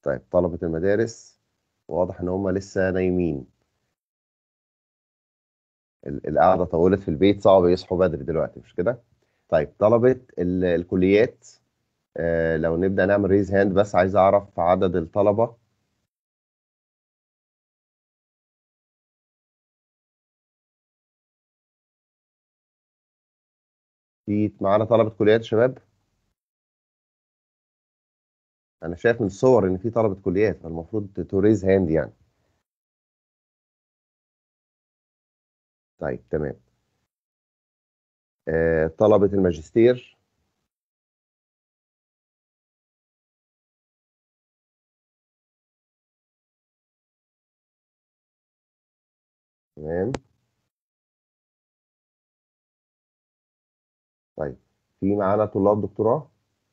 طيب طلبة المدارس واضح ان هم لسه نايمين ال- القعدة طولت في البيت صعب يصحوا بدري دلوقتي مش كده طيب طلبة ال- الكليات آه لو نبدأ نعمل ريز هاند بس عايز اعرف عدد الطلبة في معانا طلبة كليات يا شباب انا شايف من الصور ان في طلبة كليات فالمفروض تو ريز هاند يعني طيب تمام آه طلبة الماجستير تمام طيب في معانا طلاب دكتوراه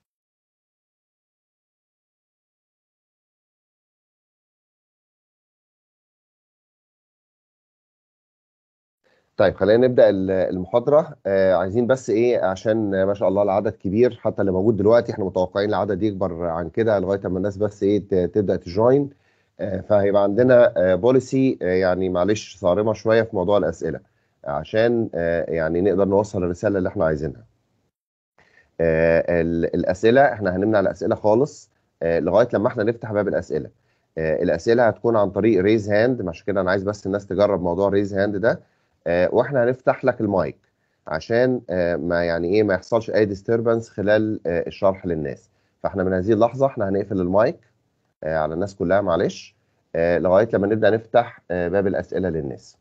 طيب خلينا نبدأ ال- المحاضرة آه عايزين بس ايه عشان ما شاء الله العدد كبير حتى اللي موجود دلوقتي احنا متوقعين العدد يكبر عن كده لغاية اما الناس بس ايه ت- تبدأ تجوين آه فهيبقى عندنا آه بوليسي آه يعني معلش صارمة شوية في موضوع الأسئلة عشان آه يعني نقدر نوصل الرسالة اللي احنا عايزينها آه ال- الأسئلة احنا هنمنع الأسئلة خالص آه لغاية لما احنا نفتح باب الأسئلة آه الأسئلة هتكون عن طريق ريز هاند عشان كده أنا عايز بس الناس تجرب موضوع ريز هاند ده آه، واحنا هنفتح لك المايك عشان آه، ما يعني ايه ما يحصلش اي ديستربنس خلال آه، الشرح للناس فاحنا من هذه اللحظه احنا هنقفل المايك آه، على الناس كلها معلش آه، لغايه لما نبدا نفتح آه، باب الاسئله للناس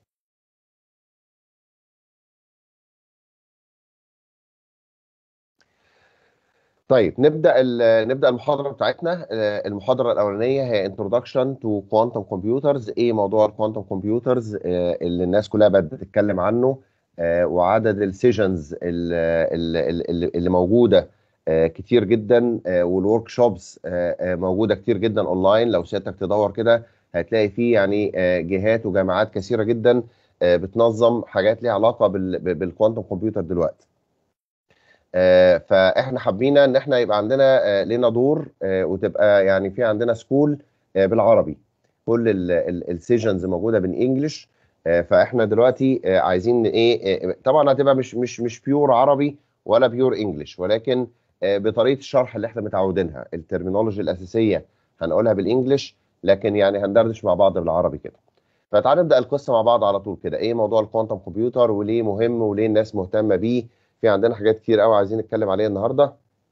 طيب نبدا ال- نبدا المحاضره بتاعتنا آه، المحاضره الاولانيه هي introduction to quantum computers ايه موضوع الكوانتم كمبيوترز اللي الناس كلها بدات تتكلم عنه آه، وعدد السيشنز اللي اللي موجوده آه، كتير جدا والورك شوبس موجوده كتير جدا اونلاين لو سيادتك تدور كده هتلاقي فيه يعني آه، جهات وجامعات كثيره جدا آه، بتنظم حاجات ليها علاقه بالكوانتم كمبيوتر دلوقتي آه، فاحنا حابين ان احنا يبقى عندنا آه، لنا دور آه، وتبقى يعني في عندنا سكول آه، بالعربي كل السيجنز موجوده بالانجلش آه، فاحنا دلوقتي آه، عايزين ايه آه، طبعا هتبقى مش مش مش بيور عربي ولا بيور انجلش ولكن آه، بطريقه الشرح اللي احنا متعودينها الترمينولوجي الاساسيه هنقولها بالانجلش لكن يعني هندردش مع بعض بالعربي كده فتعال نبدا القصه مع بعض على طول كده ايه موضوع الكوانتم كمبيوتر وليه مهم وليه الناس مهتمه بيه في عندنا حاجات كتير قوي عايزين نتكلم عليها النهارده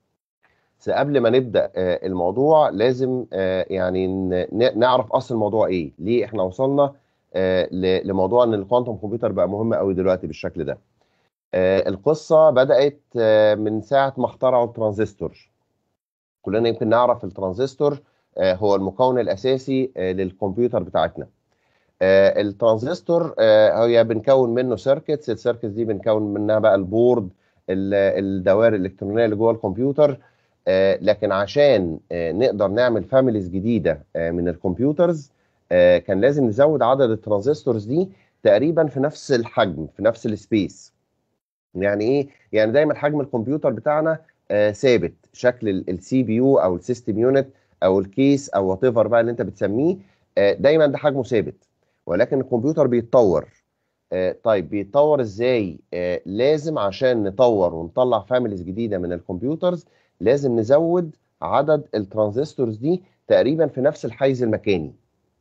بس قبل ما نبدا آه، الموضوع لازم آه، يعني ن- نعرف اصل الموضوع ايه ليه احنا وصلنا آه، ل- لموضوع ان الكوانتم كمبيوتر بقى مهم قوي دلوقتي بالشكل ده آه، القصه بدات آه، من ساعه ما اخترعوا الترانزستور كلنا يمكن نعرف الترانزستور آه، هو المكون الاساسي آه، للكمبيوتر بتاعتنا آه، الترانزستور آه، هي بنكون منه سيركتس السيركتس دي بنكون منها بقى البورد ال- الدوائر الالكترونيه اللي جوه الكمبيوتر آه، لكن عشان آه، نقدر نعمل فاميليز جديده آه، من الكمبيوترز آه، كان لازم نزود عدد الترانزستورز دي تقريبا في نفس الحجم في نفس السبيس يعني ايه يعني دايما حجم الكمبيوتر بتاعنا آه، ثابت شكل السي بي يو او السيستم يونت او الكيس او وات ايفر بقى اللي انت بتسميه آه، دايما ده حجمه ثابت ولكن الكمبيوتر بيتطور آه، طيب بيتطور ازاي آه، لازم عشان نطور ونطلع فاميليز جديده من الكمبيوترز لازم نزود عدد الترانزستورز دي تقريبا في نفس الحيز المكاني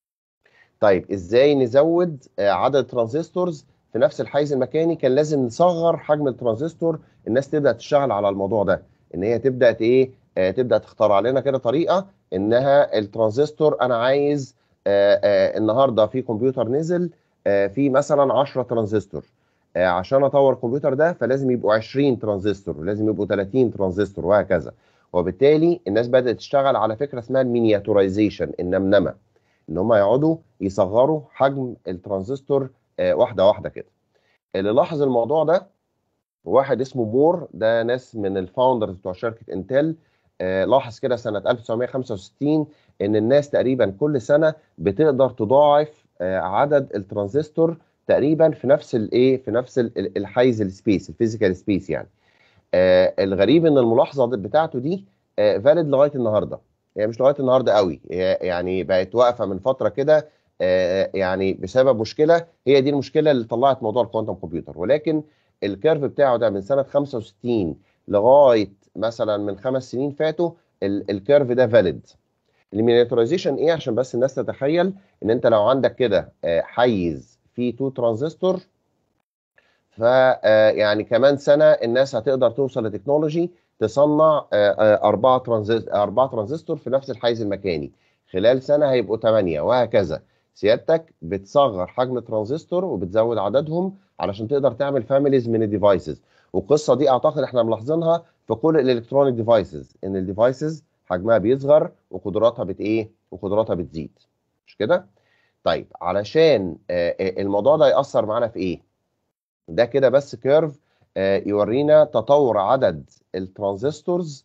طيب ازاي نزود آه، عدد الترانزستورز في نفس الحيز المكاني كان لازم نصغر حجم الترانزستور الناس تبدا تشتغل على الموضوع ده ان هي تبدا ايه آه، تبدا تخترع لنا كده طريقه انها الترانزستور انا عايز آه، آه، النهارده في كمبيوتر نزل آه، في مثلا 10 ترانزستور آه، عشان اطور الكمبيوتر ده فلازم يبقوا 20 ترانزستور ولازم يبقوا 30 ترانزستور وهكذا وبالتالي الناس بدات تشتغل على فكره اسمها المينياتورايزيشن النمنمه ان هم يقعدوا يصغروا حجم الترانزستور آه، واحده واحده كده اللي لاحظ الموضوع ده واحد اسمه مور ده ناس من الفاوندرز بتوع شركه انتل آه، لاحظ كده سنه 1965 ان الناس تقريبا كل سنه بتقدر تضاعف آه، عدد الترانزستور تقريبا في نفس الايه في نفس ال- ال- الحيز السبيس الفيزيكال سبيس يعني آه، الغريب ان الملاحظه دي- بتاعته دي فاليد لغايه النهارده هي مش لغايه النهارده قوي هي يعني بقت واقفه من فتره كده آه، يعني بسبب مشكله هي دي المشكله اللي طلعت موضوع الكوانتم كمبيوتر ولكن الكيرف بتاعه ده من سنه 65 لغايه مثلا من خمس سنين فاتوا الكيرف ده فاليد المينياتورايزيشن ايه عشان بس الناس تتخيل ان انت لو عندك كده آه، حيز فيه تو ترانزستور ف آه، يعني كمان سنه الناس هتقدر توصل لتكنولوجي تصنع اربعه ترانزستور اربعه ترانزستور في نفس الحيز المكاني خلال سنه هيبقوا ثمانيه وهكذا سيادتك بتصغر حجم الترانزستور وبتزود عددهم علشان تقدر تعمل فاميليز من الديفايسز والقصه دي اعتقد احنا ملاحظينها في كل الالكترونيك ديفايسز ان الديفايسز حجمها بيصغر وقدراتها بت ايه وقدراتها بتزيد مش كده طيب علشان الموضوع ده ياثر معانا في ايه ده كده بس كيرف يورينا تطور عدد الترانزستورز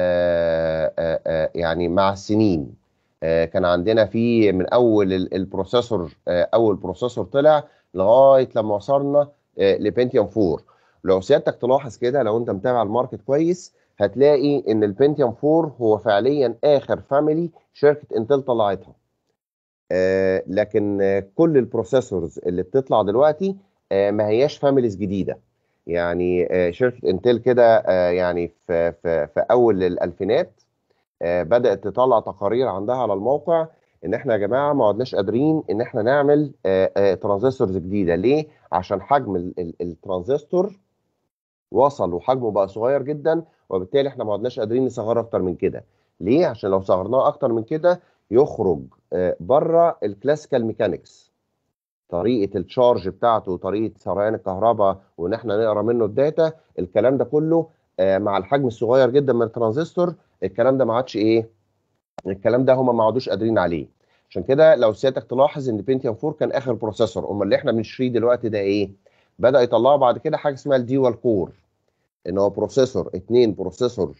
يعني مع السنين كان عندنا في من اول البروسيسور اول بروسيسور طلع لغايه لما وصلنا لبنتيوم 4 لو سيادتك تلاحظ كده لو انت متابع الماركت كويس هتلاقي ان البنتيوم 4 هو فعليا اخر فاميلي شركه انتل طلعتها آه لكن آه كل البروسيسورز اللي بتطلع دلوقتي آه ما هياش فاميليز جديده يعني آه شركه انتل كده آه يعني في, في, في اول الالفينات آه بدات تطلع تقارير عندها على الموقع ان احنا يا جماعه ما عدناش قادرين ان احنا نعمل آه آه ترانزستورز جديده ليه عشان حجم الترانزستور وصل وحجمه بقى صغير جدا وبالتالي احنا ما عدناش قادرين نصغره اكتر من كده ليه عشان لو صغرناه اكتر من كده يخرج بره الكلاسيكال ميكانكس طريقه التشارج بتاعته وطريقه سريان الكهرباء وان احنا نقرا منه الداتا الكلام ده كله مع الحجم الصغير جدا من الترانزستور الكلام ده ما عادش ايه الكلام ده هم ما عادوش قادرين عليه عشان كده لو سيادتك تلاحظ ان بنتيوم 4 كان اخر بروسيسور امال اللي احنا بنشتريه دلوقتي ده ايه بدا يطلعوا بعد كده حاجه اسمها الديوال كور ان هو بروسيسور اثنين بروسيسور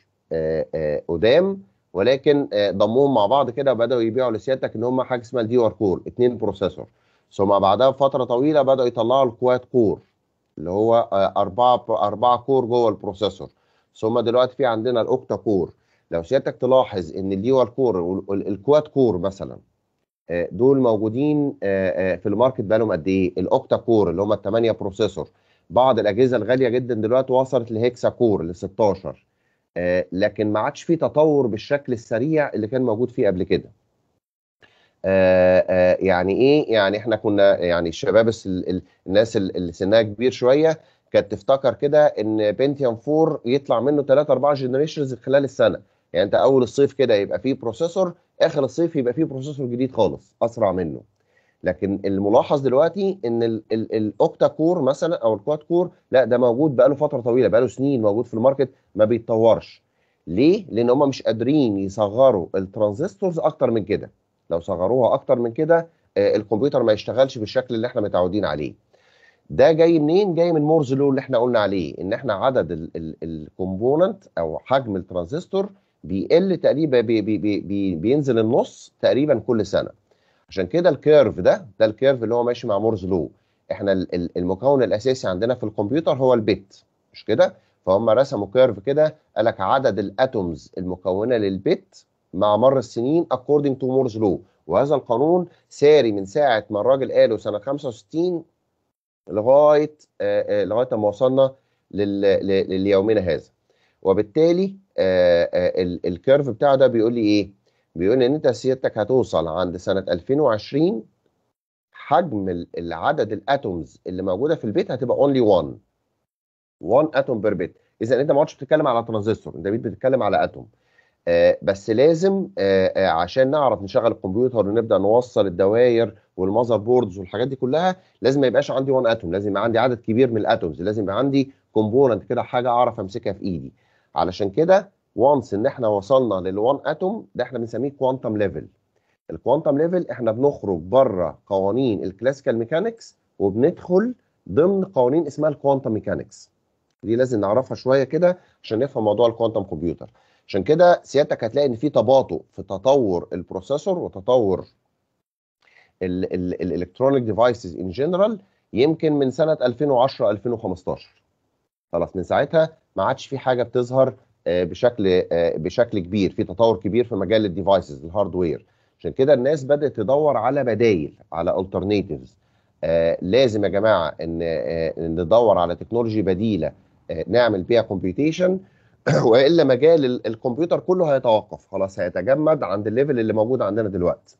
قدام ولكن آه ضموهم مع بعض كده وبداوا يبيعوا لسيادتك ان هم حاجه اسمها الديوال كور اثنين بروسيسور ثم بعدها بفتره طويله بداوا يطلعوا الكواد كور اللي هو آه اربعه اربعه كور جوه البروسيسور ثم دلوقتي في عندنا الاوكتا كور لو سيادتك تلاحظ ان الديوال كور والكواد كور مثلا آه دول موجودين في الماركت بقالهم قد ايه؟ الاوكتا كور اللي هم الثمانيه بروسيسور بعض الاجهزه الغاليه جدا دلوقتي وصلت لهيكسا كور ل 16 آه لكن ما عادش في تطور بالشكل السريع اللي كان موجود فيه قبل كده آه آه يعني ايه يعني احنا كنا يعني الشباب الناس اللي سنها كبير شويه كانت تفتكر كده ان بنتيوم 4 يطلع منه 3 4 جنريشنز خلال السنه يعني انت اول الصيف كده يبقى فيه بروسيسور اخر الصيف يبقى فيه بروسيسور جديد خالص اسرع منه لكن الملاحظ دلوقتي ان الاوكتا كور مثلا او الكواد كور لا ده موجود بقاله فتره طويله بقاله سنين موجود في الماركت ما بيتطورش ليه لان هم مش قادرين يصغروا الترانزستورز اكتر من كده لو صغروها اكتر من كده آه الكمبيوتر ما يشتغلش بالشكل اللي احنا متعودين عليه ده جاي منين جاي من مورز لو اللي احنا قلنا عليه ان احنا عدد الكومبوننت او حجم الترانزستور بيقل تقريبا بي بي بي بي بينزل النص تقريبا كل سنه عشان كده الكيرف ده ده الكيرف اللي هو ماشي مع مورز لو احنا المكون الاساسي عندنا في الكمبيوتر هو البت مش كده فهم رسموا كيرف كده قال لك عدد الاتومز المكونه للبت مع مر السنين according to مورز لو وهذا القانون ساري من ساعه ما الراجل قاله سنه 65 لغايه آه لغايه ما وصلنا ليومنا هذا وبالتالي آه آه الكيرف بتاعه ده بيقول لي ايه بيقول ان انت سيادتك هتوصل عند سنه 2020 حجم العدد الاتومز اللي موجوده في البيت هتبقى اونلي 1 1 اتوم بير بيت اذا انت ما عادش بتتكلم على ترانزستور انت بتتكلم على اتوم آه بس لازم آه آه عشان نعرف نشغل الكمبيوتر ونبدا نوصل الدوائر والمذر بوردز والحاجات دي كلها لازم ما يبقاش عندي 1 اتوم لازم يبقى عندي عدد كبير من الاتومز لازم يبقى عندي كومبوننت كده حاجه اعرف امسكها في ايدي علشان كده وانس ان احنا وصلنا لل1 اتوم ده احنا بنسميه كوانتم ليفل الكوانتم ليفل احنا بنخرج بره قوانين الكلاسيكال ميكانكس وبندخل ضمن قوانين اسمها الكوانتم ميكانكس دي لازم نعرفها شويه كده عشان نفهم موضوع الكوانتم كمبيوتر عشان كده سيادتك هتلاقي ان في تباطؤ في تطور البروسيسور وتطور الالكترونيك ديفايسز ان جنرال يمكن من سنه 2010 2015 خلاص من ساعتها ما عادش في حاجه بتظهر بشكل بشكل كبير في تطور كبير في مجال الديفايسز الهاردوير عشان كده الناس بدات تدور على بدايل على alternatives لازم يا جماعه ان ندور على تكنولوجي بديله نعمل بيها كومبيوتيشن والا مجال الكمبيوتر كله هيتوقف خلاص هيتجمد عند الليفل اللي موجود عندنا دلوقتي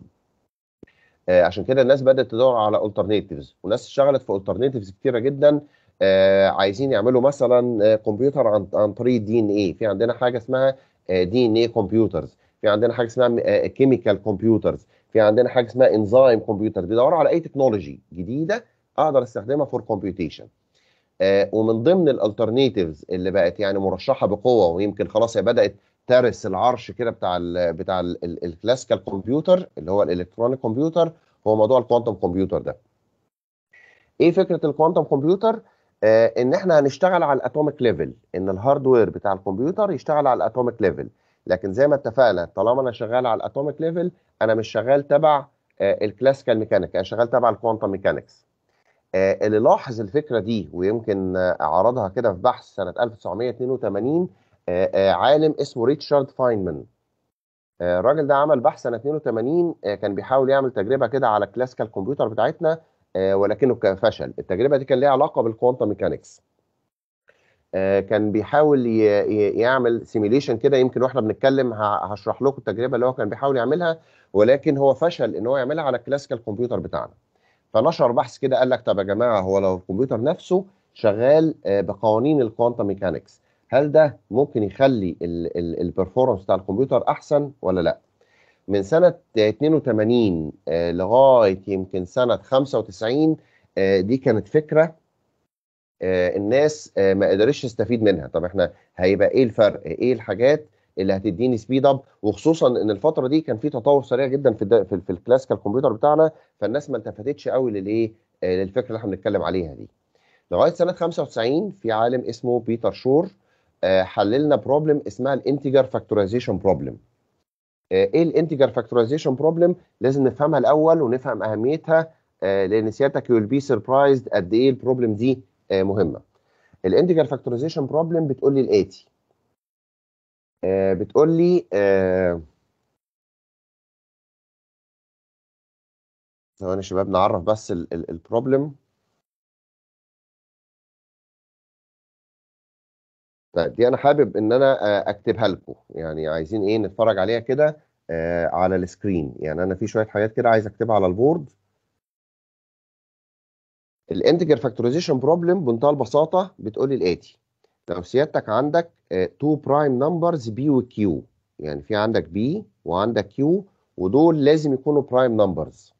آه عشان كده الناس بدات تدور على alternatives وناس اشتغلت في alternatives كتيره جدا آه عايزين يعملوا مثلا كمبيوتر عن, عن طريق دي ان ايه في عندنا حاجه اسمها دي ان ايه كمبيوترز في عندنا حاجه اسمها كيميكال كمبيوترز في عندنا حاجه اسمها انزيم كمبيوتر بيدوروا على اي تكنولوجي جديده اقدر استخدمها فور كومبيوتيشن آه ومن ضمن الالترناتيفز اللي بقت يعني مرشحه بقوه ويمكن خلاص هي بدات ترس العرش كده بتاع ال بتاع الكلاسيكال كمبيوتر اللي هو الالكترونيك كمبيوتر هو موضوع الكوانتم كمبيوتر ده. ايه فكره الكوانتم كمبيوتر؟ آه ان احنا هنشتغل على الاتوميك ليفل ان الهاردوير بتاع الكمبيوتر يشتغل على الاتوميك ليفل لكن زي ما اتفقنا طالما انا شغال على الاتوميك ليفل انا مش شغال تبع آه الكلاسيكال ميكانيك انا شغال تبع الكوانتم ميكانكس. آه اللي لاحظ الفكره دي ويمكن آه عرضها كده في بحث سنه 1982 آه عالم اسمه ريتشارد فاينمان الراجل ده عمل بحث سنه 82 كان بيحاول يعمل تجربه كده على الكلاسيكال كمبيوتر بتاعتنا ولكنه فشل التجربه دي كان ليها علاقه بالكوانتم ميكانكس كان بيحاول يعمل سيميليشن كده يمكن واحنا بنتكلم هشرح لكم التجربه اللي هو كان بيحاول يعملها ولكن هو فشل ان هو يعملها على الكلاسيكال كمبيوتر بتاعنا فنشر بحث كده قال لك طب يا جماعه هو لو الكمبيوتر نفسه شغال بقوانين الكوانتم ميكانكس هل ده ممكن يخلي البرفورمانس بتاع الكمبيوتر احسن ولا لا من سنه 82 لغايه يمكن سنه 95 دي كانت فكره الناس ما قدرش تستفيد منها طب احنا هيبقى ايه الفرق ايه الحاجات اللي هتديني سبيد اب وخصوصا ان الفتره دي كان في تطور سريع جدا في في, في الكلاسيكال كمبيوتر بتاعنا فالناس ما التفتتش قوي للايه للفكره اللي احنا بنتكلم عليها دي لغايه سنه 95 في عالم اسمه بيتر شور حللنا بروبلم اسمها الانتجر فاكتورايزيشن بروبلم ايه الانتجر فاكتورايزيشن بروبلم لازم نفهمها الاول ونفهم اهميتها لان سيادتك يو بي سربرايزد قد ايه البروبلم دي مهمه الانتجر فاكتورايزيشن بروبلم بتقول لي الاتي بتقول لي ثواني يا شباب نعرف بس البروبلم طيب دي انا حابب ان انا اكتبها لكم يعني عايزين ايه نتفرج عليها كده آه على السكرين يعني انا في شويه حاجات كده عايز اكتبها على البورد الانتجر فاكتورايزيشن بروبلم بمنتهى البساطه بتقول لي الاتي لو سيادتك عندك 2 برايم نمبرز بي وكيو يعني في عندك بي وعندك كيو ودول لازم يكونوا برايم نمبرز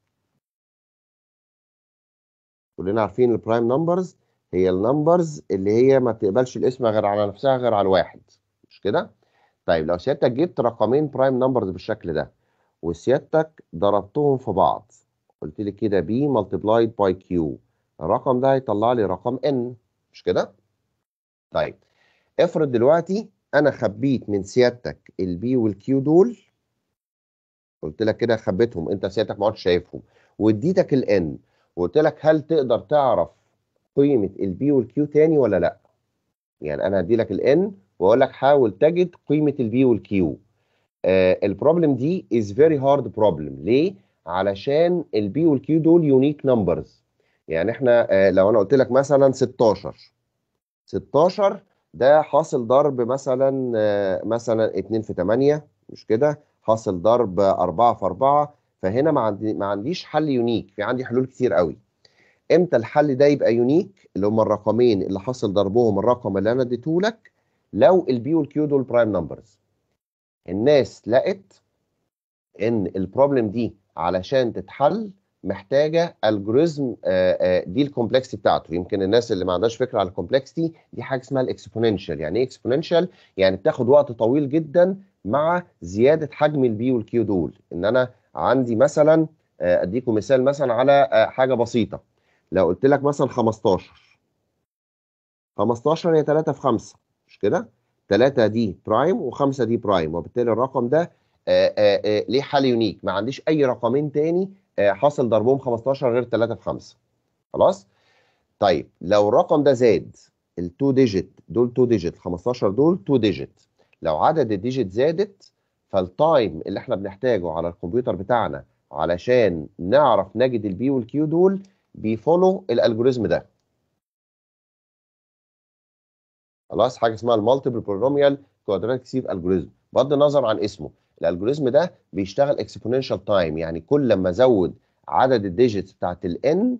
كلنا عارفين البرايم نمبرز هي النمبرز اللي هي ما بتقبلش الاسم غير على نفسها غير على الواحد مش كده طيب لو سيادتك جبت رقمين برايم نمبرز بالشكل ده وسيادتك ضربتهم في بعض قلت لي كده بي ملتبلايد باي كيو الرقم ده هيطلع لي رقم ان مش كده طيب افرض دلوقتي انا خبيت من سيادتك البي والكيو دول قلت لك كده خبيتهم انت سيادتك ما عدتش شايفهم واديتك الان وقلت لك هل تقدر تعرف قيمه البي والكيو تاني ولا لا يعني انا هدي لك الان واقول لك حاول تجد قيمه البي والكيو آه البروبلم دي از فيري هارد بروبلم ليه علشان البي والكيو دول يونيك نمبرز يعني احنا آه لو انا قلت لك مثلا 16 16 ده حاصل ضرب مثلا آه مثلا 2 في 8 مش كده حاصل ضرب 4 في 4 فهنا ما عندي ما عنديش حل يونيك في عندي حلول كتير قوي امتى الحل ده يبقى يونيك اللي هم الرقمين اللي حاصل ضربهم الرقم اللي انا اديته لك لو البي والكيو دول برايم نمبرز الناس لقت ان البروبلم دي علشان تتحل محتاجه الجوريزم دي الكومبلكسيتي بتاعته يمكن الناس اللي ما عندهاش فكره على الكومبلكسيتي دي حاجه اسمها الاكسبوننشال يعني ايه اكسبوننشال يعني بتاخد وقت طويل جدا مع زياده حجم البي والكيو دول ان انا عندي مثلا اديكم مثال مثلا على حاجه بسيطه لو قلت لك مثلا 15 15 هي 3 في 5 مش كده 3 دي برايم و5 دي برايم وبالتالي الرقم ده آآ آآ ليه حل يونيك ما عنديش اي رقمين تاني حاصل ضربهم 15 غير 3 في 5 خلاص طيب لو الرقم ده زاد ال2 ديجيت دول 2 ديجيت 15 دول 2 ديجيت لو عدد الديجيت زادت فالتايم اللي احنا بنحتاجه على الكمبيوتر بتاعنا علشان نعرف نجد البي والكيو دول بيفولو الالجوريزم ده خلاص حاجه اسمها المالتيبل بولينوميال كوادراتيك سيف الجوريزم بغض النظر عن اسمه الالجوريزم ده بيشتغل اكسبوننشال تايم يعني كل لما ازود عدد الديجيتس بتاعت الان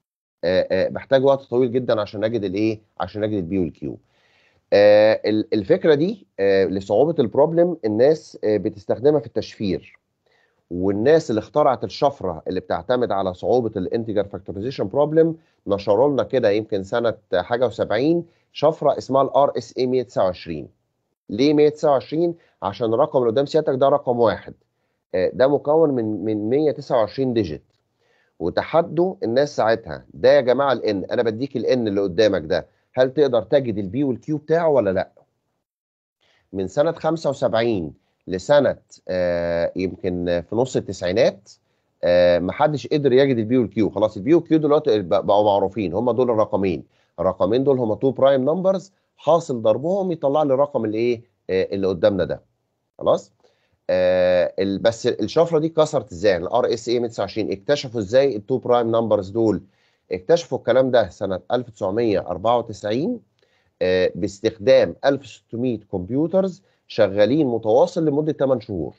بحتاج وقت طويل جدا عشان اجد الايه عشان اجد البي والكيو آه الفكره دي آه لصعوبه البروبلم الناس آه بتستخدمها في التشفير والناس اللي اخترعت الشفره اللي بتعتمد على صعوبه الانتجر فاكتورايزيشن بروبلم نشروا لنا كده يمكن سنه حاجه و70 شفره اسمها الار اس اي 129 ليه 129 عشان الرقم اللي قدام سيادتك ده رقم واحد ده مكون من من 129 ديجيت وتحدوا الناس ساعتها ده يا جماعه الان انا بديك الان اللي قدامك ده هل تقدر تجد البي والكيو بتاعه ولا لا من سنه 75 لسنه آه يمكن في نص التسعينات آه محدش قدر يجد البي والكيو خلاص البي والكيو دلوقتي بقوا معروفين هم دول الرقمين الرقمين دول هم تو برايم نمبرز حاصل ضربهم يطلع لي الرقم اللي ايه آه اللي قدامنا ده خلاص آه بس الشفره دي كسرت ازاي الار اس اي 129 اكتشفوا ازاي التو برايم نمبرز دول اكتشفوا الكلام ده سنه 1994 آه باستخدام 1600 كمبيوترز شغالين متواصل لمده 8 شهور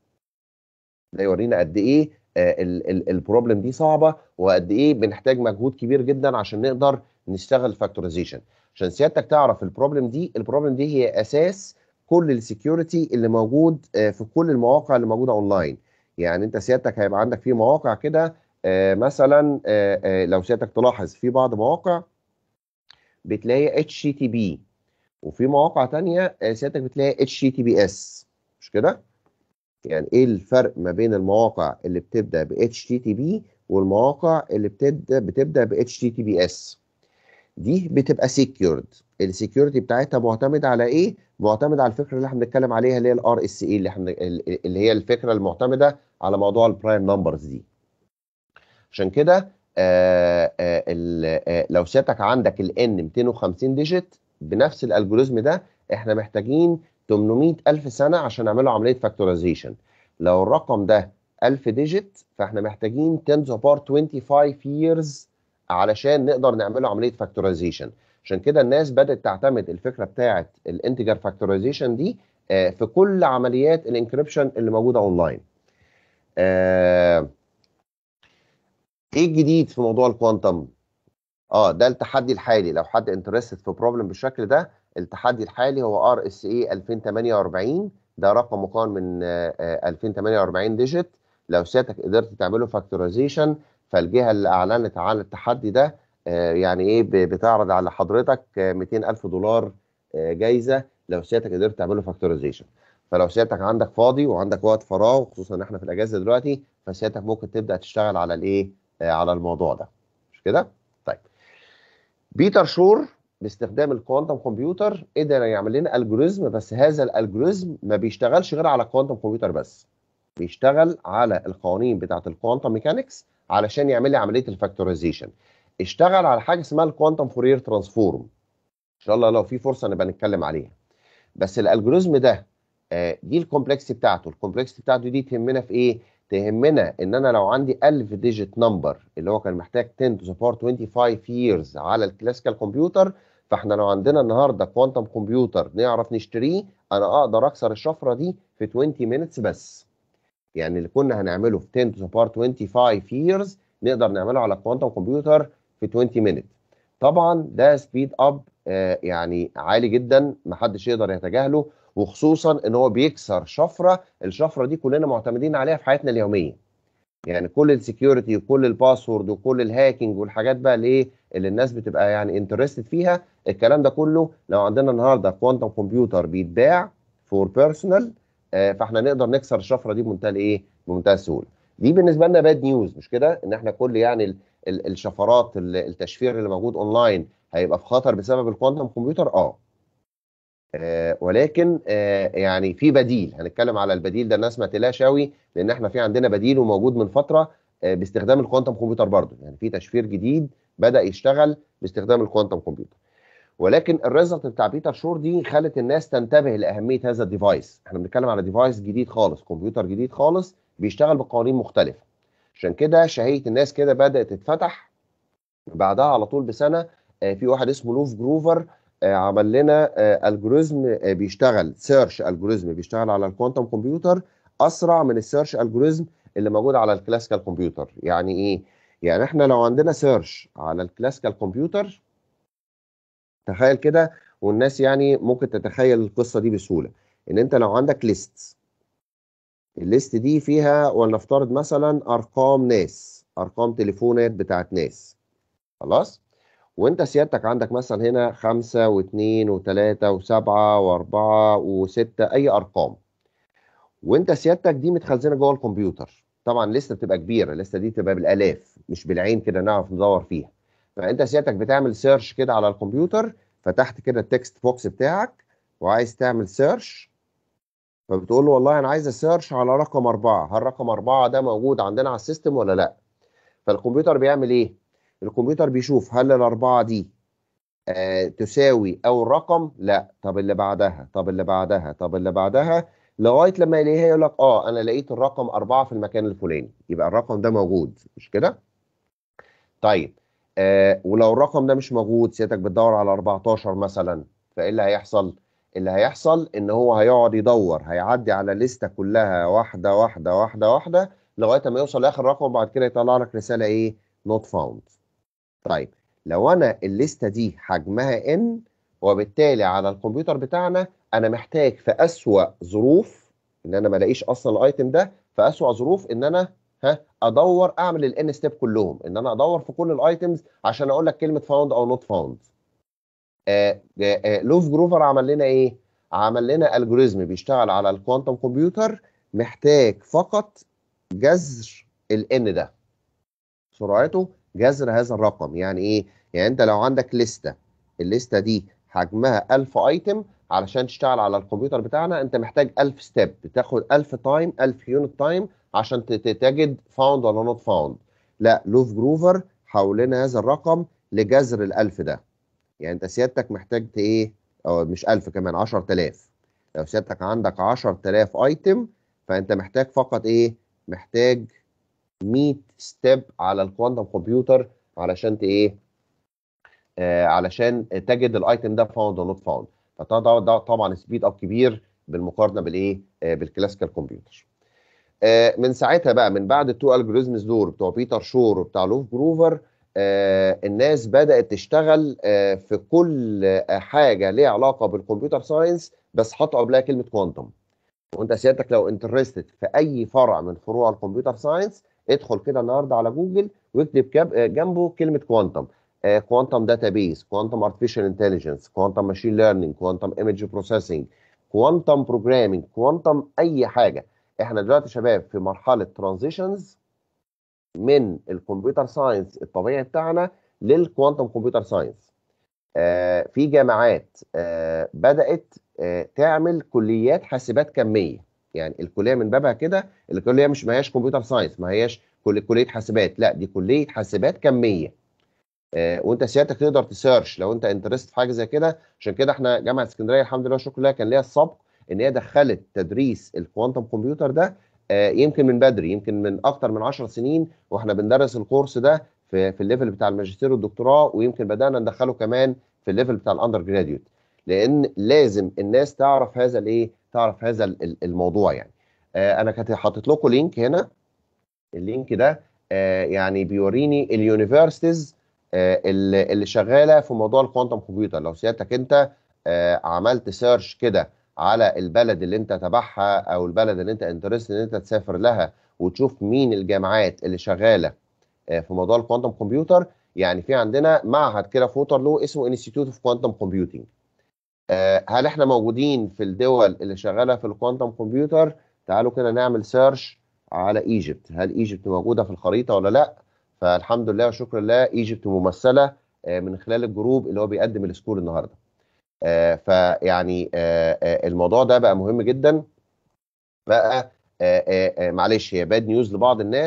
ده يورينا قد ايه آه البروبلم دي صعبه وقد ايه بنحتاج مجهود كبير جدا عشان نقدر نشتغل فاكتورايزيشن عشان سيادتك تعرف البروبلم دي البروبلم دي هي اساس كل السكيورتي اللي موجود في كل المواقع اللي موجوده اونلاين يعني انت سيادتك هيبقى عندك في مواقع كده مثلا لو سيادتك تلاحظ في بعض مواقع بتلاقي اتش تي تي بي وفي مواقع تانية سيادتك بتلاقي اتش تي تي بي اس مش كده يعني ايه الفرق ما بين المواقع اللي بتبدا ب اتش تي تي بي والمواقع اللي بتبدا بتبدا ب اتش تي تي بي اس دي بتبقى سيكيورد السكيورتي بتاعتها معتمده على ايه معتمده على الفكره اللي احنا بنتكلم عليها اللي هي الار اس اي اللي احنا اللي هي الفكره المعتمده على موضوع البرايم نمبرز دي عشان كده آآ آآ لو سيادتك عندك الان 250 ديجيت بنفس الالجوريزم ده احنا محتاجين 800 الف سنه عشان نعمله عمليه فاكتورايزيشن لو الرقم ده 1000 ديجيت فاحنا محتاجين 10 to the power 25 years علشان نقدر نعمله عمليه فاكتورايزيشن عشان كده الناس بدات تعتمد الفكره بتاعه الانتجر فاكتورايزيشن دي في كل عمليات الانكريبشن اللي موجوده اونلاين ايه الجديد في موضوع الكوانتم اه ده التحدي الحالي لو حد انترستد في بروبلم بالشكل ده التحدي الحالي هو ار اس اي 2048 ده رقم مكون من 2048 ديجيت لو سيادتك قدرت تعمله فاكتورايزيشن فالجهه اللي اعلنت عن التحدي ده يعني ايه بتعرض على حضرتك 200 الف دولار جايزه لو سيادتك قدرت تعمله فاكتورايزيشن فلو سيادتك عندك فاضي وعندك وقت فراغ خصوصا ان احنا في الاجازه دلوقتي فسيادتك ممكن تبدا تشتغل على الايه على الموضوع ده مش كده طيب بيتر شور باستخدام الكوانتم كمبيوتر قدر يعمل لنا الجوريزم بس هذا الالجوريزم ما بيشتغلش غير على الكوانتم كمبيوتر بس بيشتغل على القوانين بتاعه الكوانتم ميكانكس علشان يعمل لي عمليه الفاكتورايزيشن اشتغل على حاجه اسمها الكوانتم فورير ترانسفورم ان شاء الله لو في فرصه نبقى نتكلم عليها بس الالجوريزم ده دي الكومبلكسيتي بتاعته الكومبلكسيتي بتاعته دي تهمنا في ايه تهمنا ان انا لو عندي 1000 ديجيت نمبر اللي هو كان محتاج 10 to the power 25 years على الكلاسيكال كمبيوتر فاحنا لو عندنا النهارده كوانتم كمبيوتر نعرف نشتريه انا اقدر اكسر الشفره دي في 20 minutes بس يعني اللي كنا هنعمله في 10 to the power 25 years نقدر نعمله على كوانتم كمبيوتر في 20 minutes طبعا ده سبيد اب آه يعني عالي جدا محدش يقدر يتجاهله وخصوصا ان هو بيكسر شفره الشفره دي كلنا معتمدين عليها في حياتنا اليوميه يعني كل السكيورتي وكل الباسورد وكل الهاكينج والحاجات بقى اللي ايه اللي الناس بتبقى يعني انترستد فيها الكلام ده كله لو عندنا النهارده كوانتم كمبيوتر بيتباع فور بيرسونال آه فاحنا نقدر نكسر الشفره دي بمنتهى الايه بمنتهى السهوله دي بالنسبه لنا باد نيوز مش كده ان احنا كل يعني ال ال الشفرات التشفير اللي موجود اونلاين هيبقى في خطر بسبب الكوانتم كمبيوتر اه آه ولكن آه يعني في بديل هنتكلم على البديل ده الناس ما تقلقش قوي لان احنا في عندنا بديل وموجود من فتره آه باستخدام الكوانتم كمبيوتر برضه يعني في تشفير جديد بدا يشتغل باستخدام الكوانتم كمبيوتر ولكن الريزلت بتاع بيتر شور دي خلت الناس تنتبه لاهميه هذا الديفايس احنا بنتكلم على ديفايس جديد خالص كمبيوتر جديد خالص بيشتغل بقوانين مختلفه عشان كده شهيه الناس كده بدات تتفتح بعدها على طول بسنه آه، في واحد اسمه لوف جروفر آه، عمل لنا الجوريزم بيشتغل سيرش الجوريزم بيشتغل على الكوانتم كمبيوتر اسرع من السيرش الجوريزم اللي موجود على الكلاسيكال كمبيوتر يعني ايه يعني احنا لو عندنا سيرش على الكلاسيكال كمبيوتر تخيل كده والناس يعني ممكن تتخيل القصه دي بسهوله ان انت لو عندك ليست الليست دي فيها ولنفترض مثلا ارقام ناس ارقام تليفونات بتاعت ناس خلاص وانت سيادتك عندك مثلا هنا خمسة واثنين وثلاثة وسبعة واربعة وستة اي ارقام وانت سيادتك دي متخزنة جوه الكمبيوتر طبعا لسه بتبقى كبيرة لسه دي تبقى بالالاف مش بالعين كده نعرف ندور فيها فانت سيادتك بتعمل سيرش كده على الكمبيوتر فتحت كده التكست بوكس بتاعك وعايز تعمل سيرش فبتقول له والله انا عايز اسيرش على رقم أربعة هل رقم أربعة ده موجود عندنا على السيستم ولا لا فالكمبيوتر بيعمل ايه الكمبيوتر بيشوف هل الأربعة دي آه تساوي أول رقم لا طب اللي بعدها طب اللي بعدها طب اللي بعدها لغاية لما يلاقيها يقول لك اه انا لقيت الرقم أربعة في المكان الفلاني يبقى الرقم ده موجود مش كده طيب آه ولو الرقم ده مش موجود سيادتك بتدور على 14 مثلا فايه اللي هيحصل اللي هيحصل ان هو هيقعد يدور هيعدي على الليسته كلها واحده واحده واحده واحده لغايه ما يوصل لاخر رقم وبعد كده يطلع لك رساله ايه نوت فاوند طيب لو انا الليسته دي حجمها ان وبالتالي على الكمبيوتر بتاعنا انا محتاج في اسوأ ظروف ان انا ما الاقيش اصلا الايتم ده في اسوأ ظروف ان انا ها ادور اعمل الان ستيب كلهم ان انا ادور في كل الايتمز عشان اقول لك كلمه فاوند او نوت فاوند آه آه لوف جروفر عمل لنا ايه عمل لنا الجوريزم بيشتغل على الكوانتم كمبيوتر محتاج فقط جذر الان ده سرعته جذر هذا الرقم يعني ايه يعني انت لو عندك لستة الليسته دي حجمها 1000 ايتم علشان تشتغل على الكمبيوتر بتاعنا انت محتاج 1000 ستيب بتاخد 1000 تايم 1000 يونت تايم عشان تجد فاوند ولا نوت فاوند لا لوف جروفر حول لنا هذا الرقم لجذر ال1000 ده يعني انت سيادتك محتاج ايه او مش 1000 كمان 10000 لو سيادتك عندك 10000 ايتم فانت محتاج فقط ايه محتاج 100 ستيب على الكوانتم كمبيوتر علشان ت ايه آه علشان تجد الايتم ده فاوند ونوت فاوند فده ده طبعا سبيد اب كبير بالمقارنه بالايه آه بالكلاسيكال كمبيوتر آه من ساعتها بقى من بعد التو الجوريزمز دول بتوع بيتر شور وبتاع لوف جروفر آه الناس بدات تشتغل آه في كل آه حاجه ليها علاقه بالكمبيوتر ساينس بس حطوا قبلها كلمه كوانتم وانت سيادتك لو انترستد في اي فرع من فروع الكمبيوتر ساينس ادخل كده النهارده على جوجل واكتب جنبه كلمه كوانتم كوانتم داتابيس كوانتم ارتفيشال انتليجنس كوانتم ماشين ليرنينج كوانتم ايمج بروسيسنج كوانتم بروجرامينج كوانتم اي حاجه احنا دلوقتي شباب في مرحله ترانزيشنز من الكمبيوتر ساينس الطبيعي بتاعنا للكوانتم كمبيوتر ساينس آه في جامعات آه بدات آه تعمل كليات حاسبات كميه يعني الكليه من بابها كده الكليه مش ما هياش كمبيوتر ساينس ما هياش كليه حاسبات لا دي كليه حاسبات كميه آه وانت سيادتك تقدر تسيرش لو انت انترست في حاجه زي كده عشان كده احنا جامعه اسكندريه الحمد لله والشكر لله كان ليها السبق ان هي دخلت تدريس الكوانتم كمبيوتر ده آه يمكن من بدري يمكن من اكتر من 10 سنين واحنا بندرس الكورس ده في في الليفل بتاع الماجستير والدكتوراه ويمكن بدانا ندخله كمان في الليفل بتاع الاندر جراديوت لان لازم الناس تعرف هذا الايه تعرف هذا الموضوع يعني آه انا كنت حاطط لكم لينك هنا اللينك ده آه يعني بيوريني اليونيفرسيتيز آه اللي, اللي شغاله في موضوع الكوانتم كمبيوتر لو سيادتك انت آه عملت سيرش كده على البلد اللي انت تبعها او البلد اللي انت انترست ان انت تسافر لها وتشوف مين الجامعات اللي شغاله آه في موضوع الكوانتم كمبيوتر يعني في عندنا معهد كده في ووترلو اسمه انستيتيوت اوف كوانتم كومبيوتنج هل احنا موجودين في الدول اللي شغاله في الكوانتم كمبيوتر تعالوا كده نعمل سيرش على ايجيبت هل ايجيبت موجوده في الخريطه ولا لا فالحمد لله وشكر لله ايجيبت ممثله من خلال الجروب اللي هو بيقدم السكول النهارده فيعني الموضوع ده بقى مهم جدا بقى معلش هي باد نيوز لبعض الناس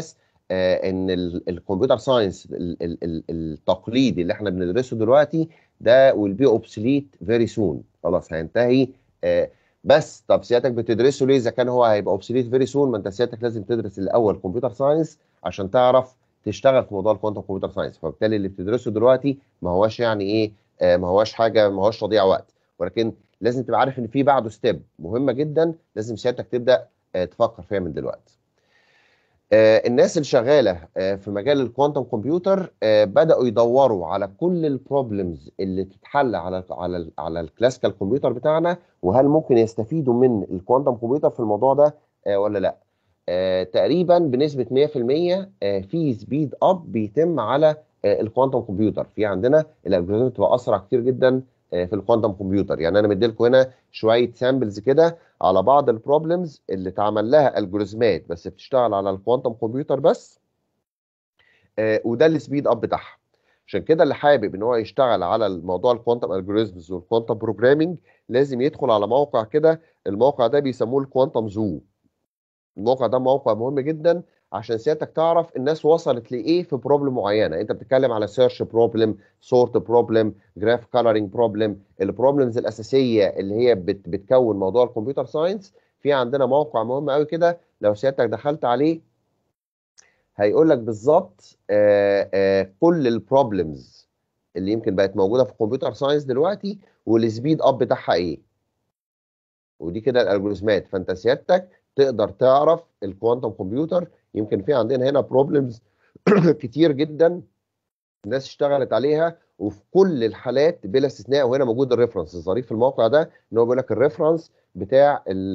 آه، ان الكمبيوتر ساينس التقليدي اللي احنا بندرسه دلوقتي ده will be obsolete very soon خلاص هينتهي آه، بس طب سيادتك بتدرسه ليه اذا كان هو هيبقى obsolete very soon ما انت سيادتك لازم تدرس الاول كمبيوتر ساينس عشان تعرف تشتغل في موضوع الكوانتم كمبيوتر ساينس فبالتالي اللي بتدرسه دلوقتي ما هواش يعني ايه آه، ما هواش حاجه ما هواش تضييع وقت ولكن لازم تبقى عارف ان في بعده ستيب مهمه جدا لازم سيادتك تبدا تفكر فيها من دلوقتي آه، الناس اللي شغاله آه، في مجال الكوانتم كمبيوتر آه، بداوا يدوروا على كل البروبلمز اللي تتحل على على على الكلاسيكال كمبيوتر بتاعنا وهل ممكن يستفيدوا من الكوانتم كمبيوتر في الموضوع ده ولا لا تقريبا بنسبه 100% في سبيد اب بيتم على الكوانتم كمبيوتر في عندنا الالجوريزم بتبقى اسرع كتير جدا آه، في الكوانتم كمبيوتر يعني انا مدي لكم هنا شويه سامبلز كده على بعض البروبلمز اللي اتعمل لها الجوريزمات بس بتشتغل على الكوانتم كمبيوتر بس آه، وده السبيد اب بتاعها عشان كده اللي حابب ان هو يشتغل على الموضوع الكوانتم الجوريزمز والكوانتم بروجرامنج لازم يدخل على موقع كده الموقع ده بيسموه الكوانتم زو الموقع ده موقع مهم جدا عشان سيادتك تعرف الناس وصلت لايه في بروبلم معينه انت بتتكلم على سيرش بروبلم سورت بروبلم جراف كولرنج بروبلم البروبلمز الاساسيه اللي هي بت بتكون موضوع الكمبيوتر ساينس في عندنا موقع مهم قوي كده لو سيادتك دخلت عليه هيقول لك بالظبط كل البروبلمز اللي يمكن بقت موجوده في الكمبيوتر ساينس دلوقتي والسبيد اب بتاعها ايه ودي كده الالجوريزمات فانت سيادتك تقدر تعرف الكوانتم كمبيوتر يمكن في عندنا هنا بروبلمز كتير جدا الناس اشتغلت عليها وفي كل الحالات بلا استثناء وهنا موجود الريفرنس الظريف في الموقع ده ان هو بيقول لك الريفرنس بتاع ال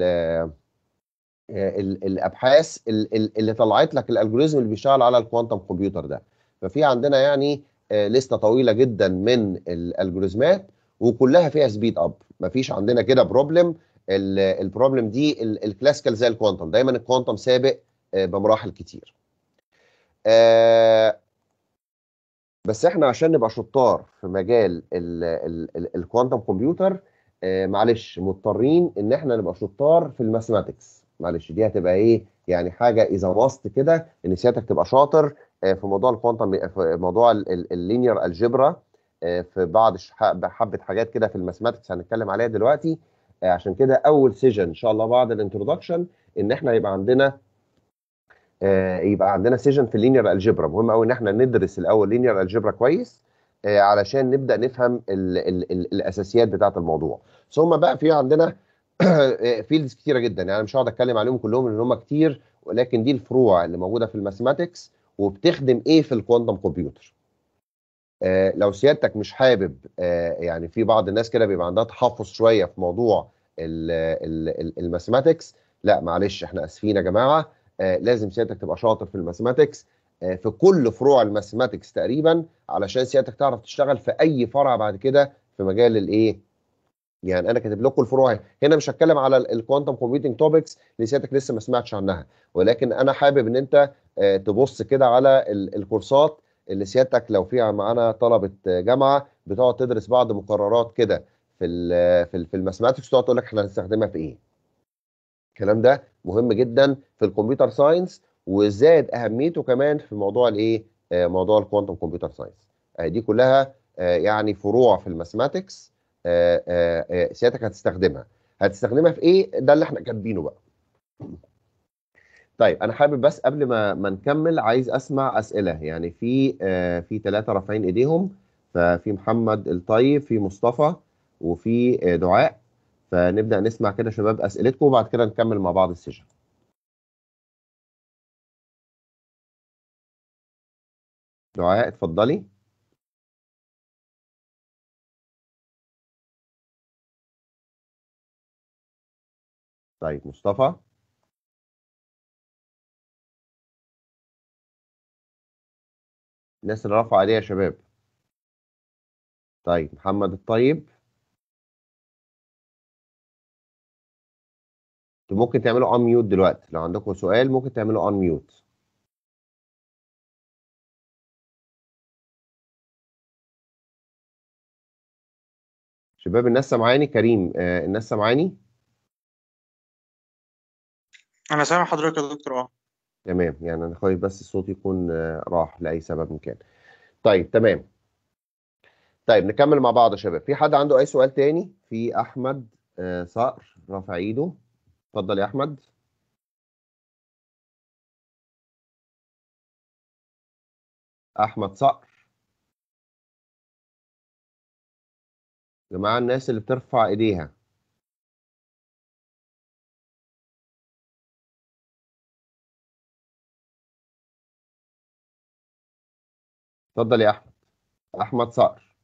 ال الابحاث اللي طلعت لك الالجوريزم اللي بيشتغل على الكوانتم كمبيوتر ده ففي عندنا يعني آه، لسته طويله جدا من الالجوريزمات وكلها فيها سبيد اب مفيش عندنا كده بروبلم البروبلم دي الكلاسيكال زي الكوانتم دايما الكوانتم سابق آه، بمراحل كتير آه، بس احنا عشان نبقى شطار في مجال الكوانتم كمبيوتر آه، معلش مضطرين ان احنا نبقى شطار في الماثماتكس معلش دي هتبقى ايه يعني حاجه اذا ماست كده ان سيادتك تبقى شاطر في موضوع الكوانتم في موضوع اللينير الجبرا في بعض حبه حاجات كده في الماثماتكس هنتكلم عليها دلوقتي عشان كده اول سيجن ان شاء الله بعد الانترودكشن ان احنا يبقى عندنا آه، يبقى عندنا سيجن في اللينير الجبرا مهم قوي ان احنا ندرس الاول لينير الجبرا كويس آه، علشان نبدا نفهم ال ال ال الاساسيات بتاعه الموضوع ثم بقى في عندنا فيلدز كتيره جدا يعني مش هقعد اتكلم عليهم كلهم لان هم كتير ولكن دي الفروع اللي موجوده في الماثماتكس وبتخدم ايه في الكوانتم كمبيوتر آه لو سيادتك مش حابب آه يعني في بعض الناس كده بيبقى عندها تحفظ شويه في موضوع الماثماتكس لا معلش احنا اسفين يا جماعه آه لازم سيادتك تبقى شاطر في الماثماتكس آه في كل فروع الماثماتكس تقريبا علشان سيادتك تعرف تشتغل في اي فرع بعد كده في مجال الايه يعني انا كاتب لكم الفروع هنا مش هتكلم على الكوانتم كومبيوتنج توبكس اللي سيادتك لسه ما سمعتش عنها ولكن انا حابب ان انت آه تبص كده على الكورسات اللي سيادتك لو فيها معانا طلبه جامعه بتقعد تدرس بعض مقررات كده في ال في الماثماتكس تقعد تقول لك احنا هنستخدمها في ايه الكلام ده مهم جدا في الكمبيوتر ساينس وزاد اهميته كمان في موضوع الايه آه، موضوع الكوانتم كمبيوتر ساينس دي كلها آه، يعني فروع في الماثماتكس آه، سيادتك هتستخدمها هتستخدمها في ايه ده اللي احنا كاتبينه بقى طيب انا حابب بس قبل ما ما نكمل عايز اسمع اسئله يعني في في ثلاثه رافعين ايديهم ففي محمد الطيب في مصطفى وفي دعاء فنبدأ نسمع كده شباب أسئلتكم وبعد كده نكمل مع بعض السيشن دعاء اتفضلي طيب مصطفى الناس اللي رفعوا عليها يا شباب طيب محمد الطيب ممكن تعملوا ان ميوت دلوقتي لو عندكم سؤال ممكن تعملوا ان ميوت شباب الناس سامعاني كريم آه الناس سامعاني انا سامع حضرتك يا دكتور اه تمام يعني انا خايف بس الصوت يكون آه، راح لاي سبب من كان طيب تمام طيب نكمل مع بعض يا شباب في حد عنده اي سؤال تاني في احمد آه، صقر رافع ايده اتفضل يا احمد احمد صقر يا جماعه الناس اللي بترفع ايديها اتفضل يا احمد احمد صقر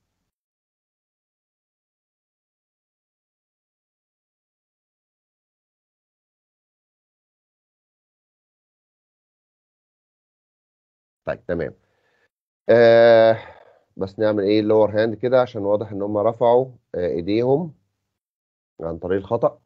طيب تمام آه بس نعمل ايه اللور هاند كده عشان واضح ان هم رفعوا آه ايديهم عن طريق الخطأ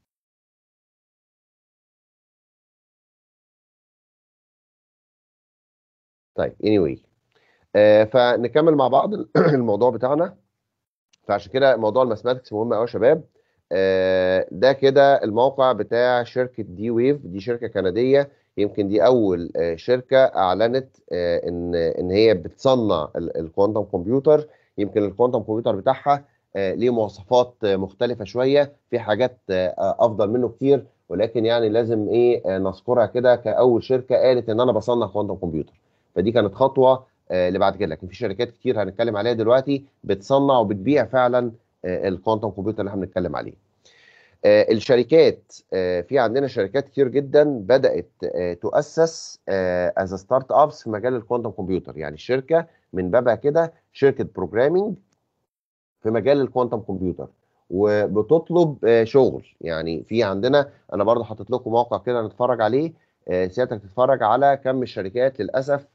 طيب anyway آه فنكمل مع بعض الموضوع بتاعنا فعشان كده موضوع الماثماتكس مهم قوي يا شباب آه ده كده الموقع بتاع شركة دي ويف دي شركة كندية يمكن دي أول آه شركة أعلنت آه إن إن هي بتصنع الكوانتم كمبيوتر يمكن الكوانتم كمبيوتر بتاعها آه ليه مواصفات آه مختلفة شوية في حاجات آه أفضل منه كتير ولكن يعني لازم إيه آه نذكرها كده كأول شركة قالت إن أنا بصنع كوانتم كمبيوتر فدي كانت خطوة اللي بعد كده لكن في شركات كتير هنتكلم عليها دلوقتي بتصنع وبتبيع فعلا الكوانتم كمبيوتر اللي احنا بنتكلم عليه الشركات في عندنا شركات كتير جدا بدات تؤسس از ستارت ابس في مجال الكوانتم كمبيوتر يعني الشركه من بابها كده شركه بروجرامينج في مجال الكوانتم كمبيوتر وبتطلب شغل يعني في عندنا انا برضه حاطط لكم موقع كده نتفرج عليه سيادتك تتفرج على كم الشركات للاسف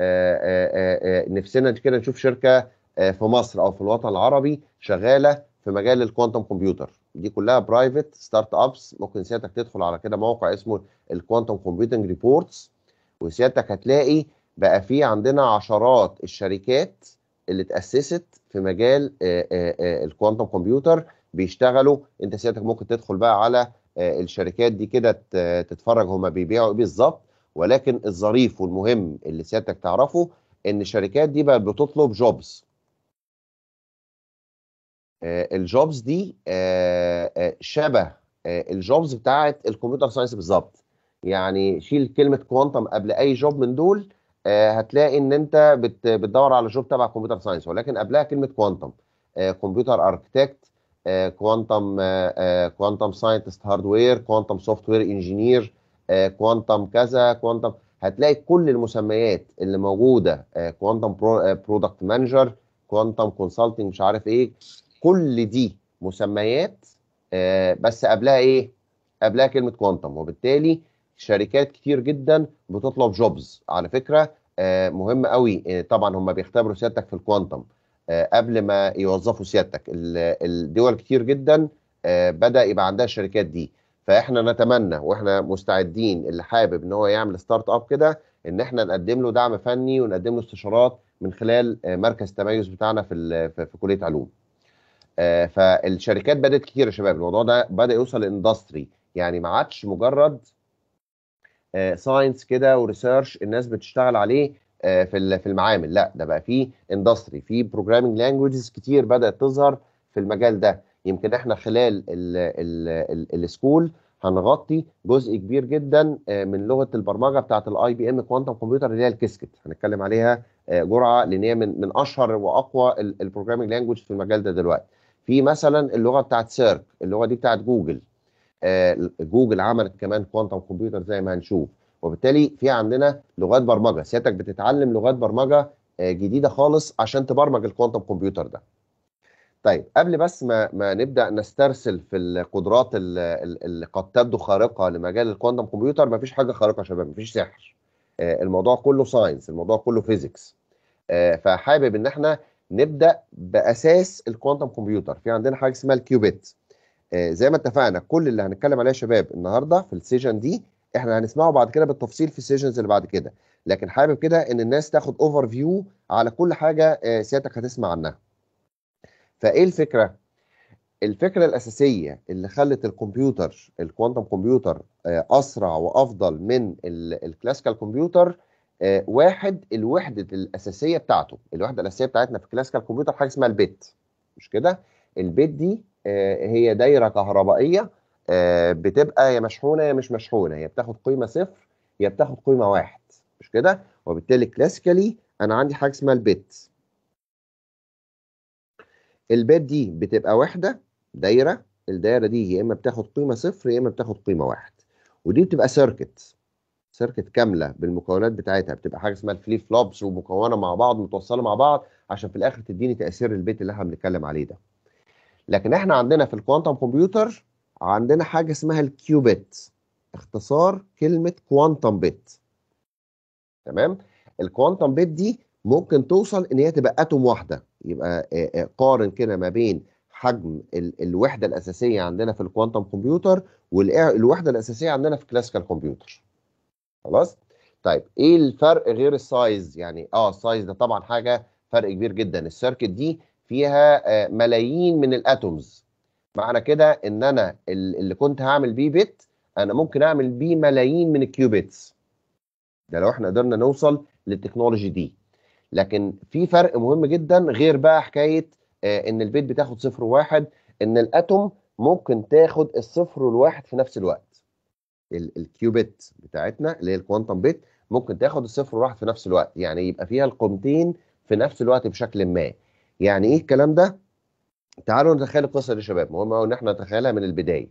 نفسنا كده نشوف شركه في مصر او في الوطن العربي شغاله في مجال الكوانتم كمبيوتر دي كلها برايفت ستارت ابس ممكن سيادتك تدخل على كده موقع اسمه الكوانتم كومبيوتنج ريبورتس وسيادتك هتلاقي بقى في عندنا عشرات الشركات اللي اتاسست في مجال الكوانتم كمبيوتر بيشتغلوا انت سيادتك ممكن تدخل بقى على الشركات دي كده تتفرج هما بيبيعوا ايه بالظبط ولكن الظريف والمهم اللي سيادتك تعرفه ان الشركات دي بقت بتطلب جوبز الجوبز دي شبه الجوبز بتاعت الكمبيوتر ساينس بالظبط يعني شيل كلمه كوانتم قبل اي جوب من دول هتلاقي ان انت بتدور على جوب تبع كمبيوتر ساينس ولكن قبلها كلمه كوانتم كمبيوتر اركتكت كوانتم كوانتم ساينتست هاردوير كوانتم سوفت وير انجينير كوانتم كذا كوانتم هتلاقي كل المسميات اللي موجوده كوانتم برودكت مانجر كوانتم كونسلتنج مش عارف ايه كل دي مسميات بس قبلها ايه قبلها كلمه كوانتم وبالتالي شركات كتير جدا بتطلب جوبز على فكره مهم قوي طبعا هم بيختبروا سيادتك في الكوانتم قبل ما يوظفوا سيادتك الدول كتير جدا بدا يبقى عندها الشركات دي فاحنا نتمنى واحنا مستعدين اللي حابب ان هو يعمل ستارت اب كده ان احنا نقدم له دعم فني ونقدم له استشارات من خلال مركز التميز بتاعنا في في كليه علوم. فالشركات بدات كتير يا شباب الموضوع ده بدا يوصل لاندستري يعني ما عادش مجرد ساينس كده وريسيرش الناس بتشتغل عليه في في المعامل لا ده بقى في اندستري في بروجرامينج لانجويجز كتير بدات تظهر في المجال ده يمكن احنا خلال السكول هنغطي جزء كبير جدا من لغه البرمجه بتاعه الاي بي ام كوانتم كمبيوتر اللي هي الكسكت هنتكلم عليها جرعه لان هي من من اشهر واقوى البروجرامينج لانجوج في المجال ده دلوقتي في مثلا اللغه بتاعه سيرك اللغه دي بتاعه جوجل جوجل عملت كمان كوانتم كمبيوتر زي ما هنشوف وبالتالي في عندنا لغات برمجه سيادتك بتتعلم لغات برمجه جديده خالص عشان تبرمج الكوانتم كمبيوتر ده طيب قبل بس ما ما نبدا نسترسل في القدرات اللي قد تبدو خارقه لمجال الكوانتم كمبيوتر ما فيش حاجه خارقه يا شباب ما فيش سحر الموضوع كله ساينس الموضوع كله فيزيكس فحابب ان احنا نبدا باساس الكوانتم كمبيوتر في عندنا حاجه اسمها الكيوبيت زي ما اتفقنا كل اللي هنتكلم عليه يا شباب النهارده في السيشن دي احنا هنسمعه بعد كده بالتفصيل في السيشنز اللي بعد كده لكن حابب كده ان الناس تاخد اوفر فيو على كل حاجه سيادتك هتسمع عنها فايه الفكره الفكره الاساسيه اللي خلت الكمبيوتر الكوانتم كمبيوتر آه، اسرع وافضل من الكلاسيكال كمبيوتر آه، واحد الوحده الاساسيه بتاعته الوحده الاساسيه بتاعتنا في الكلاسيكال كمبيوتر حاجه اسمها البت مش كده البت دي آه، هي دايره كهربائيه بتبقى يا مشحونه يا مش مشحونه هي بتاخد قيمه صفر يا بتاخد قيمه واحد مش كده وبالتالي كلاسيكالي انا عندي حاجه اسمها البت البت دي بتبقى وحده دايره الدايره دي يا اما بتاخد قيمه صفر يا اما بتاخد قيمه واحد ودي بتبقى سيركت سيركت كامله بالمكونات بتاعتها بتبقى حاجه اسمها الفليب فلوبس ومكونه مع بعض متوصله مع بعض عشان في الاخر تديني تاثير البيت اللي احنا بنتكلم عليه ده لكن احنا عندنا في الكوانتم كمبيوتر عندنا حاجه اسمها الكيوبيت اختصار كلمه كوانتم بيت تمام الكوانتم بيت دي ممكن توصل ان هي تبقى اتوم واحده يبقى قارن كده ما بين حجم الوحده الاساسيه عندنا في الكوانتم كمبيوتر والوحده الاساسيه عندنا في الكلاسيكال كمبيوتر خلاص طيب ايه الفرق غير السايز يعني اه السايز ده طبعا حاجه فرق كبير جدا السيركت دي فيها آه، ملايين من الاتومز معنى كده ان انا اللي كنت هعمل بيه بت انا ممكن اعمل بيه ملايين من الكيوبيتس ده لو احنا قدرنا نوصل للتكنولوجي دي لكن في فرق مهم جدا غير بقى حكايه آه، ان البيت بتاخد صفر وواحد ان الاتوم ممكن تاخد الصفر والواحد في نفس الوقت الكيوبيت بتاعتنا اللي هي الكوانتم بيت ممكن تاخد الصفر والواحد في نفس الوقت يعني يبقى فيها القيمتين في نفس الوقت بشكل ما يعني ايه الكلام ده تعالوا نتخيل القصه دي يا شباب مهم قوي ان احنا نتخيلها من البدايه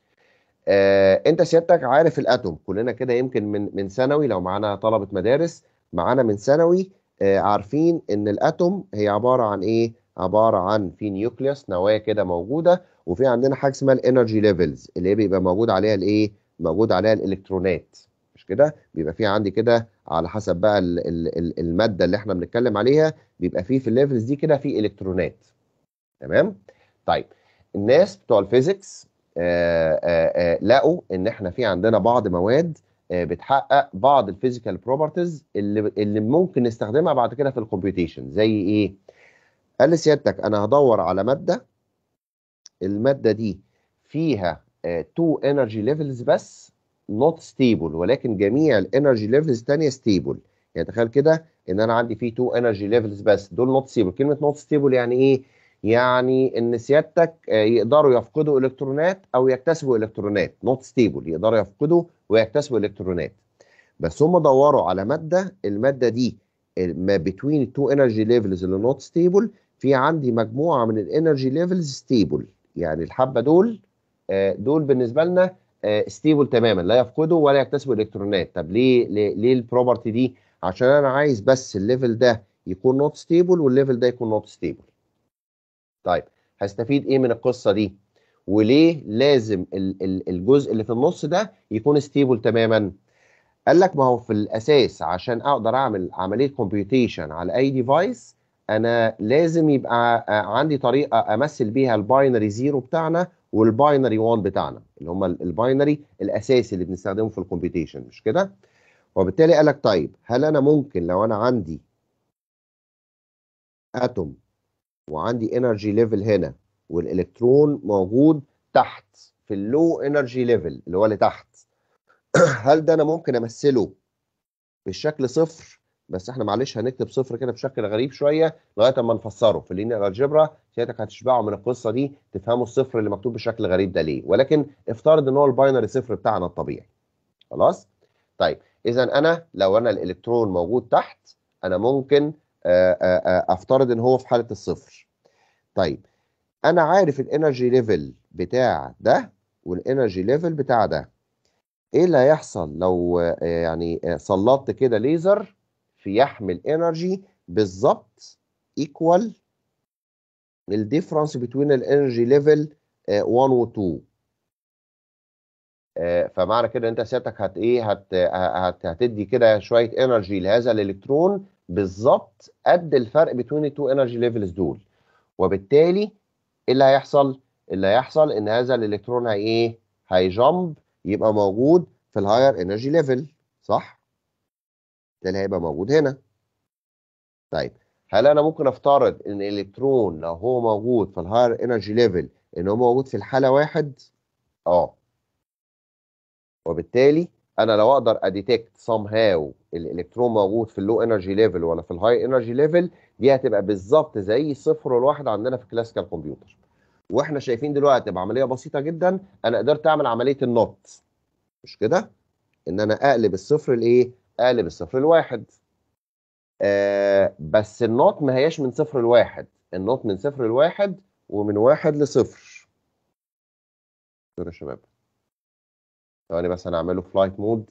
آه انت سيادتك عارف الاتوم كلنا كده يمكن من من ثانوي لو معانا طلبه مدارس معانا من ثانوي آه عارفين ان الاتوم هي عباره عن ايه عباره عن في نيوكليوس نواه كده موجوده وفي عندنا حاجه اسمها الانرجي ليفلز اللي هي بيبقى موجود عليها الايه موجود عليها الالكترونات مش كده بيبقى في عندي كده على حسب بقى الماده اللي احنا بنتكلم عليها بيبقى في في الليفلز دي كده في الكترونات تمام طيب الناس بتوع الفيزيكس آه، آه، آه، لقوا ان احنا في عندنا بعض مواد بتحقق بعض الفيزيكال بروبرتيز اللي اللي ممكن نستخدمها بعد كده في الكمبيوتيشن زي ايه قال لسيادتك انا هدور على ماده الماده دي فيها تو انرجي ليفلز بس نوت ستيبل ولكن جميع الانرجي ليفلز الثانيه ستيبل يعني تخيل كده ان انا عندي فيه تو انرجي ليفلز بس دول نوت ستيبل كلمه نوت ستيبل يعني ايه يعني ان سيادتك آه، يقدروا يفقدوا الكترونات او يكتسبوا الكترونات نوت ستيبل يقدروا يفقدوا ويكتسبوا الكترونات بس هم دوروا على ماده الماده دي ما بين التو انرجي ليفلز اللي نوت ستيبل في عندي مجموعه من الانرجي ليفلز ستيبل يعني الحبه دول آه، دول بالنسبه لنا ستيبل آه، تماما لا يفقدوا ولا يكتسبوا الكترونات طب ليه ليه, ليه البروبرتي دي عشان انا عايز بس الليفل ده يكون نوت ستيبل والليفل ده يكون نوت ستيبل طيب هستفيد ايه من القصه دي وليه لازم الجزء اللي في النص ده يكون ستيبل تماما قال لك ما هو في الاساس عشان اقدر اعمل عمليه كومبيوتيشن على اي ديفايس انا لازم يبقى عندي طريقه امثل بيها الباينري زيرو بتاعنا والباينري 1 بتاعنا اللي هم الباينري الاساسي اللي بنستخدمه في الكمبيوتيشن مش كده وبالتالي قال لك طيب هل انا ممكن لو انا عندي اتوم وعندي انرجي ليفل هنا والالكترون موجود تحت في اللو انرجي ليفل اللي هو اللي تحت هل ده انا ممكن امثله بالشكل صفر بس احنا معلش هنكتب صفر كده بشكل غريب شويه لغايه اما نفسره في اللينير الجبرا سيادتك هتشبعوا من القصه دي تفهموا الصفر اللي مكتوب بشكل غريب ده ليه ولكن افترض ان هو الباينري صفر بتاعنا الطبيعي خلاص طيب اذا انا لو انا الالكترون موجود تحت انا ممكن آه، آه، آه، افترض ان هو في حاله الصفر طيب انا عارف الانرجي ليفل بتاع ده والانرجي ليفل بتاع ده ايه اللي هيحصل لو يعني سلطت كده ليزر في يحمل انرجي بالظبط ايكوال الديفرنس بين الانرجي ليفل 1 و 2 فمعنى كده انت سيادتك هت ايه هت هتدي كده شويه انرجي لهذا الالكترون بالظبط قد الفرق بين التو انرجي ليفلز دول وبالتالي ايه اللي هيحصل اللي هيحصل ان هذا الالكترون هي ايه هيجامب يبقى موجود في الهاير انرجي ليفل صح بالتالي هيبقى موجود هنا طيب هل انا ممكن افترض ان الالكترون لو هو موجود في الهاير انرجي ليفل ان هو موجود في الحاله واحد اه وبالتالي انا لو اقدر اديتكت سام هاو الالكترون موجود في اللو انرجي ليفل ولا في الهاي انرجي ليفل دي هتبقى بالظبط زي الصفر والواحد عندنا في كلاسيكال كمبيوتر واحنا شايفين دلوقتي بعمليه بسيطه جدا انا قدرت اعمل عمليه النوت مش كده ان انا اقلب الصفر لايه اقلب الصفر لواحد آه بس النوت ما هياش من صفر لواحد النوت من صفر لواحد ومن واحد لصفر يا شباب ثواني بس انا اعمله فلايت مود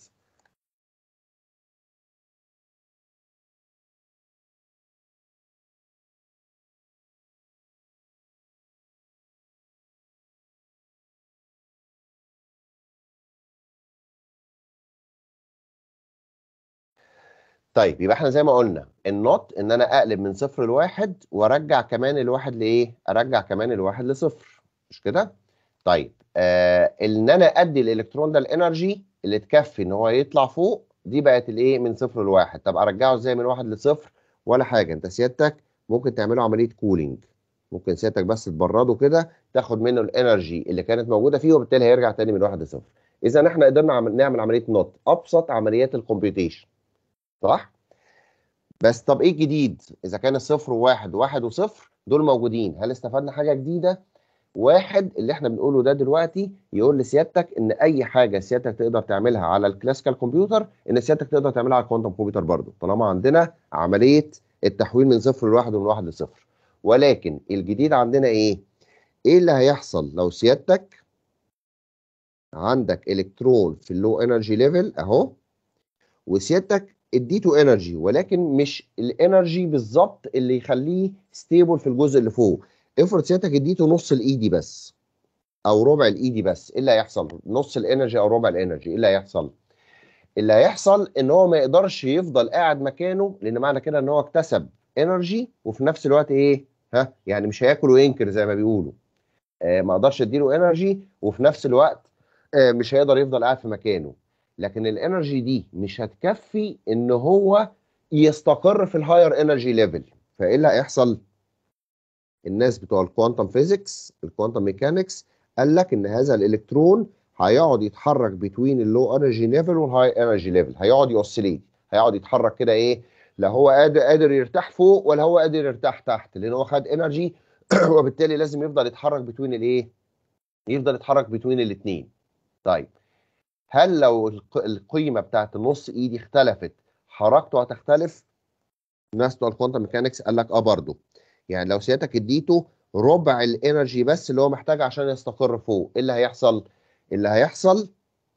طيب يبقى احنا زي ما قلنا النوت ان انا اقلب من صفر لواحد وارجع كمان الواحد لايه؟ ارجع كمان الواحد لصفر مش كده؟ طيب آه ان انا ادي الالكترون ده الانرجي اللي تكفي ان هو يطلع فوق دي بقت الايه من صفر لواحد طب ارجعه ازاي من واحد لصفر ولا حاجه انت سيادتك ممكن تعمله عمليه كولينج ممكن سيادتك بس تبرده كده تاخد منه الانرجي اللي كانت موجوده فيه وبالتالي هيرجع تاني من واحد لصفر اذا احنا قدرنا نعمل عمليه نوت ابسط عمليات الكمبيوتيشن صح؟ بس طب ايه الجديد؟ اذا كان الصفر وواحد وواحد وصفر دول موجودين، هل استفدنا حاجه جديده؟ واحد اللي احنا بنقوله ده دلوقتي يقول لسيادتك ان اي حاجه سيادتك تقدر تعملها على الكلاسيكال كمبيوتر ان سيادتك تقدر تعملها على الكوانتم كمبيوتر برضه طالما عندنا عمليه التحويل من صفر لواحد ومن واحد لصفر ولكن الجديد عندنا ايه؟ ايه اللي هيحصل لو سيادتك عندك الكترون في اللو انرجي ليفل اهو وسيادتك اديته انرجي ولكن مش الانرجي بالظبط اللي يخليه ستيبل في الجزء اللي فوق افرض سيادتك اديته نص الاي دي بس او ربع الاي دي بس ايه اللي هيحصل نص الانرجي او ربع الانرجي ايه اللي هيحصل اللي هيحصل ان هو ما يقدرش يفضل قاعد مكانه لان معنى كده ان هو اكتسب انرجي وفي نفس الوقت ايه ها يعني مش هياكل وينكر زي ما بيقولوا آه ما اقدرش اديله انرجي وفي نفس الوقت آه مش هيقدر يفضل قاعد في مكانه لكن الانرجي دي مش هتكفي ان هو يستقر في الهاير انرجي ليفل فايه اللي هيحصل الناس بتوع الكوانتم فيزيكس الكوانتم ميكانكس قال لك ان هذا الالكترون هيقعد يتحرك بين اللو انرجي ليفل والهاي انرجي ليفل هيقعد يوسليت هيقعد يتحرك كده ايه لا هو قادر قادر يرتاح فوق ولا هو قادر يرتاح تحت لان هو خد انرجي وبالتالي لازم يفضل يتحرك بين الايه يفضل يتحرك بين الاثنين طيب هل لو القيمه بتاعت النص اي دي اختلفت حركته هتختلف الناس بتوع الكوانتم ميكانكس قال لك اه برضه يعني لو سيادتك اديته ربع الانرجي بس اللي هو محتاجها عشان يستقر فوق ايه اللي هيحصل اللي هيحصل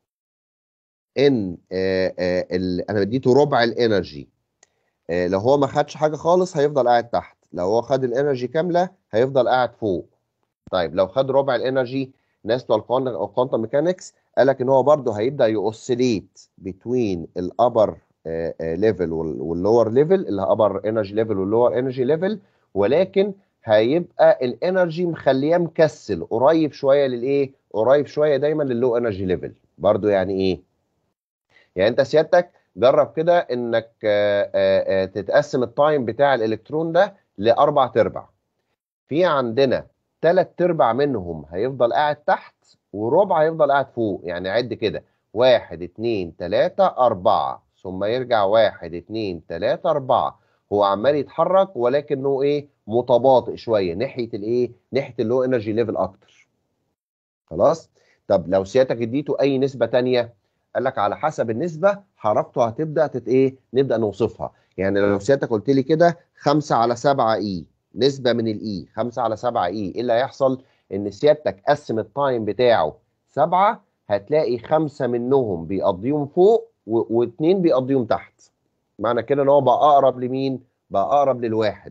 ان آآ آآ انا اديته ربع الانرجي لو هو ما خدش حاجه خالص هيفضل قاعد تحت لو هو خد الانرجي كامله هيفضل قاعد فوق طيب لو خد ربع الانرجي ناس بتوع الكوانتم ميكانكس قال لك ان هو برضه هيبدا يوسليت بين الابر ليفل واللور ليفل الابر انرجي ليفل واللور انرجي ليفل ولكن هيبقى الانرجي مخليه مكسل قريب شويه للايه قريب شويه دايما لللو انرجي ليفل برضه يعني ايه يعني انت سيادتك جرب كده انك آآ آآ تتقسم التايم بتاع الالكترون ده لاربع ارباع في عندنا ثلاث ارباع منهم هيفضل قاعد تحت وربع هيفضل قاعد فوق يعني عد كده واحد اتنين تلاتة أربعة ثم يرجع واحد اتنين تلاتة أربعة هو عمال يتحرك ولكنه ايه متباطئ شويه ناحيه الايه ناحيه اللو انرجي ليفل اكتر خلاص طب لو سيادتك اديته اي نسبه تانية قال لك على حسب النسبه حركته هتبدا تت ايه نبدا نوصفها يعني لو سيادتك قلت لي كده 5 على 7 اي نسبه من الاي 5 على 7 اي ايه اللي هيحصل ان سيادتك قسم التايم بتاعه 7 هتلاقي خمسه منهم بيقضيهم فوق واثنين بيقضيهم تحت معنى كده ان هو بقى اقرب لمين بقى اقرب للواحد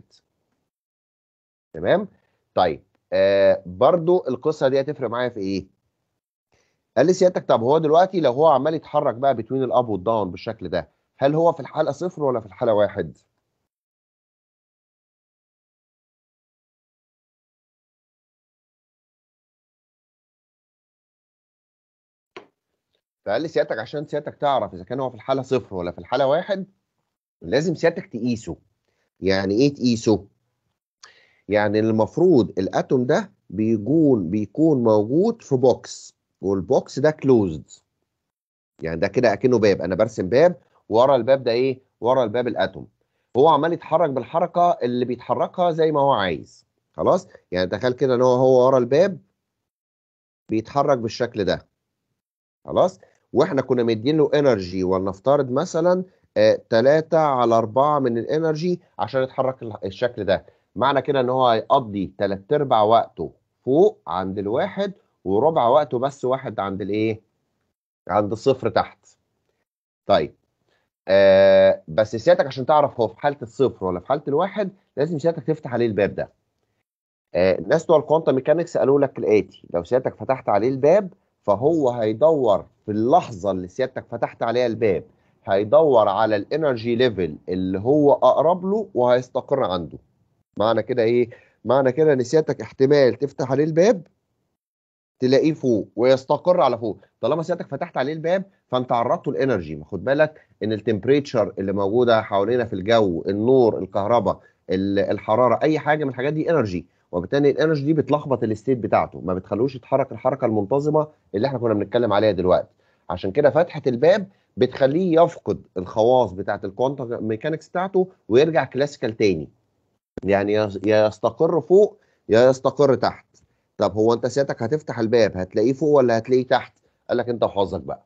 تمام طيب آه برضو القصه دي هتفرق معايا في ايه قال لي سيادتك طب هو دلوقتي لو هو عمال يتحرك بقى بين الاب والداون بالشكل ده هل هو في الحاله صفر ولا في الحاله واحد فقال لي سيادتك عشان سيادتك تعرف اذا كان هو في الحاله صفر ولا في الحاله واحد لازم سيادتك تقيسه يعني ايه تقيسه يعني المفروض الاتوم ده بيكون بيكون موجود في بوكس والبوكس ده كلوزد يعني ده كده اكنه باب انا برسم باب ورا الباب ده ايه ورا الباب الاتوم هو عمال يتحرك بالحركه اللي بيتحركها زي ما هو عايز خلاص يعني تخيل كده ان هو هو ورا الباب بيتحرك بالشكل ده خلاص واحنا كنا مدين له انرجي ولنفترض مثلا 3 على 4 من الانرجي عشان يتحرك الشكل ده معنى كده ان هو هيقضي 3 ارباع وقته فوق عند الواحد وربع وقته بس واحد عند الايه عند الصفر تحت طيب آه بس سيادتك عشان تعرف هو في حاله الصفر ولا في حاله الواحد لازم سيادتك تفتح عليه الباب ده آه الناس بتوع الكوانتم ميكانكس قالوا لك الاتي لو سيادتك فتحت عليه الباب فهو هيدور في اللحظه اللي سيادتك فتحت عليها الباب هيدور على الانرجي ليفل اللي هو اقرب له وهيستقر عنده معنى كده ايه معنى كده ان سيادتك احتمال تفتح عليه الباب تلاقيه فوق ويستقر على فوق طالما سيادتك فتحت عليه الباب فانت عرضته الانرجي خد بالك ان التمبريتشر اللي موجوده حوالينا في الجو النور الكهرباء الحراره اي حاجه من الحاجات دي انرجي وبالتالي الانرجي دي بتلخبط الستيت بتاعته ما بتخلوش يتحرك الحركه المنتظمه اللي احنا كنا بنتكلم عليها دلوقتي عشان كده فتحه الباب بتخليه يفقد الخواص بتاعه الكوانتم ميكانكس بتاعته ويرجع كلاسيكال تاني يعني يا يستقر فوق يا يستقر تحت طب هو انت سيادتك هتفتح الباب هتلاقيه فوق ولا هتلاقيه تحت قال لك انت وحظك بقى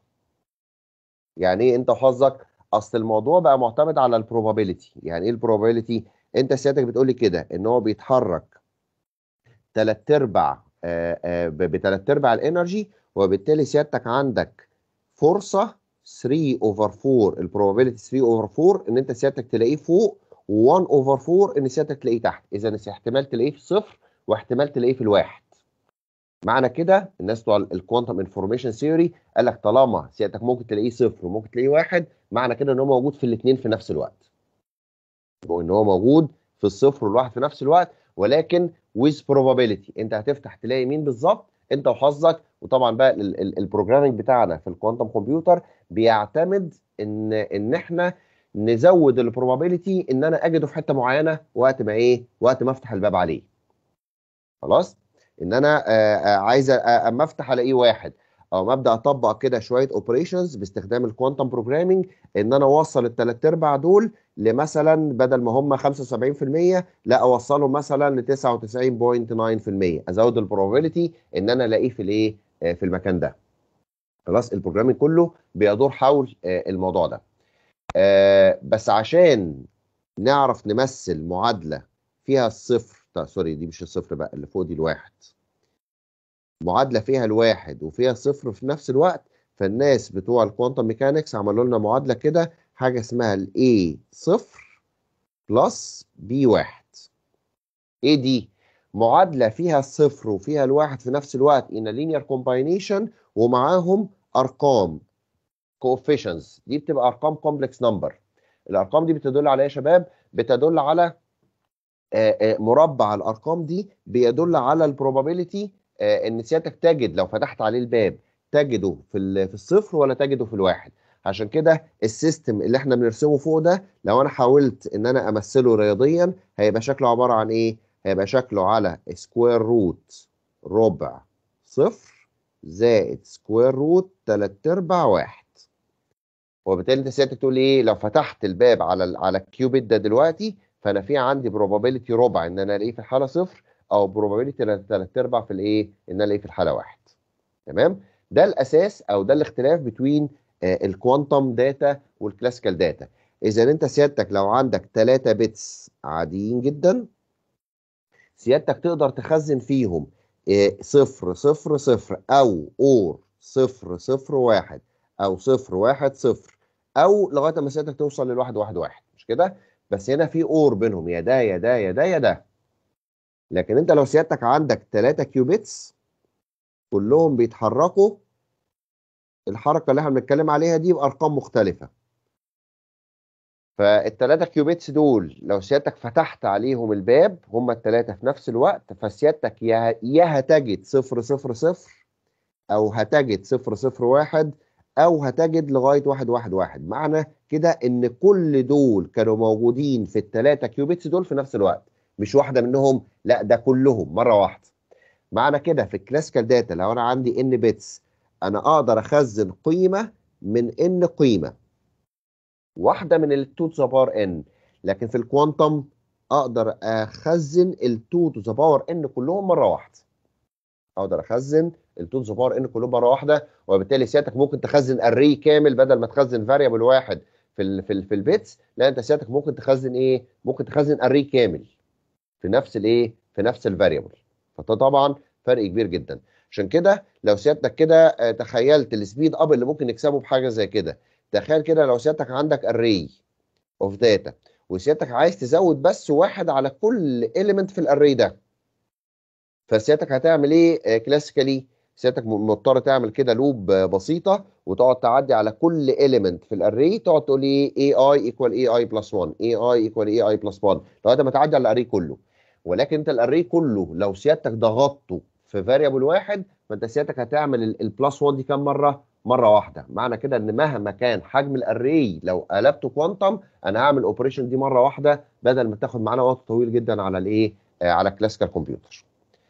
يعني ايه انت وحظك اصل الموضوع بقى معتمد على البروبابيلتي يعني ايه البروبابيلتي انت سيادتك بتقول لي كده ان هو بيتحرك ثلاث ارباع بثلاث ارباع الانرجي وبالتالي سيادتك عندك فرصه 3 اوفر 4 البروبابيلتي 3 اوفر 4 ان انت سيادتك تلاقيه فوق و1 اوفر 4 ان سيادتك تلاقيه تحت اذا احتمال تلاقيه في صفر واحتمال تلاقيه في الواحد معنى كده الناس بتوع الكوانتم انفورميشن ثيوري قال لك طالما سيادتك ممكن تلاقيه صفر وممكن تلاقيه واحد معنى كده ان هو موجود في الاثنين في نفس الوقت ان هو موجود في الصفر والواحد في نفس الوقت ولكن with probability انت هتفتح تلاقي مين بالظبط انت وحظك وطبعا بقى البروجرامنج بتاعنا في الكوانتم كمبيوتر بيعتمد ان ان احنا نزود البروبابيلتي ان انا اجده في حته معينه وقت ما ايه وقت ما افتح الباب عليه خلاص ان انا عايز اما افتح الاقيه واحد او ما ابدا اطبق كده شويه اوبريشنز باستخدام الكوانتم بروجرامنج ان انا اوصل الثلاث ارباع دول لمثلا بدل ما هم 75% لا اوصلهم مثلا ل 99.9% ازود البروبابيلتي ان انا الاقيه في الايه في المكان ده خلاص البروجرامينج كله بيدور حول الموضوع ده بس عشان نعرف نمثل معادله فيها الصفر طيب سوري دي مش الصفر بقى اللي فوق دي الواحد معادله فيها الواحد وفيها صفر في نفس الوقت فالناس بتوع الكوانتم ميكانكس عملوا لنا معادله كده حاجه اسمها الاي صفر بلس بي واحد ايه دي معادله فيها الصفر وفيها الواحد في نفس الوقت in a linear combination ومعاهم ارقام coefficients دي بتبقى ارقام complex number الارقام دي بتدل على ايه يا شباب بتدل على مربع الارقام دي بيدل على البروبابيلتي ان سيادتك تجد لو فتحت عليه الباب تجده في في الصفر ولا تجده في الواحد عشان كده السيستم اللي احنا بنرسمه فوق ده لو انا حاولت ان انا امثله رياضيا هيبقى شكله عباره عن ايه هيبقى شكله على سكوير روت ربع صفر زائد سكوير روت تلات ارباع واحد وبالتالي انت سيادتك تقول ايه لو فتحت الباب على على الكيوبيت ده دلوقتي فانا في عندي بروبابيلتي ربع ان انا الاقيه في الحاله صفر او بروبابيلتي ثلاث ارباع في الايه ان انا الاقيه في الحاله واحد تمام ده الاساس او ده الاختلاف بين الكوانتم داتا والكلاسيكال داتا اذا انت سيادتك لو عندك 3 بيتس عاديين جدا سيادتك تقدر تخزن فيهم صفر صفر صفر او اور صفر صفر واحد او صفر واحد صفر او لغايه ما سيادتك توصل للواحد واحد واحد مش كده بس هنا في اور بينهم يا ده يا ده يا ده يا ده لكن انت لو سيادتك عندك 3 كيوبيتس كلهم بيتحركوا الحركه اللي احنا بنتكلم عليها دي بارقام مختلفه فالثلاثه كيوبيتس دول لو سيادتك فتحت عليهم الباب هم الثلاثه في نفس الوقت فسيادتك يا يا هتجد صفر صفر صفر او هتجد صفر صفر واحد او هتجد لغايه واحد واحد واحد معنى كده ان كل دول كانوا موجودين في الثلاثه كيوبيتس دول في نفس الوقت مش واحده منهم لا ده كلهم مره واحده معنى كده في الكلاسيكال داتا لو انا عندي ان بيتس انا اقدر اخزن قيمه من ان قيمه واحده من ال 2 to the power n لكن في الكوانتم اقدر اخزن ال 2 to the power n كلهم مره واحده اقدر اخزن ال 2 to the power n كلهم مره واحده وبالتالي سيادتك ممكن تخزن اري كامل بدل ما تخزن فاريبل واحد في ال في ال في البيتس لا انت سيادتك ممكن تخزن ايه ممكن تخزن اري كامل في نفس الايه في نفس الفاريبل فده طبعا فرق كبير جدا عشان كده لو سيادتك كده آه، تخيلت السبيد اب اللي ممكن نكسبه بحاجه زي كده تخيل كده لو سيادتك عندك اري اوف داتا وسيادتك عايز تزود بس واحد على كل اليمنت في الاري ده فسيادتك هتعمل ايه كلاسيكالي سيادتك م- مضطر تعمل كده لوب آه، بسيطه وتقعد تعدي على كل اليمنت في الاري تقعد تقول ايه اي اي ايكوال اي اي بلس 1 اي اي ايكوال اي اي بلس 1 لغايه ما تعدي على الاري كله ولكن انت الاري كله لو سيادتك ضغطته في فاريبل واحد فانت سيادتك هتعمل البلس 1 دي كام مره؟ مره واحده معنى كده ان مهما كان حجم الاري لو قلبته كوانتم انا هعمل اوبريشن دي مره واحده بدل ما تاخد معانا وقت طويل جدا على الايه؟ آه على كلاسيكال كمبيوتر.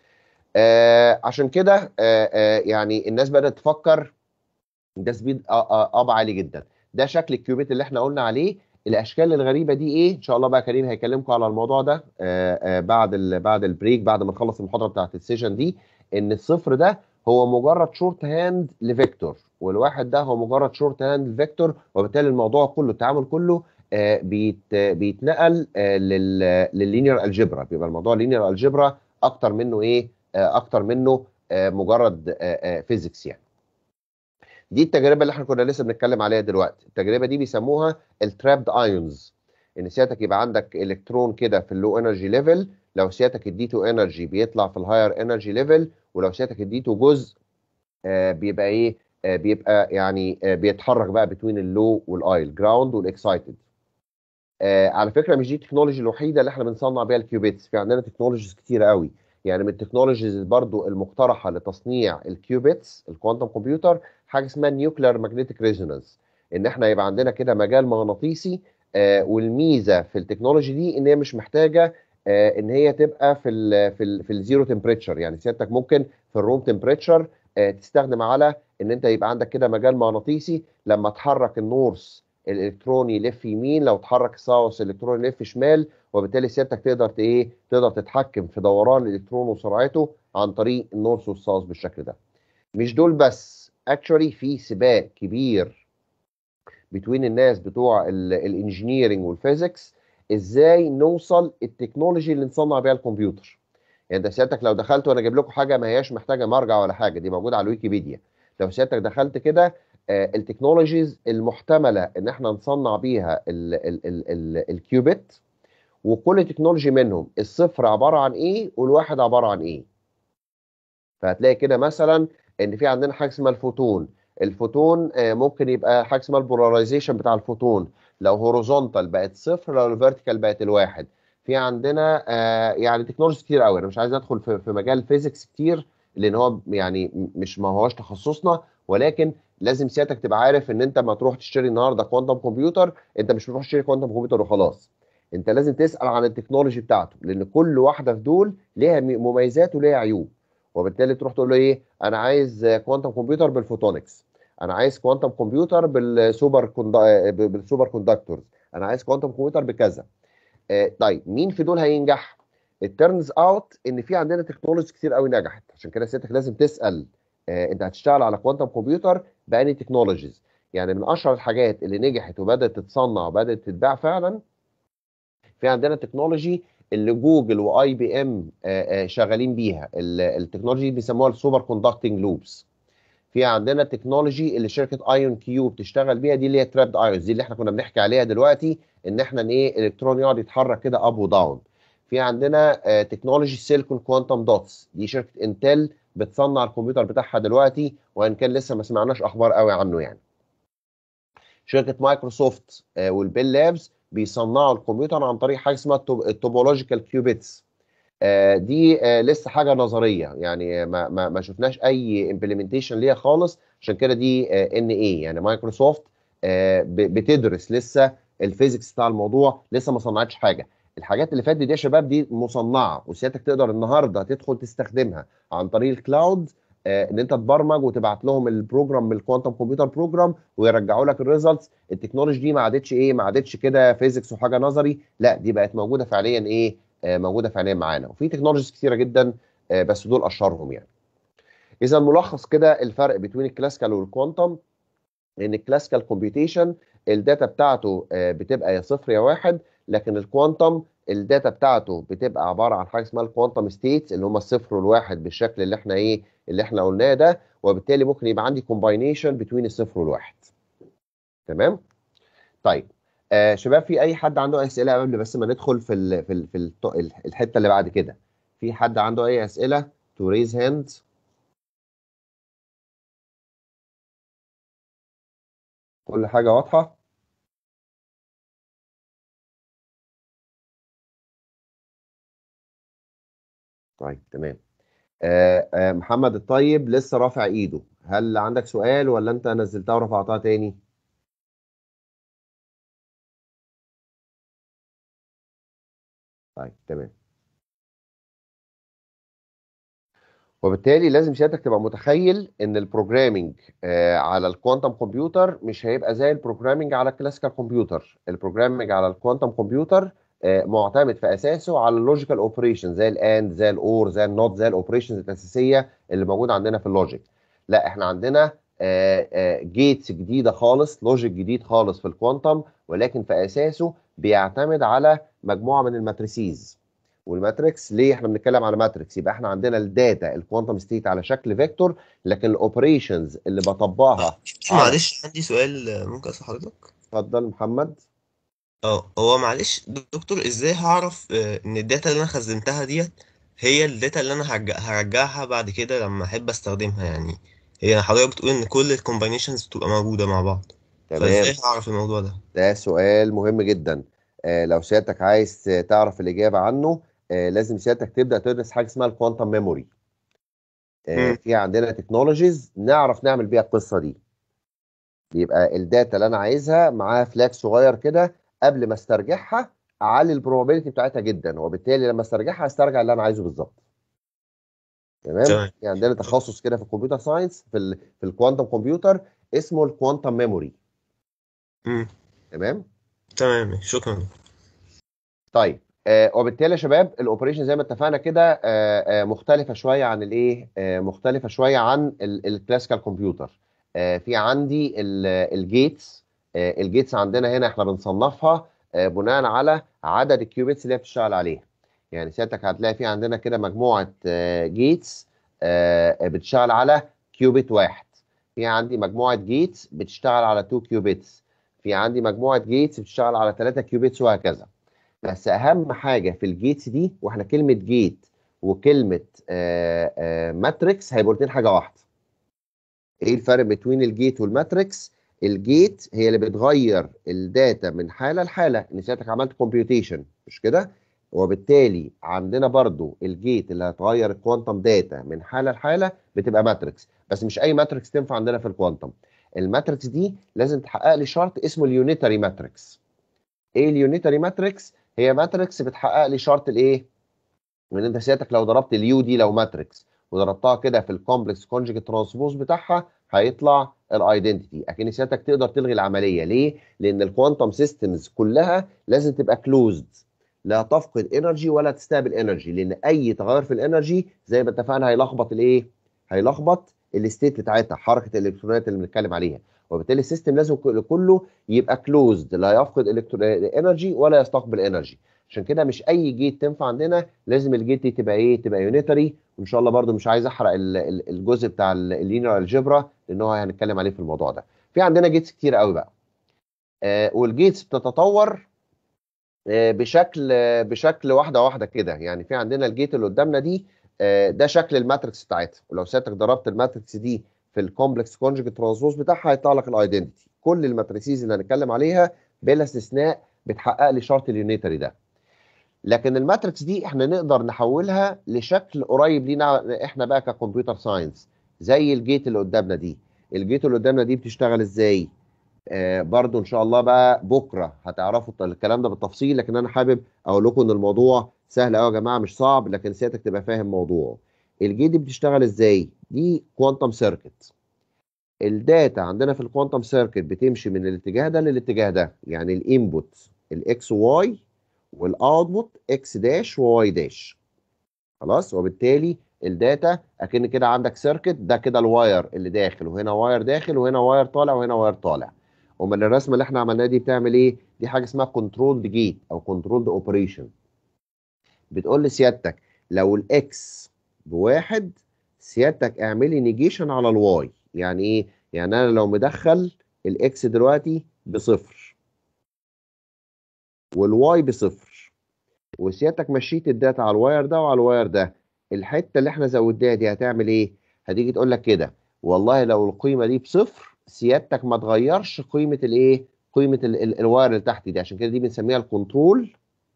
آه عشان كده آه آه يعني الناس بدات تفكر ده سبيد اب عالي جدا ده شكل الكيوبيت اللي احنا قلنا عليه الاشكال الغريبه دي ايه ان شاء الله بقى كريم هيكلمكم على الموضوع ده آه آه بعد ال بعد البريك بعد ما نخلص المحاضره بتاعت السيشن دي ان الصفر ده هو مجرد شورت هاند لفيكتور والواحد ده هو مجرد شورت هاند لفيكتور وبالتالي الموضوع كله التعامل كله آه بيت بيتنقل آه لللينير الجبرا بيبقى الموضوع لينير الجبرا اكتر منه ايه آه اكتر منه آه مجرد فيزيكس يعني دي التجربه اللي احنا كنا لسه بنتكلم عليها دلوقتي التجربه دي بيسموها الترابد ايونز ان سيادتك يبقى عندك الكترون كده في اللو انرجي ليفل لو سيادتك اديته انرجي بيطلع في الهاير انرجي ليفل ولو سيادتك اديته جزء آه بيبقى ايه آه بيبقى يعني آه بيتحرك بقى بين اللو والاي الجراوند والاكسايتد آه على فكره مش دي التكنولوجي الوحيده اللي احنا بنصنع بيها الكيوبيتس في عندنا تكنولوجيز كتيره قوي يعني من التكنولوجيز برضو المقترحه لتصنيع الكيوبيتس الكوانتم كمبيوتر حاجه اسمها نيوكلير ماجنتيك ريزونانس ان احنا يبقى عندنا كده مجال مغناطيسي آه والميزه في التكنولوجي دي ان هي مش محتاجه آه ان هي تبقى في ال في ال في الزيرو تمبريتشر يعني سيادتك ممكن في الروم تمبريتشر آه تستخدم على ان انت يبقى عندك كده مجال مغناطيسي لما تحرك النورس الالكتروني يلف يمين لو تحرك الساوث الالكتروني يلف شمال وبالتالي سيادتك تقدر ايه تقدر تتحكم في دوران الالكترون وسرعته عن طريق النورث والساوث بالشكل ده مش دول بس اكشولي في سباق كبير بين الناس بتوع الانجينيرنج والفيزيكس ازاي نوصل التكنولوجي اللي نصنع بيها الكمبيوتر يعني ده سيادتك لو دخلت وانا اجيب لكم حاجه ما هياش محتاجه مرجع ولا حاجه دي موجوده على الويكيبيديا لو سيادتك دخلت كده آه التكنولوجيز المحتمله ان احنا نصنع بيها الكيوبيت وكل تكنولوجي منهم الصفر عباره عن ايه والواحد عباره عن ايه فهتلاقي كده مثلا ان في عندنا حاجه اسمها الفوتون الفوتون ممكن يبقى حاجه اسمها البولاريزيشن بتاع الفوتون لو هوريزونتال بقت صفر لو الفيرتيكال بقت الواحد في عندنا يعني تكنولوجيز كتير قوي انا مش عايز ادخل في مجال فيزيكس كتير لان هو يعني مش ما هوش تخصصنا ولكن لازم سيادتك تبقى عارف ان انت ما تروح تشتري النهارده كوانتم كمبيوتر انت مش بتروح تشتري كوانتم كمبيوتر وخلاص انت لازم تسال عن التكنولوجي بتاعته لان كل واحده في دول ليها مميزات وليها عيوب وبالتالي تروح تقول له ايه انا عايز كوانتم كمبيوتر بالفوتونكس انا عايز كوانتم كمبيوتر بالسوبر كوندا... بالسوبر كوندكتورز انا عايز كوانتم كمبيوتر بكذا آه طيب مين في دول هينجح الترنز اوت ان في عندنا تكنولوجيز كتير قوي نجحت عشان كده سيادتك لازم تسال آه انت هتشتغل على كوانتم كمبيوتر باني تكنولوجيز يعني من اشهر الحاجات اللي نجحت وبدات تتصنع وبدات تتباع فعلا في عندنا تكنولوجي اللي جوجل واي بي ام شغالين بيها التكنولوجي بيسموها السوبر كوندكتنج لوبس في عندنا تكنولوجي اللي شركه ايون كيو بتشتغل بيها دي اللي هي ترابد ايونز دي اللي احنا كنا بنحكي عليها دلوقتي ان احنا ايه الكترون يقعد يتحرك كده اب وداون في عندنا تكنولوجي سيليكون كوانتم دوتس دي شركه انتل بتصنع الكمبيوتر بتاعها دلوقتي وان كان لسه ما سمعناش اخبار قوي عنه يعني شركه مايكروسوفت والبيل لابس بيصنعوا الكمبيوتر عن طريق حاجه اسمها التوبولوجيكال كيوبيتس دي لسه حاجه نظريه يعني ما ما, ما شفناش اي امبلمنتيشن ليها خالص عشان كده دي ان اي يعني مايكروسوفت بتدرس لسه الفيزيكس بتاع الموضوع لسه ما صنعتش حاجه الحاجات اللي فاتت دي يا شباب دي مصنعه وسيادتك تقدر النهارده تدخل تستخدمها عن طريق الكلاود آه، ان انت تبرمج وتبعت لهم البروجرام من الكوانتم كمبيوتر بروجرام ويرجعوا لك الريزلتس التكنولوجي دي ما عادتش ايه ما عادتش كده فيزيكس وحاجه نظري لا دي بقت موجوده فعليا ايه آه، موجوده فعليا معانا وفي تكنولوجيز كتيره جدا آه، بس دول اشهرهم يعني اذا ملخص كده الفرق بين الكلاسيكال والكوانتم ان الكلاسيكال كومبيوتيشن الداتا بتاعته بتبقى يا صفر يا واحد لكن الكوانتم الداتا بتاعته بتبقى عباره عن حاجه اسمها الكوانتم ستيتس اللي هم الصفر والواحد بالشكل اللي احنا ايه اللي احنا قلناه ده وبالتالي ممكن يبقى عندي كومباينيشن بين الصفر والواحد تمام طيب آه شباب في اي حد عنده اسئله قبل بس ما ندخل في ال في ال في ال الحته اللي بعد كده في حد عنده اي اسئله تو ريز هاند كل حاجه واضحه طيب تمام آه آه محمد الطيب لسه رافع ايده هل عندك سؤال ولا انت نزلتها ورفعتها تاني طيب تمام وبالتالي لازم سيادتك تبقى متخيل ان البروجرامينج آه على الكوانتم كمبيوتر مش هيبقى زي البروجرامينج على الكلاسيكال كمبيوتر البروجرامينج على الكوانتم كمبيوتر آه معتمد في اساسه على اللوجيكال اوبريشن زي الاند زي الاور زي النوت زي الاوبريشنز الاساسيه اللي موجوده عندنا في اللوجيك لا احنا عندنا جيتس جديده خالص لوجيك جديد خالص في الكوانتم ولكن في اساسه بيعتمد على مجموعه من الماتريسيز والماتريكس ليه احنا بنتكلم على ماتريكس يبقى احنا عندنا الداتا الكوانتم ستيت على شكل فيكتور لكن الاوبريشنز اللي بطبقها معلش عندي سؤال ممكن اسال حضرتك اتفضل محمد اه هو معلش دكتور ازاي هعرف ان الداتا اللي انا خزنتها ديت هي الداتا اللي انا هرجعها بعد كده لما احب استخدمها يعني هي حضرتك بتقول ان كل الكومباينيشنز بتبقى موجوده مع بعض تمام فازاي هعرف الموضوع ده ده سؤال مهم جدا آه لو سيادتك عايز تعرف الاجابه عنه آه لازم سيادتك تبدا تدرس حاجه اسمها الكوانتم ميموري آه في عندنا تكنولوجيز نعرف نعمل بيها القصه دي يبقى الداتا اللي انا عايزها معاها فلاج صغير كده قبل ما استرجعها اعلي البروبابيلتي بتاعتها جدا وبالتالي لما استرجعها استرجع اللي انا عايزه بالظبط تمام تمام. يعني عندنا تخصص كده في الكمبيوتر ساينس في ال في الكوانتم كمبيوتر اسمه الكوانتم ميموري امم تمام تمام شكرا طيب آه وبالتالي يا شباب الاوبريشن زي ما اتفقنا كده آه آه مختلفه شويه عن الايه آه مختلفه شويه عن الكلاسيكال كمبيوتر آه في عندي الجيتس آه الجيتس عندنا هنا احنا بنصنفها آه بناء على عدد الكيوبيتس اللي هي بتشتغل عليها يعني سيادتك هتلاقي في عندنا كده مجموعه آه جيتس آه بتشتغل على كيوبيت واحد في عندي مجموعه جيتس بتشتغل على 2 كيوبيتس في عندي مجموعه جيتس بتشتغل على 3 كيوبيتس وهكذا بس اهم حاجه في الجيتس دي واحنا كلمه جيت وكلمه آآ آآ ماتريكس هيبقوا الاثنين حاجه واحده ايه الفرق بين الجيت والماتريكس الجيت هي اللي بتغير الداتا من حاله لحاله ان سيادتك عملت كومبيوتيشن مش كده وبالتالي عندنا برضو الجيت اللي هتغير الكوانتم داتا من حاله لحاله بتبقى ماتريكس بس مش اي ماتريكس تنفع عندنا في الكوانتم الماتريكس دي لازم تحقق لي شرط اسمه اليونيتري ماتريكس ايه اليونيتري ماتريكس هي ماتريكس بتحقق لي شرط الايه ان انت سيادتك لو ضربت اليو دي لو ماتريكس وضربتها كده في الكومبلكس كونجكت ترانسبوز بتاعها هيطلع الايدنتيتي اكن سيادتك تقدر تلغي العمليه ليه لان الكوانتم سيستمز كلها لازم تبقى كلوزد لا تفقد انرجي ولا تستقبل انرجي لان اي تغير في الانرجي زي ما اتفقنا هيلخبط الايه هيلخبط الستيت بتاعتها حركه الالكترونات اللي بنتكلم عليها وبالتالي السيستم لازم كله يبقى كلوزد لا يفقد انرجي ولا يستقبل انرجي عشان كده مش اي جيت تنفع عندنا لازم الجيت دي تبقى ايه تبقى يونيتري وان شاء الله برده مش عايز احرق الجزء بتاع اللينير الجبرا لان هو هنتكلم عليه في الموضوع ده في عندنا جيتس كتير قوي بقى آه والجيتس بتتطور آه بشكل آه بشكل واحده واحده كده يعني في عندنا الجيت اللي قدامنا دي ده شكل الماتريكس بتاعتها ولو سيادتك ضربت الماتريكس دي في الكومبلكس كونجكت ترانسبوز بتاعها هيطلع لك الايدنتيتي كل الماتريسيز اللي هنتكلم عليها بلا استثناء بتحقق لي شرط اليونيتري ده لكن الماتريكس دي احنا نقدر نحولها لشكل قريب لينا احنا بقى ككمبيوتر ساينس زي الجيت اللي قدامنا دي الجيت اللي قدامنا دي بتشتغل ازاي آه برضو ان شاء الله بقى بكره هتعرفوا الكلام ده بالتفصيل لكن انا حابب اقول لكم ان الموضوع سهل قوي يا جماعه مش صعب لكن سيادتك تبقى فاهم موضوعه الجيت دي بتشتغل ازاي دي كوانتم سيركت الداتا عندنا في الكوانتم سيركت بتمشي من الاتجاه ده للاتجاه ده يعني الانبوت الاكس واي والاوتبوت اكس داش وواي داش خلاص وبالتالي الداتا اكن كده عندك سيركت ده كده الواير اللي داخل وهنا واير داخل وهنا واير طالع وهنا واير طالع امال الرسمه اللي احنا عملناها دي بتعمل ايه دي حاجه اسمها كنترولد جيت او كنترولد اوبريشن بتقول لسيادتك لو الاكس بواحد سيادتك اعملي نيجيشن على الواي يعني ايه يعني انا لو مدخل الاكس دلوقتي بصفر والواي بصفر وسيادتك مشيت الداتا على الواير ده وعلى الواير ده الحته اللي احنا زودناها دي هتعمل ايه هتيجي تقول لك كده والله لو القيمه دي بصفر سيادتك ما تغيرش قيمه الايه قيمه ال ال الواير اللي تحت دي عشان كده دي بنسميها الكنترول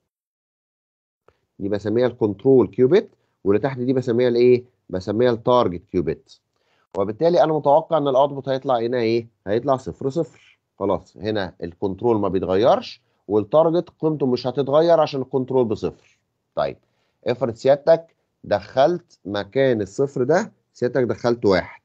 دي بسميها الكنترول كيوبيت واللي تحت دي بسميها الايه بسميها التارجت كيوبيت وبالتالي انا متوقع ان الاوتبوت هيطلع هنا ايه هيطلع صفر صفر خلاص هنا الكنترول ما بيتغيرش والتارجت قيمته مش هتتغير عشان الكنترول بصفر طيب افرض سيادتك دخلت مكان الصفر ده سيادتك دخلت واحد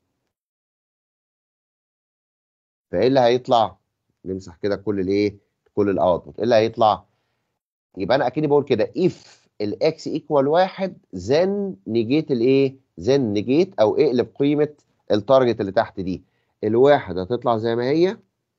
فايه اللي هيطلع نمسح كده كل الايه كل الاوتبوت ايه اللي هيطلع يبقى انا اكني بقول كده if الاكس ايكوال واحد then نيجيت الايه then نيجيت او اقلب قيمه التارجت اللي تحت دي الواحد هتطلع زي ما هي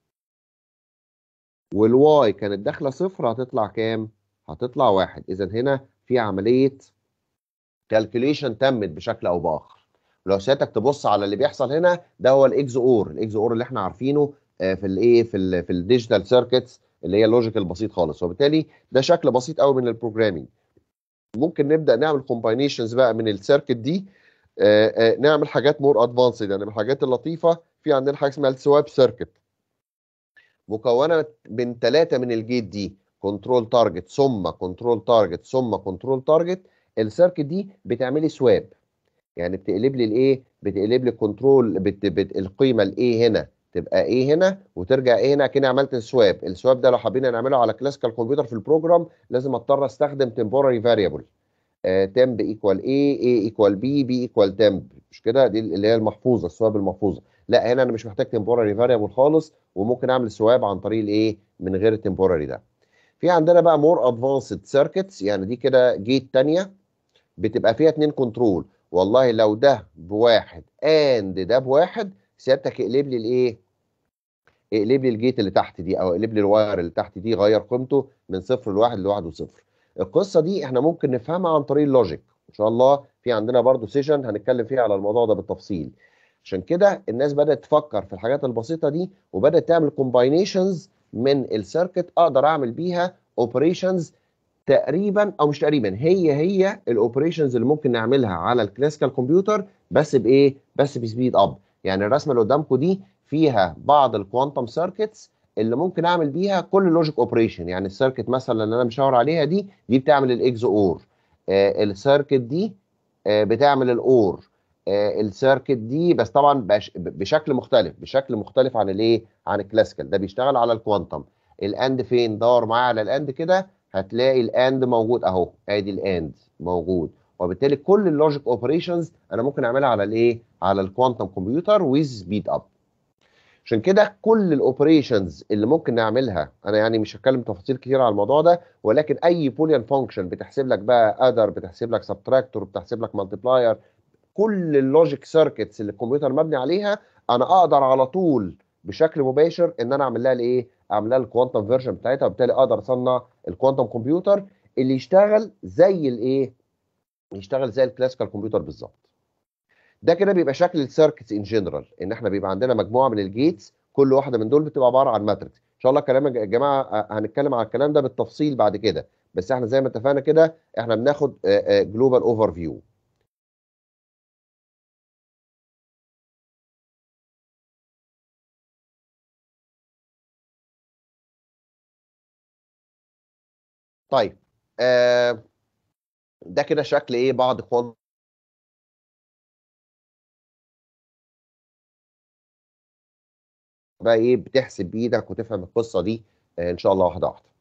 والواي كانت داخله صفر هتطلع كام هتطلع واحد اذا هنا في عمليه كالكوليشن تمت بشكل او باخر لو سيادتك تبص على اللي بيحصل هنا ده هو الاكس اور الاكس اور اللي احنا عارفينه في الايه في ال في الديجيتال سيركتس اللي هي اللوجيك البسيط خالص وبالتالي ده شكل بسيط قوي من البروجرامينج ممكن نبدا نعمل كومباينيشنز بقى من السيركت دي آآ آآ نعمل حاجات مور ادفانسد يعني من الحاجات اللطيفه في عندنا حاجه اسمها السواب سيركت مكونه من ثلاثه من الجيت دي كنترول تارجت ثم كنترول تارجت ثم كنترول تارجت السيركت دي بتعملي سواب يعني بتقلب لي الايه بتقلب لي الكنترول بت بت القيمه الايه هنا تبقى ايه هنا وترجع ايه هنا كأني عملت السواب السواب ده لو حابين نعمله على كلاسيكال كمبيوتر في البروجرام لازم اضطر استخدم temporary variable temp ايكوال a a ايكوال b b ايكوال temp مش كده دي اللي هي المحفوظه السواب المحفوظه لا هنا انا مش محتاج temporary variable خالص وممكن اعمل سواب عن طريق الايه من غير التمبوراري ده في عندنا بقى مور ادفانسد سيركتس يعني دي كده جيت ثانيه بتبقى فيها اتنين كنترول والله لو ده بواحد اند ده بواحد سيادتك اقلب لي الايه اقلب لي الجيت اللي تحت دي او اقلب لي الواير اللي تحت دي غير قيمته من صفر لواحد لواحد وصفر القصه دي احنا ممكن نفهمها عن طريق اللوجيك ان شاء الله في عندنا برضو سيشن هنتكلم فيها على الموضوع ده بالتفصيل عشان كده الناس بدات تفكر في الحاجات البسيطه دي وبدات تعمل كومباينيشنز من السيركت اقدر اعمل بيها اوبريشنز تقريبا او مش تقريبا هي هي الاوبريشنز اللي ممكن نعملها على الكلاسيكال كمبيوتر بس بايه بس بسبيد اب يعني الرسمه اللي قدامكم دي فيها بعض الكوانتم سيركتس اللي ممكن اعمل بيها كل اللوجيك اوبريشن يعني السيركت مثلا اللي انا مشاور عليها دي دي بتعمل الاكس اور آه السيركت دي آه بتعمل الاور آه السيركت دي بس طبعا بش بشكل مختلف بشكل مختلف عن الايه عن الكلاسيكال ده بيشتغل على الكوانتم الاند فين دور معايا على الاند كده هتلاقي الاند موجود اهو ادي الاند موجود وبالتالي كل اللوجيك اوبريشنز انا ممكن اعملها على الايه على الكوانتم كمبيوتر ويز سبيد اب عشان كده كل الاوبريشنز اللي ممكن نعملها انا يعني مش هتكلم تفاصيل كتير على الموضوع ده ولكن اي بوليان فانكشن بتحسب لك بقى ادر بتحسب لك سبتراكتور بتحسب لك مالتيبلاير كل اللوجيك سيركتس اللي الكمبيوتر مبني عليها انا اقدر على طول بشكل مباشر ان انا اعمل لها الايه اعمل لها الكوانتم فيرجن بتاعتها وبالتالي اقدر اصنع الكوانتم كمبيوتر اللي يشتغل زي الايه يشتغل زي الكلاسيكال كمبيوتر بالظبط ده كده بيبقى شكل السيركتس ان جنرال ان احنا بيبقى عندنا مجموعه من الجيتس كل واحده من دول بتبقى عباره عن ماتريكس ان شاء الله كلام يا جماعه هنتكلم على الكلام ده بالتفصيل بعد كده بس احنا زي ما اتفقنا كده احنا بناخد جلوبال اوفر فيو طيب آه ده كده شكل ايه بعض كوانتم بقى ايه بتحسب بايدك وتفهم القصه دي آه، ان شاء الله واحده واحده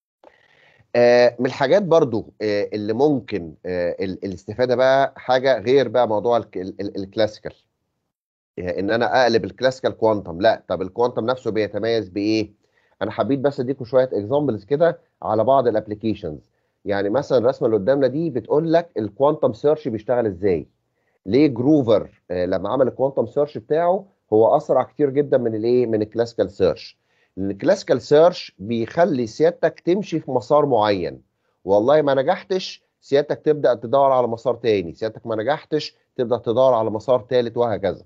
آه، من الحاجات برضو آه، اللي ممكن آه، ال- الاستفاده بقى حاجه غير بقى موضوع الك- ال- ال- الكلاسيكال يعني ان انا اقلب الكلاسيكال كوانتم لا طب الكوانتم نفسه بيتميز بايه انا حبيت بس اديكم شويه اكزامبلز كده على بعض الابلكيشنز يعني مثلا الرسمه اللي قدامنا دي بتقول لك الكوانتم سيرش بيشتغل ازاي ليه جروفر آه، لما عمل الكوانتم سيرش بتاعه هو اسرع كتير جدا من الايه من الكلاسيكال سيرش لان الكلاسيكال سيرش بيخلي سيادتك تمشي في مسار معين والله ما نجحتش سيادتك تبدا تدور على مسار تاني سيادتك ما نجحتش تبدا تدور على مسار ثالث وهكذا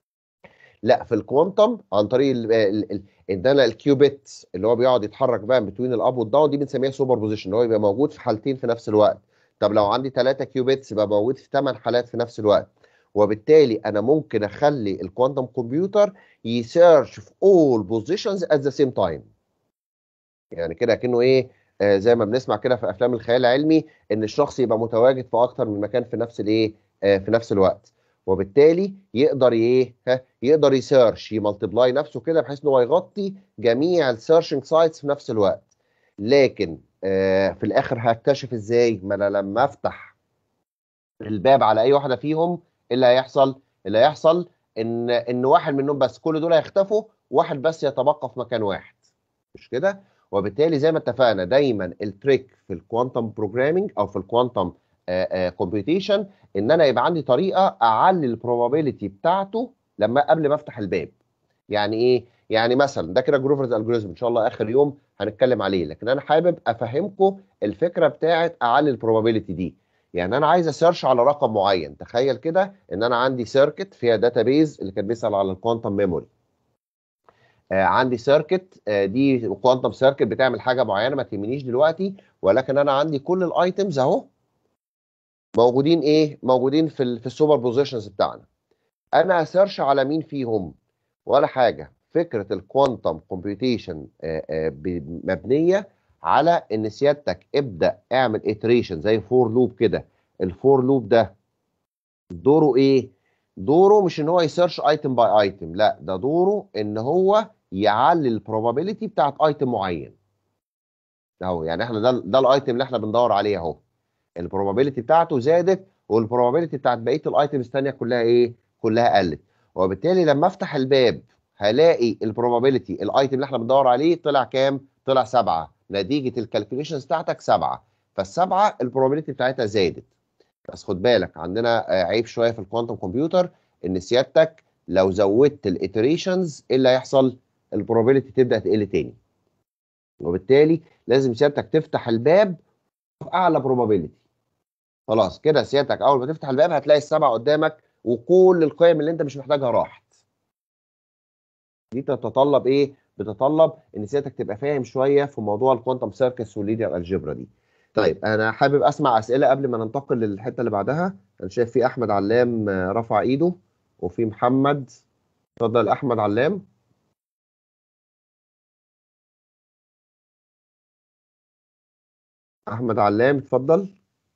لا في الكوانتم عن طريق ال- ال- ال- ان انا الكيوبيت اللي هو بيقعد يتحرك بقى بين الاب والداون دي بنسميها سوبر بوزيشن اللي هو يبقى موجود في حالتين في نفس الوقت طب لو عندي ثلاثة كيوبيتس يبقى موجود في ثمان حالات في نفس الوقت وبالتالي انا ممكن اخلي الكوانتم كمبيوتر يسيرش في all positions at the same time يعني كده كأنه ايه آه زي ما بنسمع كده في افلام الخيال العلمي ان الشخص يبقى متواجد في اكتر من مكان في نفس الايه آه في نفس الوقت وبالتالي يقدر ايه ها يقدر يسيرش يمالتبلاي نفسه كده بحيث ان هو يغطي جميع السيرشنج سايتس في نفس الوقت لكن آه في الاخر هكتشف ازاي ما انا لما افتح الباب على اي واحده فيهم إيه اللي هيحصل اللي هيحصل ان ان واحد منهم بس كل دول هيختفوا واحد بس يتبقى في مكان واحد مش كده وبالتالي زي ما اتفقنا دايما التريك في الكوانتم بروجرامينج او في الكوانتم كومبيوتيشن ان انا يبقى عندي طريقه اعلي البروبابيلتي بتاعته لما قبل ما افتح الباب يعني ايه يعني مثلا ده كده جروفرز الجوريزم ان شاء الله اخر يوم هنتكلم عليه لكن انا حابب افهمكم الفكره بتاعت اعلي البروبابيلتي دي يعني انا عايز اسيرش على رقم معين تخيل كده ان انا عندي سيركت فيها داتابيز اللي كان بيسال على الكوانتم ميموري آه عندي سيركت آه دي كوانتم سيركت بتعمل حاجه معينه ما تهمنيش دلوقتي ولكن انا عندي كل الايتمز اهو موجودين ايه موجودين في ال في السوبر بوزيشنز بتاعنا انا اسيرش على مين فيهم ولا حاجه فكره الكوانتم كومبيوتيشن مبنيه على ان سيادتك ابدا اعمل iteration زي فور لوب كده الفور لوب ده دوره ايه دوره مش ان هو يسيرش ايتم باي ايتم لا ده دوره ان هو يعلي البروبابيلتي بتاعت ايتم معين اهو يعني احنا ده ده الايتم اللي احنا بندور عليه اهو البروبابيلتي بتاعته زادت والبروبابيلتي بتاعت بقيه الايتمز الثانيه كلها ايه كلها قلت وبالتالي لما افتح الباب هلاقي البروبابيلتي الايتم اللي احنا بندور عليه طلع كام طلع سبعة نتيجه الكالكوليشنز بتاعتك سبعة فالسبعه البروبابيلتي بتاعتها زادت بس خد بالك عندنا عيب شويه في الكوانتم كمبيوتر ان سيادتك لو زودت الاتريشنز ايه اللي هيحصل البروبابيلتي تبدا تقل تاني وبالتالي لازم سيادتك تفتح الباب في اعلى بروبابيلتي خلاص كده سيادتك اول ما تفتح الباب هتلاقي السبعه قدامك وكل القيم اللي انت مش محتاجها راحت دي تتطلب ايه بتتطلب ان سيادتك تبقى فاهم شويه في موضوع الكوانتم سيركس واللينير الجبرا دي طيب انا حابب اسمع اسئله قبل ما ننتقل للحته اللي بعدها انا شايف في احمد علام رفع ايده وفي محمد اتفضل احمد علام احمد علام اتفضل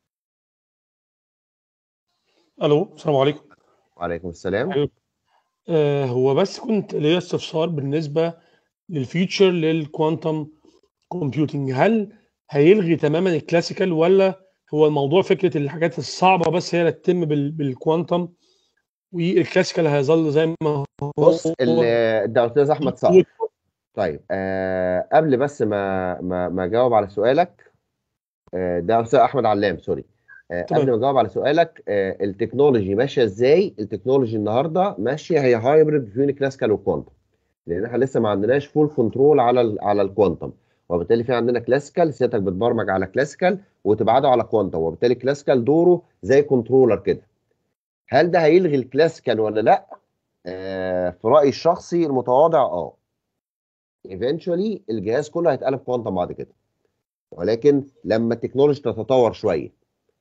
الو السلام عليكم وعليكم السلام أيوة. آه هو بس كنت ليا استفسار بالنسبه للفيوتشر للكوانتم كومبيوتنج هل هيلغي تماما الكلاسيكال ولا هو الموضوع فكره الحاجات الصعبه بس هي اللي تتم بال- بالكوانتم والكلاسيكال هيظل زي ما هو بص ال- ده استاذ احمد صح طيب آه قبل بس ما ما ما اجاوب على سؤالك آه ده استاذ احمد علام سوري آه تمام. قبل ما اجاوب على سؤالك آه التكنولوجي ماشيه ازاي التكنولوجي النهارده ماشيه هي هايبريد بين كلاسيكال وكوانتم لان احنا لسه ما عندناش فول كنترول على ال على الكوانتم وبالتالي في عندنا كلاسيكال سيادتك بتبرمج على كلاسيكال وتبعده على كوانتم وبالتالي كلاسيكال دوره زي كنترولر كده هل ده هيلغي الكلاسيكال ولا لا آه في رايي الشخصي المتواضع اه ايفينشولي الجهاز كله هيتقلب كوانتم بعد كده ولكن لما التكنولوجي تتطور شويه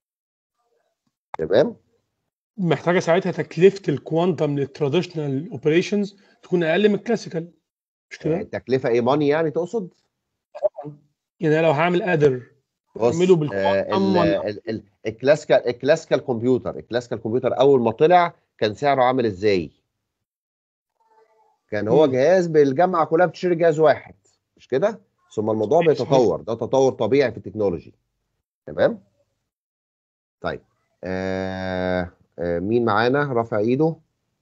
تمام محتاجه ساعتها تكلفه الكوانتم للتراديشنال اوبريشنز تكون اقل من الكلاسيكال مش آه، كده؟ التكلفه ايه ماني يعني تقصد يعني أنا لو هعمل ادر بص اعمله آه، بالكوانتم ال- ولا ال- ال- الكلاسيكال الكلاسيكال كمبيوتر الكلاسيكال كمبيوتر اول ما طلع كان سعره عامل ازاي كان هو مم. جهاز بالجامعه كلها بتشتري جهاز واحد مش كده ثم الموضوع صحيح. بيتطور ده تطور طبيعي في التكنولوجي تمام طيب آه آه مين معانا رافع ايده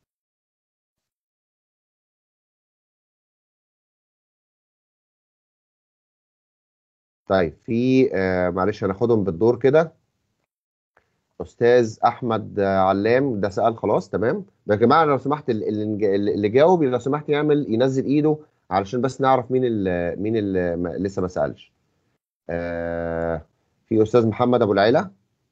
طيب في آه معلش هناخدهم بالدور كده استاذ احمد آه، علام ده سال خلاص تمام يا جماعه لو سمحت ال- اللي اللي جاوب لو سمحت يعمل ينزل ايده علشان بس نعرف مين اللي مين اللي ما- لسه ما سالش آه في استاذ محمد ابو العيله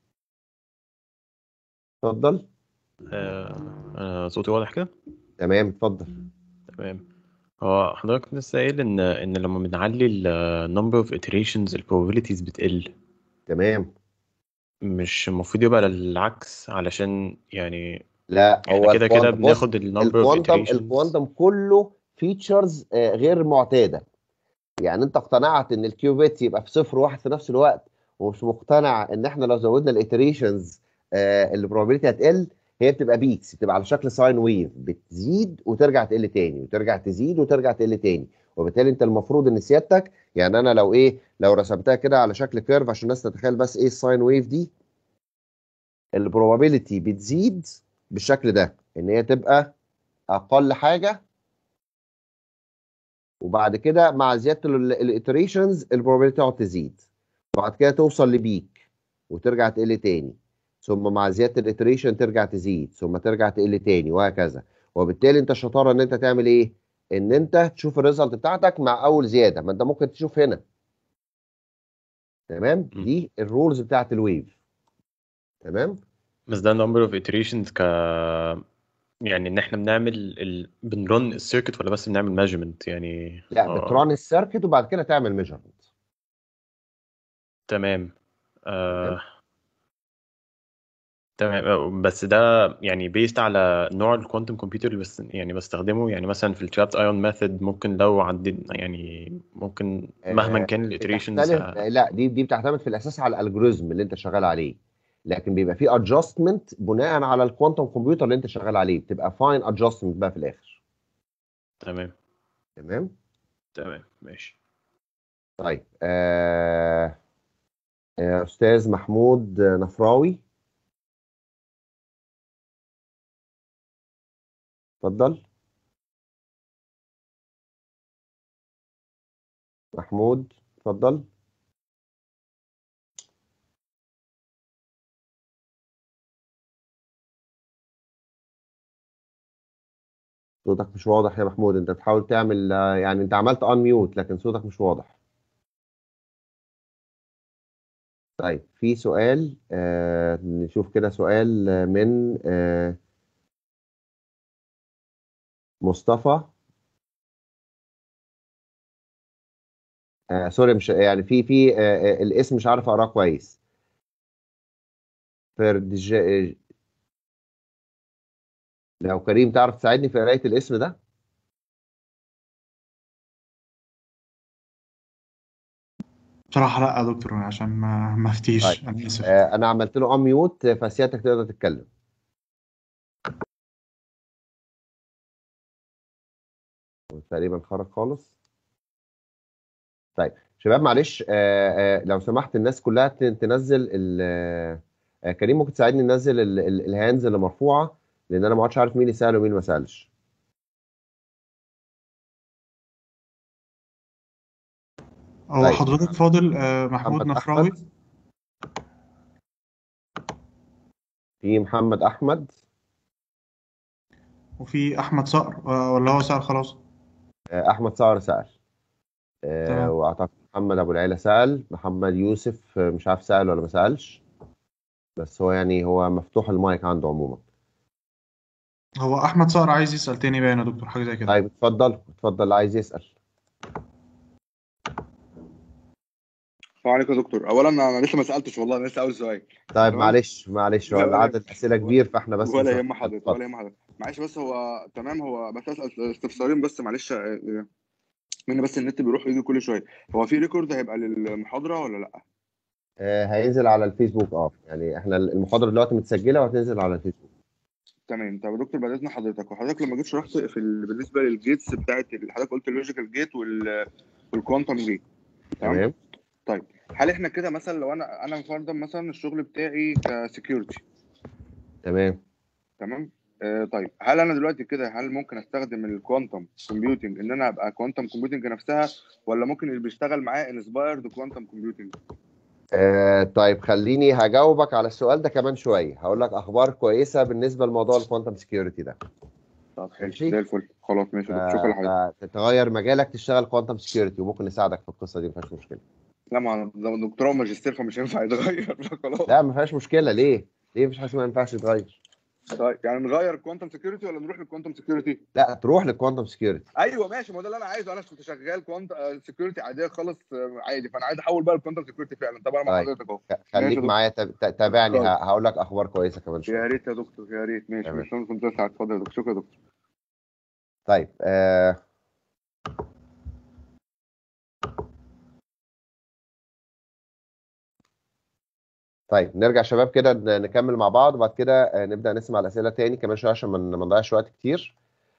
اتفضل آه، آه، صوتي واضح كده تمام اتفضل تمام هو حضرتك لسه قايل ان ان لما بنعلي ال number of iterations ال probabilities بتقل تمام مش المفروض يبقى العكس علشان يعني لا هو احنا كده كده الكوانتم بص بناخد ال number of الكوانتم iterations الكوانتم كله فيتشرز غير معتاده يعني انت اقتنعت ان الكيوبيت يبقى في صفر واحد في نفس الوقت ومش مقتنع ان احنا لو زودنا الايتريشنز البروبابيلتي هتقل هي بتبقى بيكس بتبقى على شكل ساين ويف بتزيد وترجع تقل تاني وترجع تزيد وترجع تقل تاني وبالتالي انت المفروض ان سيادتك يعني انا لو ايه لو رسمتها كده على شكل كيرف عشان الناس تتخيل بس ايه الساين ويف دي البروبابيلتي بتزيد بالشكل ده ان هي تبقى اقل حاجه وبعد كده مع زياده الايتريشنز البروبابيلتي تقعد تزيد وبعد كده توصل لبيك وترجع تقل تاني ثم مع زياده الايتريشن ترجع تزيد ثم ترجع تقل تاني وهكذا وبالتالي انت الشطاره ان انت تعمل ايه ان انت تشوف الريزلت بتاعتك مع اول زياده ما انت ممكن تشوف هنا تمام م. دي الرولز بتاعت الويف تمام بس ده number of iterations ك يعني ان احنا بنعمل ال... بنرن السيركت ولا بس بنعمل measurement يعني لا آه، بتران السيركت وبعد كده تعمل ميجرمنت تمام آه... تمام آه، بس ده يعني بيست على نوع الكوانتم كمبيوتر اللي بس يعني بستخدمه يعني مثلا في الترابت ايون ميثود ممكن لو عديت يعني ممكن مهما آه، كان الايتريشنز بتختلف لا دي دي بتعتمد في الاساس على الالجوريزم اللي انت شغال عليه لكن بيبقى في ادجستمنت بناء على الكوانتم كمبيوتر اللي انت شغال عليه بتبقى فاين ادجستمنت بقى في الاخر تمام تمام تمام ماشي طيب آه آه استاذ محمود نفراوي اتفضل محمود اتفضل صوتك مش واضح يا محمود انت بتحاول تعمل آه، يعني انت عملت ان ميوت لكن صوتك مش واضح طيب في سؤال آه نشوف كده سؤال آه، من آه مصطفى آه سوري مش يعني في في آه آه، الاسم مش عارف اقراه كويس فردج لو كريم تعرف تساعدني في قراية الاسم ده بصراحة لا يا دكتور عشان ما ما افتيش طيب. انا اسف آه انا عملت له ان ميوت فسيادتك تقدر تتكلم هو تقريبا خرج خالص طيب شباب معلش آه آه لو سمحت الناس كلها ت- تنزل ال آه كريم ممكن تساعدني ننزل ال- ال- الهاندز اللي مرفوعه لان انا ما عادش عارف مين اللي سال ومين ما سالش هو طيب. حضرتك فاضل آه، محمود محمد نفراوي احمد في محمد احمد وفي احمد صقر آه، ولا هو سأل خلاص آه احمد صقر سال آه تمام. واعتقد محمد ابو العيله سال محمد يوسف آه، مش عارف سال ولا ما سالش بس هو يعني هو مفتوح المايك عنده عموما هو احمد صقر عايز يسأل تاني باين يا دكتور حاجة زي كده طيب اتفضل اتفضل اللي عايز يسال السلام عليكم يا دكتور اولا انا لسه ما سالتش والله انا لسه اول سؤال طيب تمام. معلش معلش هو لا، ولا عدد الاسئله كبير فاحنا بس ولا مش- يهم حضرتك اتفضل. ولا يهم حضرتك معلش بس هو تمام هو بس اسال استفسارين بس معلش آه، من بس النت بيروح ويجي كل شويه هو في ريكورد هيبقى للمحاضره ولا لا آه هينزل على الفيسبوك اه يعني احنا المحاضره دلوقتي متسجله وهتنزل على الفيسبوك تمام طب يا دكتور بعد اذن حضرتك وحضرتك لما جيت شرحت في ال... بالنسبه للجيتس بتاعت ال- حضرتك قلت اللوجيكال جيت وال... والكوانتم جيت تمام طيب هل احنا كده مثلا لو انا انا فرضا مثلا الشغل بتاعي كسكيورتي تمام تمام آه طيب هل انا دلوقتي كده هل ممكن استخدم الكوانتم كومبيوتنج ان انا ابقى كوانتم كومبيوتنج نفسها ولا ممكن اللي بيشتغل معاه انسبايرد كوانتم كومبيوتنج آه طيب خليني هجاوبك على السؤال ده كمان شويه هقول لك اخبار كويسه بالنسبه لموضوع الكوانتم سكيورتي ده طب حلو ماشي. زي الفل خلاص ماشي يا دكتور شكرا لحضرتك فتغير مجالك تشتغل كوانتم سكيورتي وممكن نساعدك في القصه دي ما فيهاش مشكله لا ما انا ده دكتوراه وماجستير فمش هينفع يتغير خلاص لا ما فيهاش مشكله ليه؟ ليه مفيش حاجه اسمها ما ينفعش يتغير؟ طيب يعني نغير كوانتم سكيورتي ولا نروح للكوانتم سكيورتي؟ لا تروح للكوانتم سكيورتي ايوه ماشي ما هو ده اللي انا عايزه انا كنت شغال كوانتم سكيورتي عاديه خالص آه، عادي فانا عايز احول بقى للكوانتم سكيورتي فعلا طب انا مع طيب. حضرتك اهو خ- ماشي خليك يا معايا تاب- تا- تابعني طيب. ه- هقول لك اخبار كويسه كمان يا شويه ريت يا دكتور يا ريت ماشي تمام. مش لازم كنت اسعد اتفضل يا دكتور شكرا يا دكتور طيب آه طيب نرجع شباب كده ن- نكمل مع بعض وبعد كده آه، نبدأ نسمع الأسئلة تاني كمان شوية عشان ما ن- ما نضيعش وقت كتير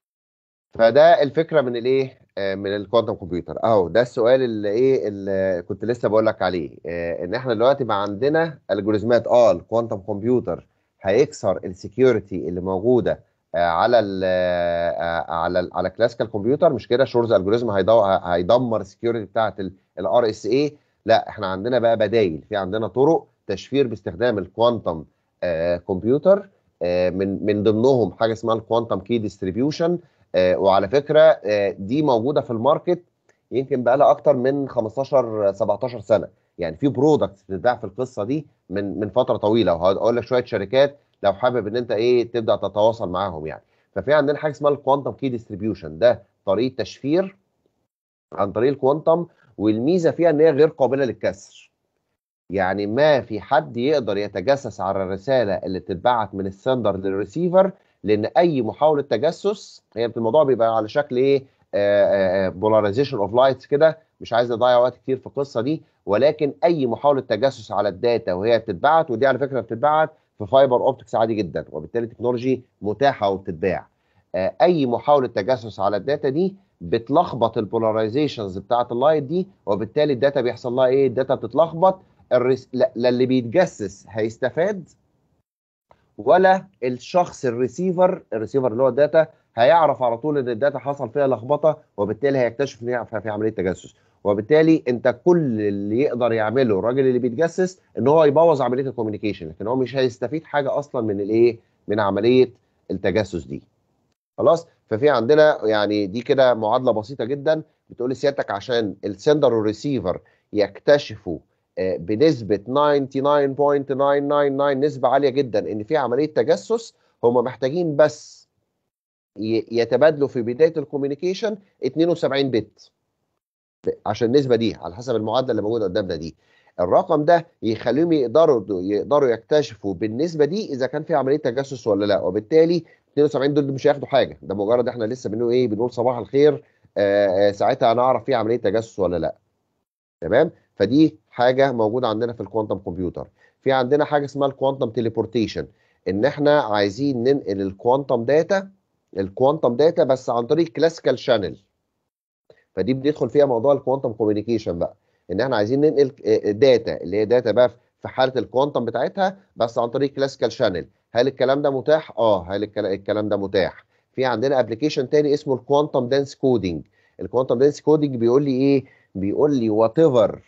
فده الفكرة من الايه آه، من الكوانتم كمبيوتر اهو ده السؤال اللي ايه اللي كنت لسه بقول لك عليه آه، ان احنا دلوقتي بقى عندنا الجوريزمات اه الكوانتم كمبيوتر هيكسر السكيورتي اللي موجوده آه، على ال آه، على ال على كلاسيكال كمبيوتر مش كده شورز الجوريزم هيدمر السكيورتي بتاعت الار اس اي لا احنا عندنا بقى بدايل في عندنا طرق تشفير باستخدام الكوانتم كمبيوتر آه، من من ضمنهم حاجه اسمها الكوانتم كي ديستريبيوشن وعلى فكره آه، دي موجوده في الماركت يمكن بقى لها اكتر من 15 17 سنه يعني في برودكتس بتتباع في القصه دي من من فتره طويله وهقول لك شويه شركات لو حابب ان انت ايه تبدا تتواصل معاهم يعني ففي عندنا حاجه اسمها الكوانتم كي ديستريبيوشن ده طريقه تشفير عن طريق الكوانتم والميزه فيها ان هي غير قابله للكسر يعني ما في حد يقدر يتجسس على الرساله اللي بتتبعت من السندر للريسيفر لان اي محاوله تجسس هي الموضوع بيبقى على شكل ايه بولاريزيشن اوف لايتس كده مش عايز اضيع وقت كتير في القصه دي ولكن اي محاوله تجسس على الداتا وهي بتتبعت ودي على فكره بتتبعت في فايبر اوبتكس عادي جدا وبالتالي تكنولوجي متاحه وبتتباع آه، اي محاوله تجسس على الداتا دي بتلخبط البولاريزيشنز بتاعه اللايت دي وبالتالي الداتا بيحصل لها ايه الداتا بتتلخبط الرس... لا لا اللي بيتجسس هيستفاد ولا الشخص الريسيفر الريسيفر اللي هو الداتا هيعرف على طول ان الداتا حصل فيها لخبطه وبالتالي هيكتشف ان هي في في عمليه تجسس وبالتالي انت كل اللي يقدر يعمله الراجل اللي بيتجسس ان هو يبوظ عمليه الكوميونيكيشن لكن هو مش هيستفيد حاجه اصلا من الايه من عمليه التجسس دي خلاص ففي عندنا يعني دي كده معادله بسيطه جدا بتقول لسيادتك عشان السندر والريسيفر يكتشفوا آه، بنسبه 99.999 نسبه عاليه جدا ان في عمليه تجسس هم محتاجين بس ي- يتبادلوا في بدايه الكوميونيكيشن 72 بت عشان النسبه دي على حسب المعادله اللي موجوده قدامنا دي الرقم ده يخليهم يقدروا يقدروا يكتشفوا بالنسبه دي اذا كان في عمليه تجسس ولا لا وبالتالي 72 دول مش هياخدوا حاجه ده مجرد احنا لسه بنقول ايه بنقول صباح الخير آه آه ساعتها هنعرف في عمليه تجسس ولا لا تمام فدي حاجه موجوده عندنا في الكوانتم كمبيوتر في عندنا حاجه اسمها الكوانتم تليبورتيشن ان احنا عايزين ننقل الكوانتم داتا الكوانتم داتا بس عن طريق كلاسيكال شانل فدي بندخل فيها موضوع الكوانتم كوميونيكيشن بقى ان احنا عايزين ننقل داتا اللي هي داتا بقى في حاله الكوانتم بتاعتها بس عن طريق كلاسيكال شانل هل الكلام ده متاح اه هل الكلا- الكلام ده متاح في عندنا ابلكيشن تاني اسمه الكوانتم دانس كودينج الكوانتم دانس كودينج بيقول لي ايه بيقول لي وات ايفر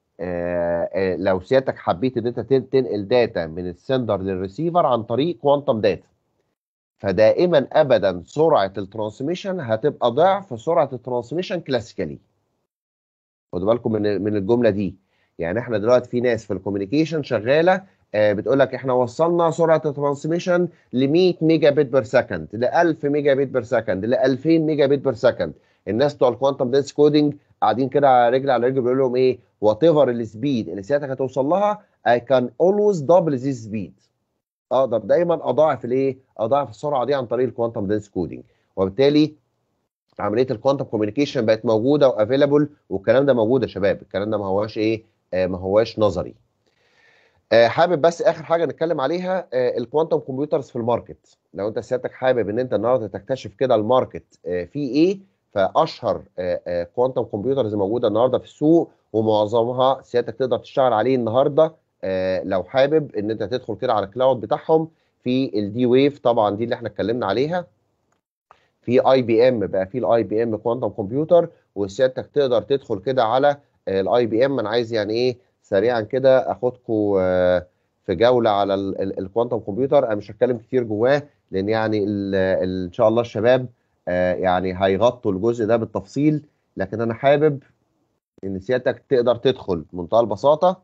لو سيادتك حبيت ان انت تن- تنقل داتا من السندر للريسيفر عن طريق كوانتم داتا فدائما ابدا سرعه الترانسميشن هتبقى ضعف سرعه الترانسميشن كلاسيكالي خدوا بالكم من من الجمله دي يعني احنا دلوقتي في ناس في الكوميونيكيشن شغاله آه، بتقول لك احنا وصلنا سرعه الترانسميشن ل 100 ميجا بت بير سكند ل 1000 ميجا بت بير سكند ل 2000 ميجا بت بير سكند الناس بتوع الكوانتم دانس كودينج قاعدين كده على رجل على رجل بيقول لهم ايه وات ايفر السبيد اللي سيادتك هتوصل لها I can always double this speed اقدر دايما اضاعف الايه اضاعف السرعه دي عن طريق الكوانتم دانس كودينج وبالتالي عمليه الكوانتم كوميونيكيشن بقت موجوده وافيلابل والكلام ده موجود يا شباب الكلام ده ما هواش ايه آه ما هواش نظري آه، حابب بس اخر حاجه نتكلم عليها الكوانتم كمبيوترز في الماركت لو انت سيادتك حابب ان انت النهارده تكتشف كده الماركت آه، فيه ايه فاشهر كوانتم كمبيوترز موجوده النهارده في السوق ومعظمها سيادتك تقدر تشتغل عليه النهارده آه، لو حابب ان انت تدخل كده على الكلاود بتاعهم في الدي ويف طبعا دي اللي احنا اتكلمنا عليها في اي بي ام بقى في الاي بي ام كوانتم كمبيوتر وسيادتك تقدر تدخل كده على الاي بي ام انا عايز يعني ايه سريعا كده اخدكم في جوله على الكوانتم كمبيوتر انا مش هتكلم كتير جواه لان يعني ال- ال- ان شاء الله الشباب آه، يعني هيغطوا الجزء ده بالتفصيل لكن انا حابب ان سيادتك تقدر تدخل بمنتهى البساطه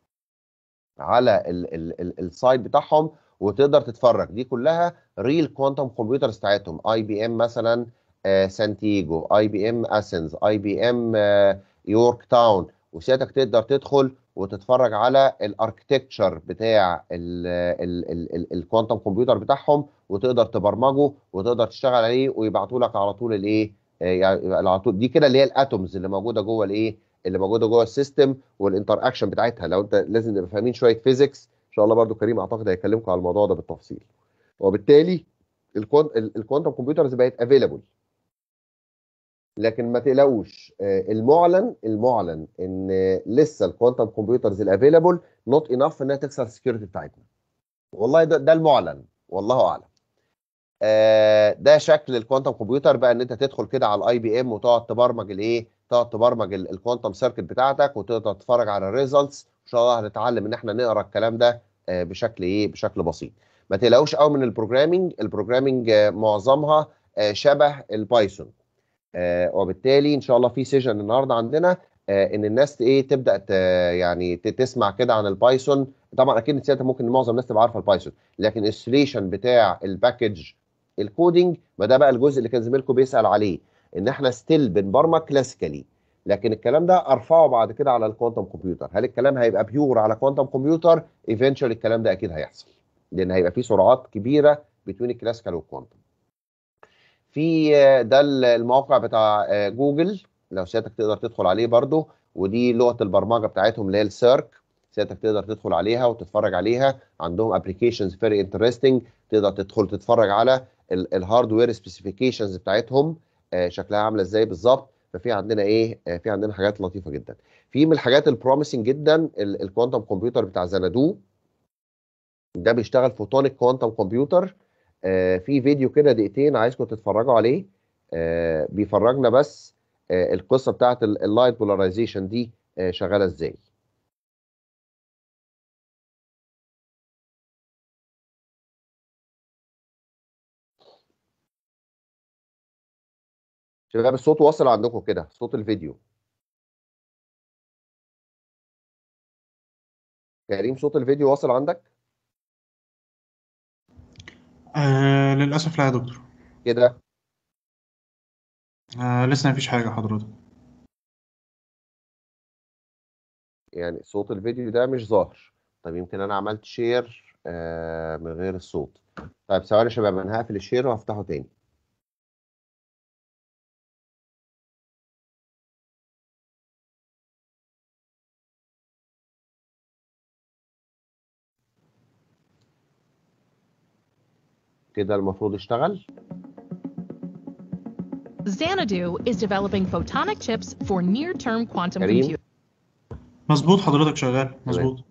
على ال- ال- ال- السايت بتاعهم وتقدر تتفرج دي كلها ريل كوانتم كمبيوترز بتاعتهم اي بي ام مثلا آه، سانتياجو اي بي ام اسنز اي بي ام يورك تاون وسيادتك تقدر تدخل وتتفرج على الاركتكتشر بتاع الكوانتم كمبيوتر بتاعهم وتقدر تبرمجه وتقدر تشتغل عليه ويبعتوا لك على طول الايه آه، يعني على طول دي كده اللي هي الاتومز اللي موجوده جوه الايه اللي موجوده جوه السيستم والانتر اكشن بتاعتها لو انت لازم نبقى فاهمين شويه فيزيكس ان شاء الله برضو كريم اعتقد هيكلمكم على الموضوع ده بالتفصيل وبالتالي الكوانتم كمبيوترز بقت افيلابل لكن ما تقلقوش آه، المعلن المعلن ان لسه الكوانتم كمبيوترز الافيلابل نوت انف انها تكسر السكيورتي بتاعتنا والله ده ده المعلن والله اعلم آه، ده شكل الكوانتم كمبيوتر بقى ان انت تدخل كده على الاي بي ام وتقعد تبرمج الايه تقعد تبرمج ال- الكوانتم سيركت بتاعتك وتقدر تتفرج على الريزلتس ان شاء الله هنتعلم ان احنا نقرا الكلام ده آه، بشكل ايه بشكل بسيط ما تقلقوش قوي من البروجرامينج البروجرامينج آه، معظمها آه، شبه البايثون آه، وبالتالي ان شاء الله في سيشن النهارده عندنا آه، ان الناس ايه تبدا ت- يعني ت- تسمع كده عن البايثون طبعا اكيد ساعتها ممكن معظم الناس تبقى عارفه البايثون لكن الانستليشن بتاع الباكج الكودينج ما ده بقى الجزء اللي كان زميلكم بيسال عليه ان احنا ستيل بنبرمج كلاسيكالي لكن الكلام ده ارفعه بعد كده على الكوانتم كمبيوتر هل الكلام هيبقى بيور على كوانتم كمبيوتر ايفينشولي الكلام ده اكيد هيحصل لان هيبقى في سرعات كبيره بين الكلاسيكال والكوانتم في آه، ده الموقع بتاع آه، جوجل لو سيادتك تقدر تدخل عليه برضو ودي لغه البرمجه بتاعتهم اللي هي السيرك سيادتك تقدر تدخل عليها وتتفرج عليها عندهم ابلكيشنز فيري انترستنج تقدر تدخل تتفرج على الهاردوير سبيسيفيكيشنز بتاعتهم آه، شكلها عامله ازاي بالظبط ففي عندنا ايه آه، في عندنا حاجات لطيفه جدا في من الحاجات البروميسنج جدا الكوانتم كمبيوتر بتاع زنادو ده بيشتغل فوتونيك كوانتم كمبيوتر آه، في فيديو كده دقيقتين عايزكم تتفرجوا عليه آه، بيفرجنا بس آه، القصه بتاعت اللايت بولاريزيشن دي آه، شغاله ازاي شباب الصوت واصل عندكم كده صوت الفيديو كريم صوت الفيديو واصل عندك آه للأسف لا يا دكتور كده آه لسه مفيش حاجة حضرتك يعني صوت الفيديو ده مش ظاهر طب يمكن انا عملت شير آه من غير الصوت طيب ثواني يا شباب انا هقفل الشير وهفتحه تاني كده المفروض يشتغل Xanadu is developing photonic chips for near-term quantum كريم computing. مظبوط حضرتك شغال مظبوط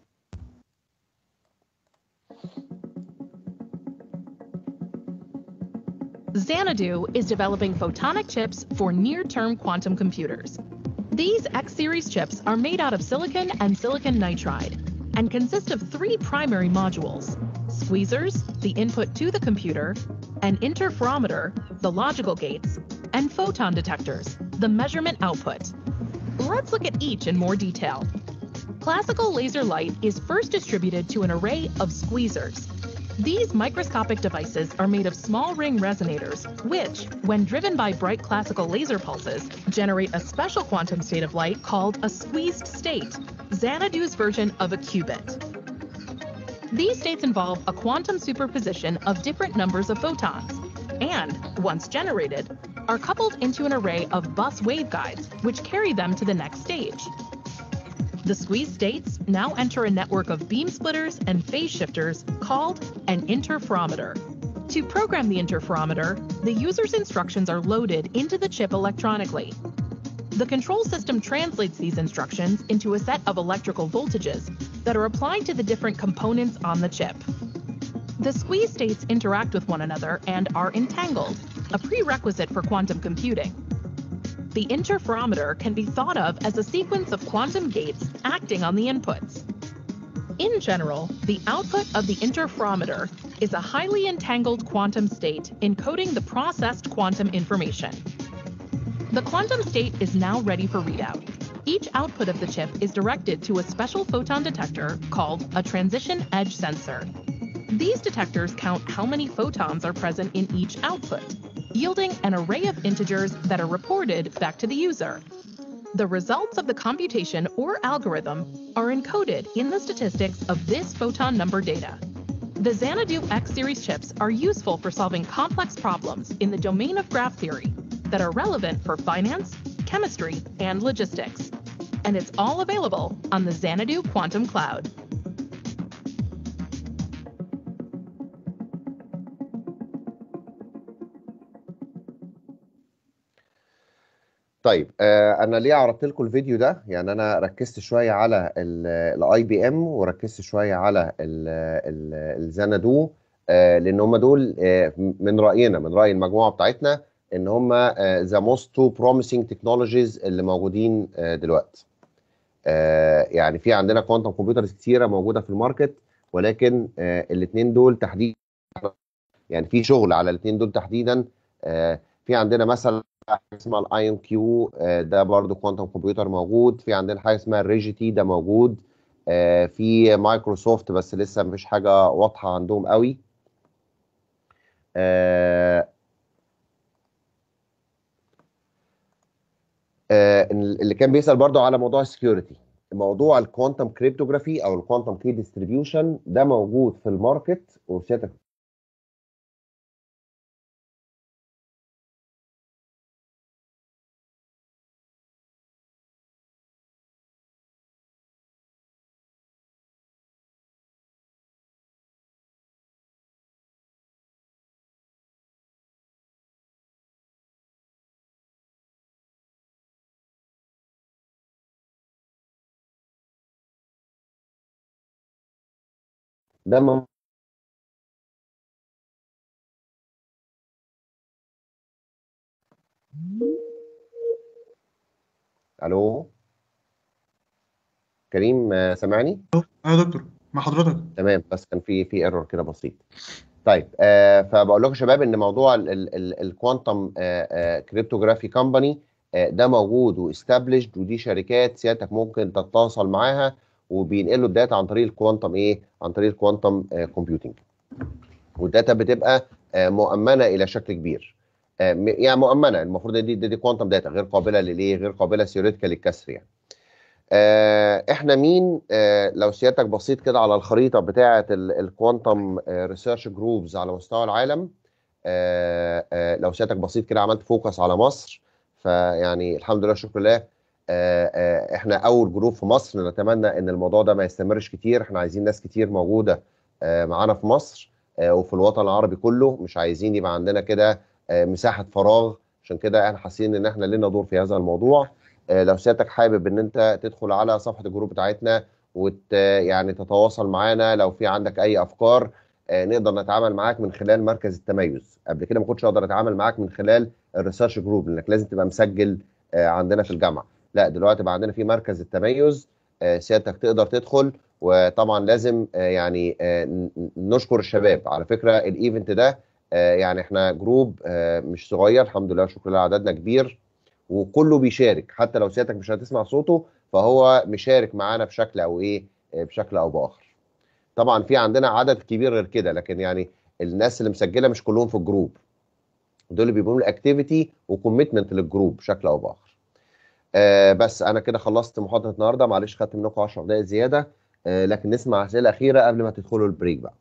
Xanadu is developing photonic chips for near-term quantum computers. These X-series chips are made out of silicon and silicon nitride and consist of three primary modules: squeezers, the input to the computer, an interferometer, the logical gates, and photon detectors, the measurement output. Let's look at each in more detail. Classical laser light is first distributed to an array of squeezers. These microscopic devices are made of small ring resonators, which, when driven by bright classical laser pulses, generate a special quantum state of light called a squeezed state, Xanadu's version of a qubit. These states involve a quantum superposition of different numbers of photons, and, once generated, are coupled into an array of bus waveguides, which carry them to the next stage. The squeeze states now enter a network of beam splitters and phase shifters called an interferometer. To program the interferometer, the user's instructions are loaded into the chip electronically. The control system translates these instructions into a set of electrical voltages that are applied to the different components on the chip. The squeeze states interact with one another and are entangled, a prerequisite for quantum computing. The interferometer can be thought of as a sequence of quantum gates acting on the inputs. In general, the output of the interferometer is a highly entangled quantum state encoding the processed quantum information. The quantum state is now ready for readout. Each output of the chip is directed to a special photon detector called a transition edge sensor. These detectors count how many photons are present in each output, yielding an array of integers that are reported back to the user. The results of the computation or algorithm are encoded in the statistics of this photon number data. The Xanadu X series chips are useful for solving complex problems in the domain of graph theory that are relevant for finance, chemistry, and logistics. And it's all available on the Xanadu Quantum Cloud. طيب آه انا ليه عرضت لكم الفيديو ده يعني انا ركزت شويه على الاي بي ام وركزت شويه على الزنادو آه لان هم دول آه من راينا من راي المجموعه بتاعتنا ان هم ذا موست تو بروميسنج تكنولوجيز اللي موجودين آه دلوقتي آه يعني في عندنا كوانتم كمبيوترز كتيره موجوده في الماركت ولكن آه الاثنين دول تحديدا يعني في شغل على الاثنين دول تحديدا آه في عندنا مثلا حاجه اسمها الاي ام كيو ده برضو كوانتم كمبيوتر موجود في عندنا حاجه اسمها الريجيتي ده موجود آه في مايكروسوفت بس لسه مفيش حاجه واضحه عندهم قوي آه آه اللي كان بيسال برضو على موضوع السكيورتي موضوع الكوانتم كريبتوغرافي او الكوانتم كي ديستريبيوشن ده موجود في الماركت وسيادتك ده م- الو كريم آه، سامعني ايوه يا دكتور مع حضرتك تمام بس كان في في ايرور كده بسيط طيب آه فبقول لكم يا شباب ان موضوع الكوانتم كريبتوغرافي كومباني ده موجود واستابليشد ودي شركات سيادتك ممكن تتواصل معاها وبينقلوا الداتا عن طريق الكوانتم ايه عن طريق الكوانتم كومبيوتنج والداتا بتبقى آه، مؤمنه الى شكل كبير آه، م- يعني مؤمنه المفروض دي دي, دي كوانتم داتا غير قابله للايه غير قابله ثيوريتيكال للكسر يعني آه، احنا مين آه، لو سيادتك بصيت كده على الخريطه بتاعه الكوانتم ريسيرش جروبز على مستوى العالم آه، آه، لو سيادتك بصيت كده عملت فوكس على مصر فيعني الحمد لله شكر لله آه، آه، احنا اول جروب في مصر نتمنى ان الموضوع ده ما يستمرش كتير احنا عايزين ناس كتير موجوده آه، معانا في مصر آه، وفي الوطن العربي كله مش عايزين يبقى عندنا كده آه، مساحه فراغ عشان كده احنا حاسين ان احنا لنا دور في هذا الموضوع آه، لو سيادتك حابب ان انت تدخل على صفحه الجروب بتاعتنا وت يعني تتواصل معانا لو في عندك اي افكار آه، نقدر نتعامل معاك من خلال مركز التميز قبل كده ما كنتش اقدر اتعامل معاك من خلال الريسيرش جروب لانك لازم تبقى مسجل آه، عندنا في الجامعه لا دلوقتي بقى عندنا في مركز التميز آه، سيادتك تقدر تدخل وطبعا لازم آه، يعني آه، ن- ن- نشكر الشباب على فكره الايفنت ده آه، يعني احنا جروب آه، مش صغير الحمد لله شكر لله عددنا كبير وكله بيشارك حتى لو سيادتك مش هتسمع صوته فهو مشارك معانا بشكل او ايه آه، بشكل او باخر طبعا في عندنا عدد كبير غير كده لكن يعني الناس اللي مسجله مش كلهم في الجروب دول اللي بيبقوا الاكتيفيتي وكوميتمنت للجروب بشكل او باخر آه بس انا كده خلصت محاضره النهارده معلش خدت منكم 10 دقائق زياده آه لكن نسمع اسئله اخيره قبل ما تدخلوا البريك بقى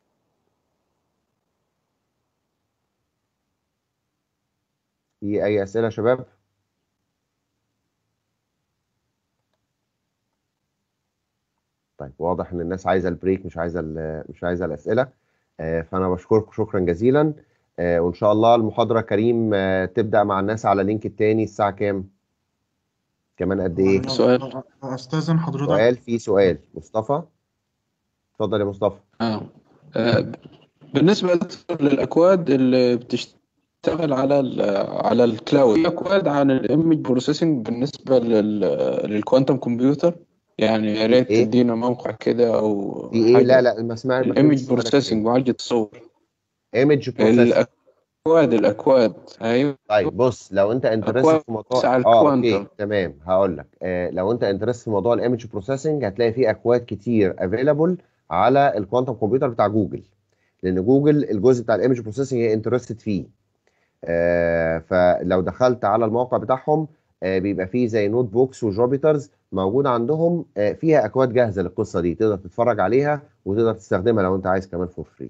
في اي اسئله يا شباب طيب واضح ان الناس عايزه البريك مش عايزه ال- مش عايزه الاسئله آه، فانا بشكركم شكرا جزيلا آه، وان شاء الله المحاضره كريم آه، تبدا مع الناس على لينك التاني الساعه كام كمان قد ايه سؤال. استاذن حضرتك سؤال في سؤال مصطفى اتفضل يا مصطفى آه. آه، بالنسبة للأكواد اللي بتشتغل على ال على الكلاود في أكواد عن الإيمج بروسيسنج بالنسبة لل للكوانتم كمبيوتر يعني يا ريت إيه؟ تدينا موقع كده أو في ايه حاجة. لا لا ما سمعت الإيمج بروسيسنج معالجة الصور ايمج بروسيسنج الأكواد الأكواد أيوه طيب بص لو انت انترست أكواد في موضوع على اه اوكي الكوانتم. تمام هقول لك آه لو انت انترست في موضوع الايمج بروسيسنج هتلاقي فيه اكواد كتير افيلابل على الكوانتم كمبيوتر بتاع جوجل لان جوجل الجزء بتاع الايمج بروسيسنج هي انترستد فيه آه فلو دخلت على الموقع بتاعهم آه بيبقى فيه زي نوت بوكس وجوبيترز موجود عندهم آه فيها اكواد جاهزه للقصه دي تقدر تتفرج عليها وتقدر تستخدمها لو انت عايز كمان فور فري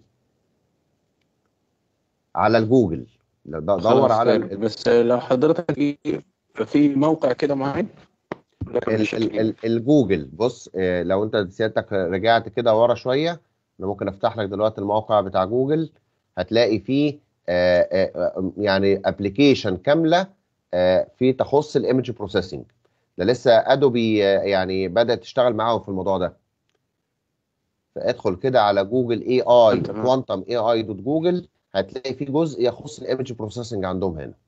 على الجوجل لو د- دور خلاص على حلو. ال- بس لو حضرتك في- في موقع كده معين لكن ال مش ال ال الجوجل بص آه، لو انت سيادتك رجعت كده ورا شويه انا ممكن افتح لك دلوقتي الموقع بتاع جوجل هتلاقي فيه آه، آه، آه، يعني ابلكيشن كامله آه، في تخص الايمج بروسيسنج ده لسه ادوبي آه، يعني بدات تشتغل معاهم في الموضوع ده فادخل كده على جوجل اي اي تمام. كوانتم اي اي دوت جوجل هتلاقي فيه جزء يخص الايمج بروسيسنج عندهم هنا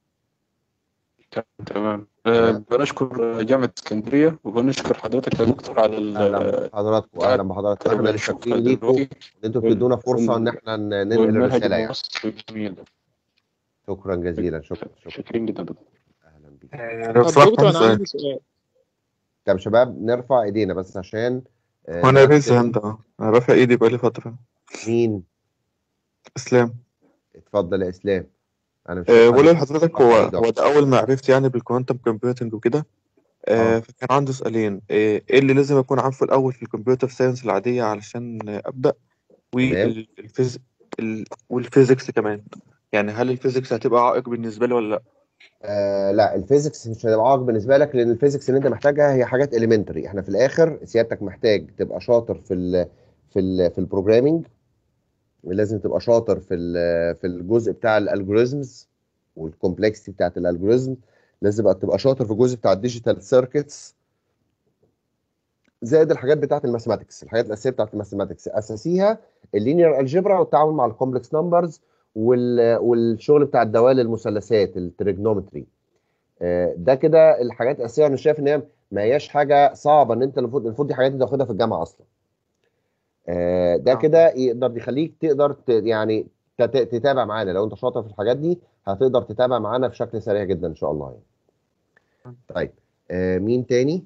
تمام آه، بنشكر جامعة اسكندرية وبنشكر حضرتك يا دكتور على اهلا ال- بحضراتكم اهلا بحضراتكم احنا اللي شاكرين ليكم ان انتوا بتدونا فرصه ان احنا ن- ننقل والمنهج الرساله يعني المصري الجميل ده شكرا جزيلا شكرا شكرا شاكرين جدا دكتور اهلا بيك لو طب سمحت دكتور عندي انا سؤال عندي سؤال طب شباب نرفع ايدينا بس عشان آه، وانا نرتب- ريز هاند اه انا رافع ايدي بقالي فترة مين اسلام اتفضل يا اسلام انا مش أه شايف بقول حد لحضرتك رفع هو ايده. هو ده اول ما عرفت يعني بالكوانتم كومبيوتنج وكده آه. أه فكان عندي سؤالين أه ايه اللي لازم اكون عارفه الاول في الكمبيوتر ساينس العادية علشان آه، ابدا تمام. والفيز ال- والفيزيكس كمان يعني هل الفيزيكس هتبقى عائق بالنسبة لي ولا لا آه لا الفيزيكس مش هتبقى عائق بالنسبه لك لان الفيزيكس اللي انت محتاجها هي حاجات اليمنتري احنا في الاخر سيادتك محتاج تبقى شاطر في ال في ال في البروجرامينج لازم تبقى شاطر في ال- في الجزء بتاع الالجوريزمز والكومبلكسيتي بتاعت الالجوريزم لازم بقى تبقى شاطر في الجزء بتاع الديجيتال سيركتس زائد الحاجات بتاعت الماثماتكس الحاجات الاساسيه بتاعت الماثماتكس اساسيها اللينير الجبرا والتعامل مع الكومبلكس نمبرز والشغل بتاع الدوال المثلثات التريجنومتري آه، ده كده الحاجات الاساسيه انا شايف ان هي ما هياش حاجه صعبه ان انت المفروض المفروض دي حاجات انت تاخدها في الجامعه اصلا آه، ده آه. كده يقدر يخليك تقدر ت- يعني تت- تتابع معانا لو انت شاطر في الحاجات دي هتقدر تتابع معانا بشكل سريع جدا ان شاء الله يعني طيب آه، مين تاني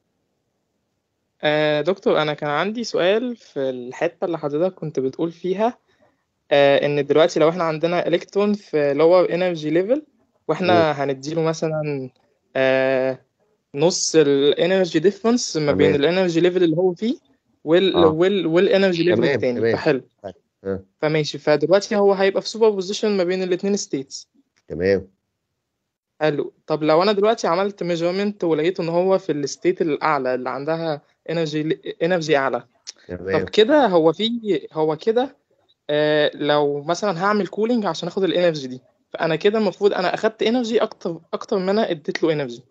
آه دكتور انا كان عندي سؤال في الحته اللي حضرتك كنت بتقول فيها آه ان دلوقتي لو احنا عندنا الكترون في lower energy level واحنا هنديله مثلا آه نص الانرجي ديفرنس ما بين تمام. الانرجي ليفل اللي هو فيه وال آه. وال والانرجي ليفل تمام، التاني تمام. فحلو طيب. آه، فماشي فدلوقتي هو هيبقى في سوبر بوزيشن ما بين الاتنين ستيتس تمام حلو طب لو انا دلوقتي عملت ميجرمنت ولقيت ان هو في الستيت الاعلى اللي عندها انرجي انرجي اعلى تمام طب كده هو في هو كده آه لو مثلا هعمل كولينج عشان اخد الانرجي دي فانا كده المفروض انا اخدت انرجي اكتر اكتر ما انا اديت له انرجي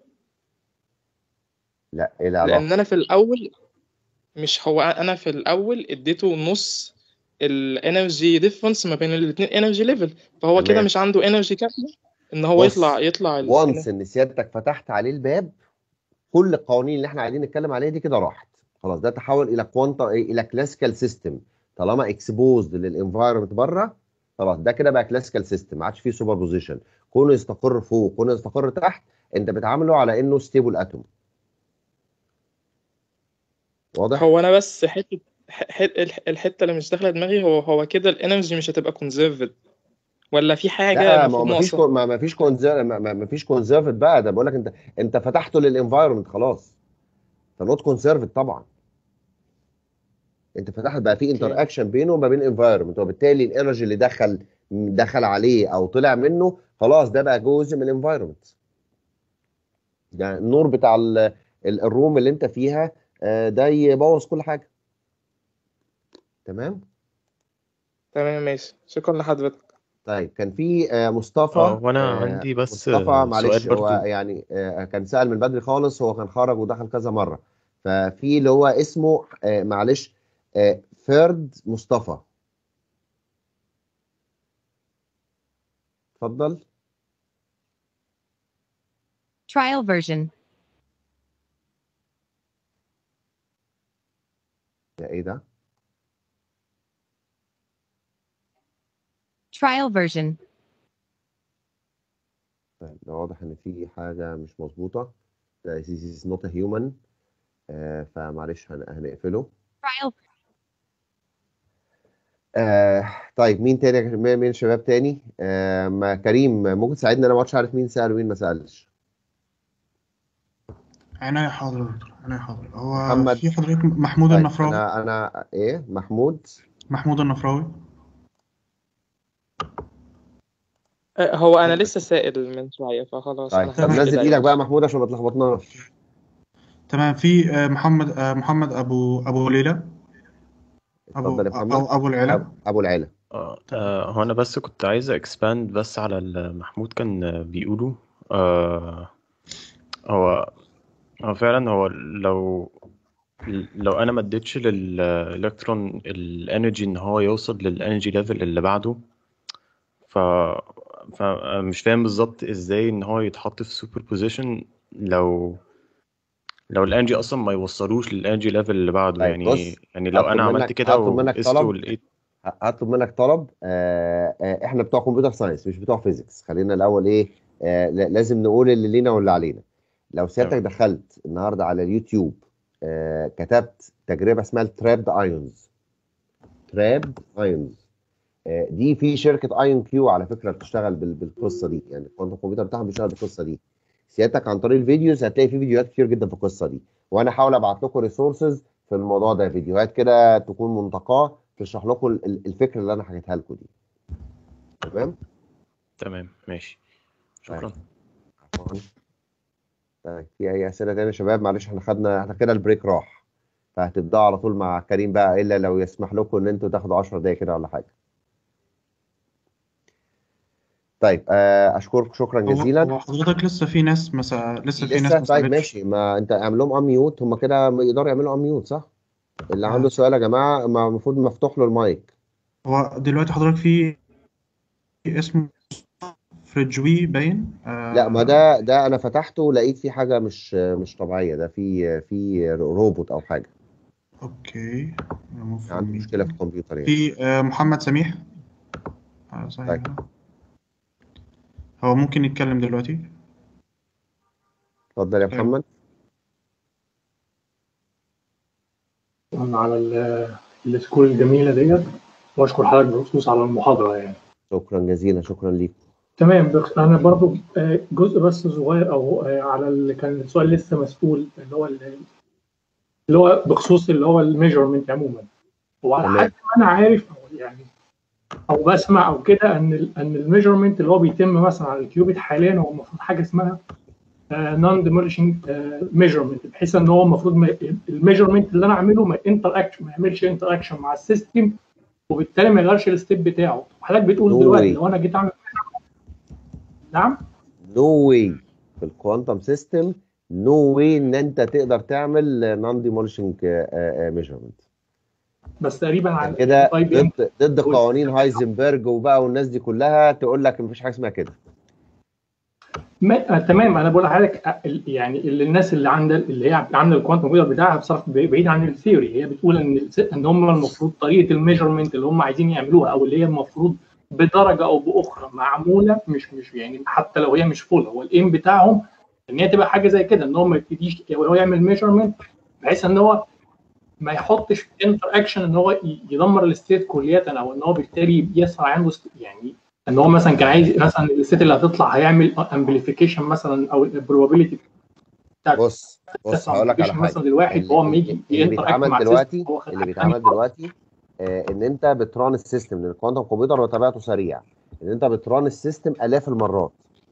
لا ايه العلاقه لان انا في الاول مش هو انا في الاول اديته نص الانرجي ديفرنس ما بين الاثنين انرجي ليفل فهو كده تمام. مش عنده انرجي كافيه ان هو بص، يطلع يطلع ال- وانس ان سيادتك فتحت عليه الباب كل القوانين اللي احنا عايزين نتكلم عليها دي كده راحت خلاص ده تحول الى كوانتا الى كلاسيكال سيستم طالما اكسبوزد للانفايرمنت بره خلاص ده كده بقى كلاسيكال سيستم ما عادش فيه سوبر بوزيشن كونه يستقر فوق كونه يستقر تحت انت بتعامله على انه ستيبل اتوم واضح هو انا بس حته ح- ح- الح- الحته اللي مش داخله دماغي هو هو كده الانرجي مش هتبقى كونزرفد ولا في حاجه لا ما هو المفروض ما فيش ناقصه ما ما فيش كونزر ما ما- ما فيش كونزرفد بقى ده بقول لك انت انت فتحته للانفايرمنت خلاص انت نوت كونسيرفد طبعا انت فتحت بقى في انتر اكشن بينه وما بين انفايرمنت وبالتالي الانرجي اللي دخل دخل عليه او طلع منه خلاص ده بقى جزء من الانفايرمنت يعني النور بتاع ال- ال- الروم اللي انت فيها آه، ده يبوظ كل حاجه تمام تمام ماشي شكرا لحضرتك طيب كان في آه، مصطفى اه وانا آه، عندي بس مصطفى آه، معلش سؤال هو برضو يعني آه، كان سأل من بدري خالص هو كان خرج ودخل كذا مرة ففي اللي هو اسمه آه، معلش آه، فرد مصطفى اتفضل Trial version. ده ايه ده Trial version. طيب ده واضح ان في حاجة مش مظبوطة ده this is not a human آه، فمعلش هن- هنقفله Trial. آه طيب مين تاني يا- مين مين شباب تاني آه ما كريم ممكن تساعدني انا ما عادش عارف مين سأل ومين ما سألش عناية حاضر يا دكتور عناية حاضر هو محمد في حضرتك محمود طيب النفراوي انا انا ايه محمود محمود النفراوي آه، هو انا لسه سائل من شويه فخلاص طيب انا طب خلاص نزل كده ايدك يعني بقى محمود عشان ما تلخبطناش تمام في آه، محمد آه، محمد أبو أبو ليلى أبو اتفضل يا محمد أو أبو العلا أب- ابو العلا آه، آه، هو انا بس كنت عايز اكسباند بس على اللي محمود كان آه، بيقوله آه، هو هو فعلا هو لو لو انا ما اديتش للالكترون الانرجي ان هو يوصل للانرجي ليفل اللي بعده ف فمش فاهم بالظبط ازاي ان هو يتحط في سوبر بوزيشن لو لو الانرجي اصلا ما يوصلوش للانرجي ليفل اللي بعده طيب يعني بص يعني لو هطلب انا عملت منك كده هطلب منك وقست طلب ولقيت ه- هطلب منك طلب آه آه احنا بتوع كمبيوتر ساينس مش بتوع فيزيكس خلينا الاول ايه آه ل- لازم نقول اللي لينا واللي علينا لو سيادتك تمام دخلت النهارده على اليوتيوب آه كتبت تجربه اسمها الترابد ايونز ترابد ايونز آه، دي في شركه ايون كيو على فكره بتشتغل بال- بالقصه دي يعني الكوانتم كمبيوتر بتاعهم بيشتغل بالقصه دي سيادتك عن طريق الفيديوز هتلاقي في فيديوهات كتير جدا في القصه دي وانا هحاول ابعت لكم ريسورسز في الموضوع ده فيديوهات كده تكون منتقاه تشرح لكم ال- ال- الفكره اللي انا حكيتها لكم دي تمام تمام ماشي طيب شكرا عفواً. طيب في اي اسئله تانية يا شباب معلش احنا خدنا احنا كده البريك راح فهتبداوا على طول مع كريم بقى الا لو يسمح لكم ان انتوا تاخدوا 10 دقايق كده ولا حاجه طيب آه، اشكرك شكرا هو جزيلا هو حضرتك لسه في ناس مسا... لسه في ناس لسه ما طيب سألتش ماشي ما انت اعمل لهم اميوت هم كده يقدروا يعملوا اميوت صح اللي عنده آه. سؤال يا جماعه ما المفروض مفتوح له المايك هو دلوقتي حضرتك في اسمه فريجوي باين لا ما آه... ده ده انا فتحته لقيت فيه حاجه مش مش طبيعيه ده في في روبوت او حاجه اوكي remove عنده from مشكله في meeting. الكمبيوتر يعني في آه محمد سميح آه صحيح طيب هو ممكن يتكلم دلوقتي اتفضل يا طيب محمد على ال- السكول الجميلة ديت واشكر حضرتك بخصوص على المحاضرة يعني شكرا جزيلا شكرا ليك تمام بخ- انا برضو آه، جزء بس صغير او آه، على اللي كان السؤال لسه مسؤول اللي هو ال- اللي هو بخصوص اللي هو الميجرمنت عموما وعلى تمام حد ما انا عارف او يعني او بسمع او كده ان ال ان الميجرمنت اللي هو بيتم مثلا على الكيوبيت حاليا هو المفروض حاجه اسمها نون ديموليشنج ميجرمنت بحيث ان هو المفروض الميجرمنت اللي انا اعمله ما انتر اكشن ما يعملش انتر اكشن مع السيستم وبالتالي ما يغيرش الستيب بتاعه حضرتك بتقول نو دلوقتي واي لو انا جيت اعمل نعم نو واي في الكوانتم سيستم نو واي ان انت تقدر تعمل نون ديموليشنج ميجرمنت بس تقريبا عشان على كده الاي بي ام ضد ضد قوانين هايزنبرج وبقى والناس دي كلها تقول لك مفيش حاجه اسمها كده ما... آه تمام انا بقول لحضرتك آه، ال- يعني اللي الناس اللي عندها اللي هي عامله الكوانتم كمبيوتر بتاعها بصراحه ب- بعيد عن الثيوري هي بتقول ان الس- ان هم المفروض طريقه الميجرمنت اللي هم عايزين يعملوها او اللي هي المفروض بدرجه او باخرى معموله مش مش يعني حتى لو هي مش فول هو الايم بتاعهم ان هي تبقى حاجه زي كده ان هو ما يبتديش هو يعمل ميجرمنت بحيث ان هو ما يحطش انتر اكشن ان هو ي- يدمر الستيت كليا او ان هو بالتالي يسرع عنده است- يعني ان هو مثلا كان عايز مثلا الستيت اللي هتطلع هيعمل امبليفيكيشن مثلا او البروبابيلتي بتاعت بص بص تسع هقول لك على امبليفيكيشن حاجه مثلا للواحد اللي, فهو لما اللي, يجي اللي ينتراكت بيتعمل مع دلوقتي السيستم هو خد اللي حاجه ثانيه بيتعمل دلوقتي آه ان انت بتران السيستم لان الكوانتم كمبيوتر وطبيعته سريع ان انت بتران السيستم الاف المرات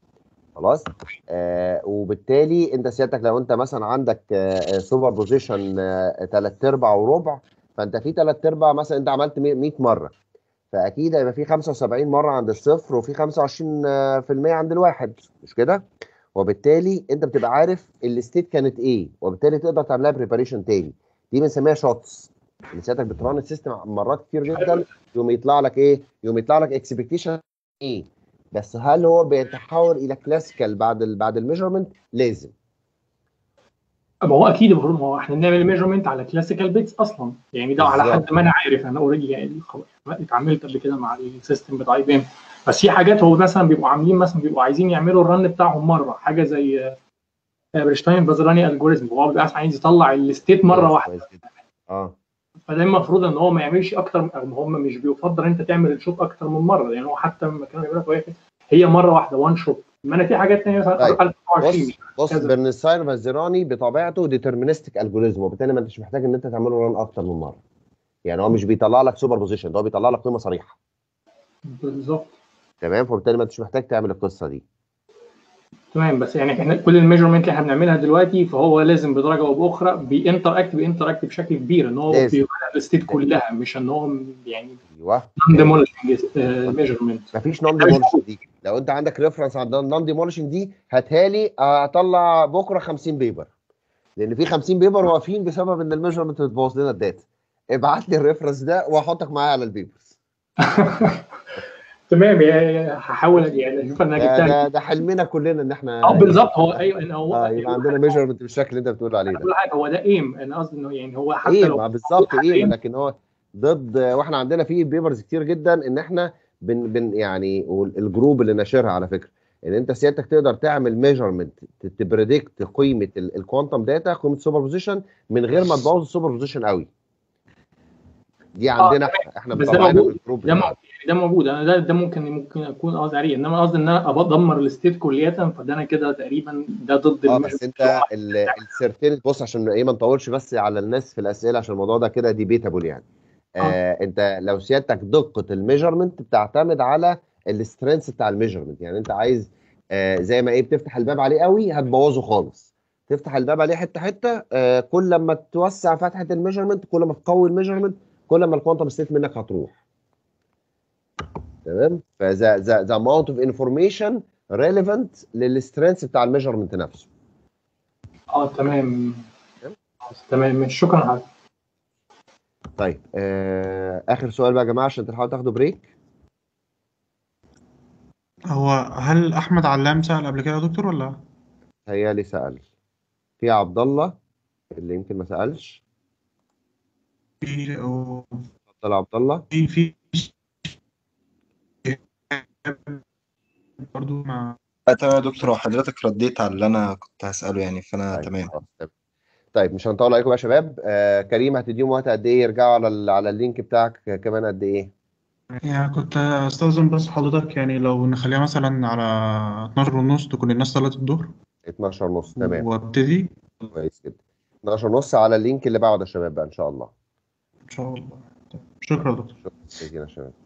خلاص آه وبالتالي انت سيادتك لو انت مثلا عندك آه سوبر بوزيشن آه تلات ارباع وربع فانت في تلات ارباع مثلا انت عملت 100 مره فاكيد هيبقى في 75 مره عند الصفر وفي 25% عند الواحد مش كده؟ وبالتالي انت بتبقى عارف الستيت كانت ايه وبالتالي تقدر تعملها بريباريشن تاني دي بنسميها شوتس اللي ساعتك بتران السيستم مرات كتير جدا يوم يطلع لك ايه؟ يوم يطلع لك اكسبكتيشن ايه؟ بس هل هو بيتحول الى كلاسيكال بعد ال بعد الميجرمنت؟ لازم ما هو اكيد المفروض ما هو احنا بنعمل ميجرمنت على كلاسيكال بيتس اصلا يعني ده على بالظبط. حد ما انا عارف انا اوريدي يعني خلاص اتعاملت قبل كده مع السيستم بتاع اي بي ام بس في حاجات هو مثلا بيبقوا عاملين مثلا بيبقوا عايزين يعملوا الرن بتاعهم مره حاجه زي برشتاين بازراني الجوريزم هو بيبقى مثلا عايز يطلع الستيت مره كويس- واحده كويس جدا. اه فده المفروض ان هو ما يعملش اكتر او هم مش بيفضل انت تعمل الشوط اكتر من مره لان هو حتى لما كانوا بيقولوا لك هي مره واحده وان شوت ما انا في حاجات ثانيه مثلا طيب 1024 بص بص كذا. برنساير فازيراني بطبيعته ديترمينستيك الجوريزم وبالتالي ما انتش محتاج ان انت تعمله ران اكتر من مره يعني هو مش بيطلع لك سوبر بوزيشن ده هو بيطلع لك قيمه صريحه بالظبط تمام فبالتالي ما انتش محتاج تعمل القصه دي تمام بس يعني احنا كل الميجرمنت اللي احنا بنعملها دلوقتي فهو لازم بدرجه او باخرى بينتر اكت بينتر اكت بشكل كبير ان هو لازم. بيغير الستيت كلها مش ان هو يعني ايوه نون ديمولشنج ميجرمنت مفيش نون ديمولشن دي لو انت عندك ريفرنس عند نون ديمولشن دي هاتها لي هطلع بكره 50 بيبر لان في 50 بيبر واقفين بسبب ان الميجرمنت بتبوظ لنا الداتا ابعت لي الريفرنس ده واحطك معايا على البيبرز تمام يعني هحاول يعني اشوف انا ده, جبتها ده, ده حلمنا كلنا ان احنا اه بالظبط هو ايوه ان هو اه يبقى عندنا ميجرمنت بالشكل اللي انت بتقول عليه ده كل حاجه هو ده ايم انا قصدي انه يعني هو حتى ايه لو ما بالظبط ايه لكن هو ضد واحنا عندنا فيه بيبرز كتير جدا ان احنا بن بن يعني الجروب اللي ناشرها على فكره ان انت سيادتك تقدر تعمل ميجرمنت تبريدكت قيمه الكوانتم داتا قيمه السوبر بوزيشن من غير ما تبوظ السوبر بوزيشن قوي دي عندنا احنا احنا بس ده مطلعينها موجود في الجروب ده بتاعنا. موجود ده موجود انا ده ده ممكن ممكن اكون قصدي عليه انما قصدي ان انا ادمر الستيت كليا فده انا كده تقريبا ده ضد اه الميجر- بس انت السيرتين بص عشان ايه ما نطولش بس على الناس في الاسئله عشان الموضوع ده كده ديبيتابل يعني آه انت لو سيادتك دقه الميجرمنت بتعتمد على السترينث بتاع الميجرمنت يعني انت عايز آه زي ما ايه بتفتح الباب عليه قوي هتبوظه خالص تفتح الباب عليه حته حته آه كل لما توسع فتحه الميجرمنت كل ما تقوي الميجرمنت كل ما الكوانتم ستيت منك هتروح تمام فذا ذا ذا اماونت اوف انفورميشن ريليفنت للسترينث بتاع الميجرمنت نفسه اه تمام تمام شكرا حضرتك طيب آه اخر سؤال بقى يا جماعه عشان تلحقوا تاخدوا بريك هو هل احمد علام سأل قبل كده يا دكتور ولا هيالي سأل في عبد الله اللي يمكن ما سألش في اتفضل عبد الله في في برضو ما آه، تمام يا دكتور وحضرتك رديت على اللي انا كنت هسأله يعني فانا طيب تمام خلاص تمام طيب مش هنطول عليكم يا شباب آه كريم هتديهم وقت قد ايه يرجعوا على ال- على اللينك بتاعك كمان قد ايه يعني كنت استاذن بس حضرتك يعني لو نخليها مثلا على 12 ونص تكون الناس صلت الظهر 12 ونص تمام وابتدي كويس جدا 12 ونص على اللينك اللي بعده يا شباب بقى ان شاء الله ان شاء الله شكرا يا دكتور شكرا جزيلا يا شباب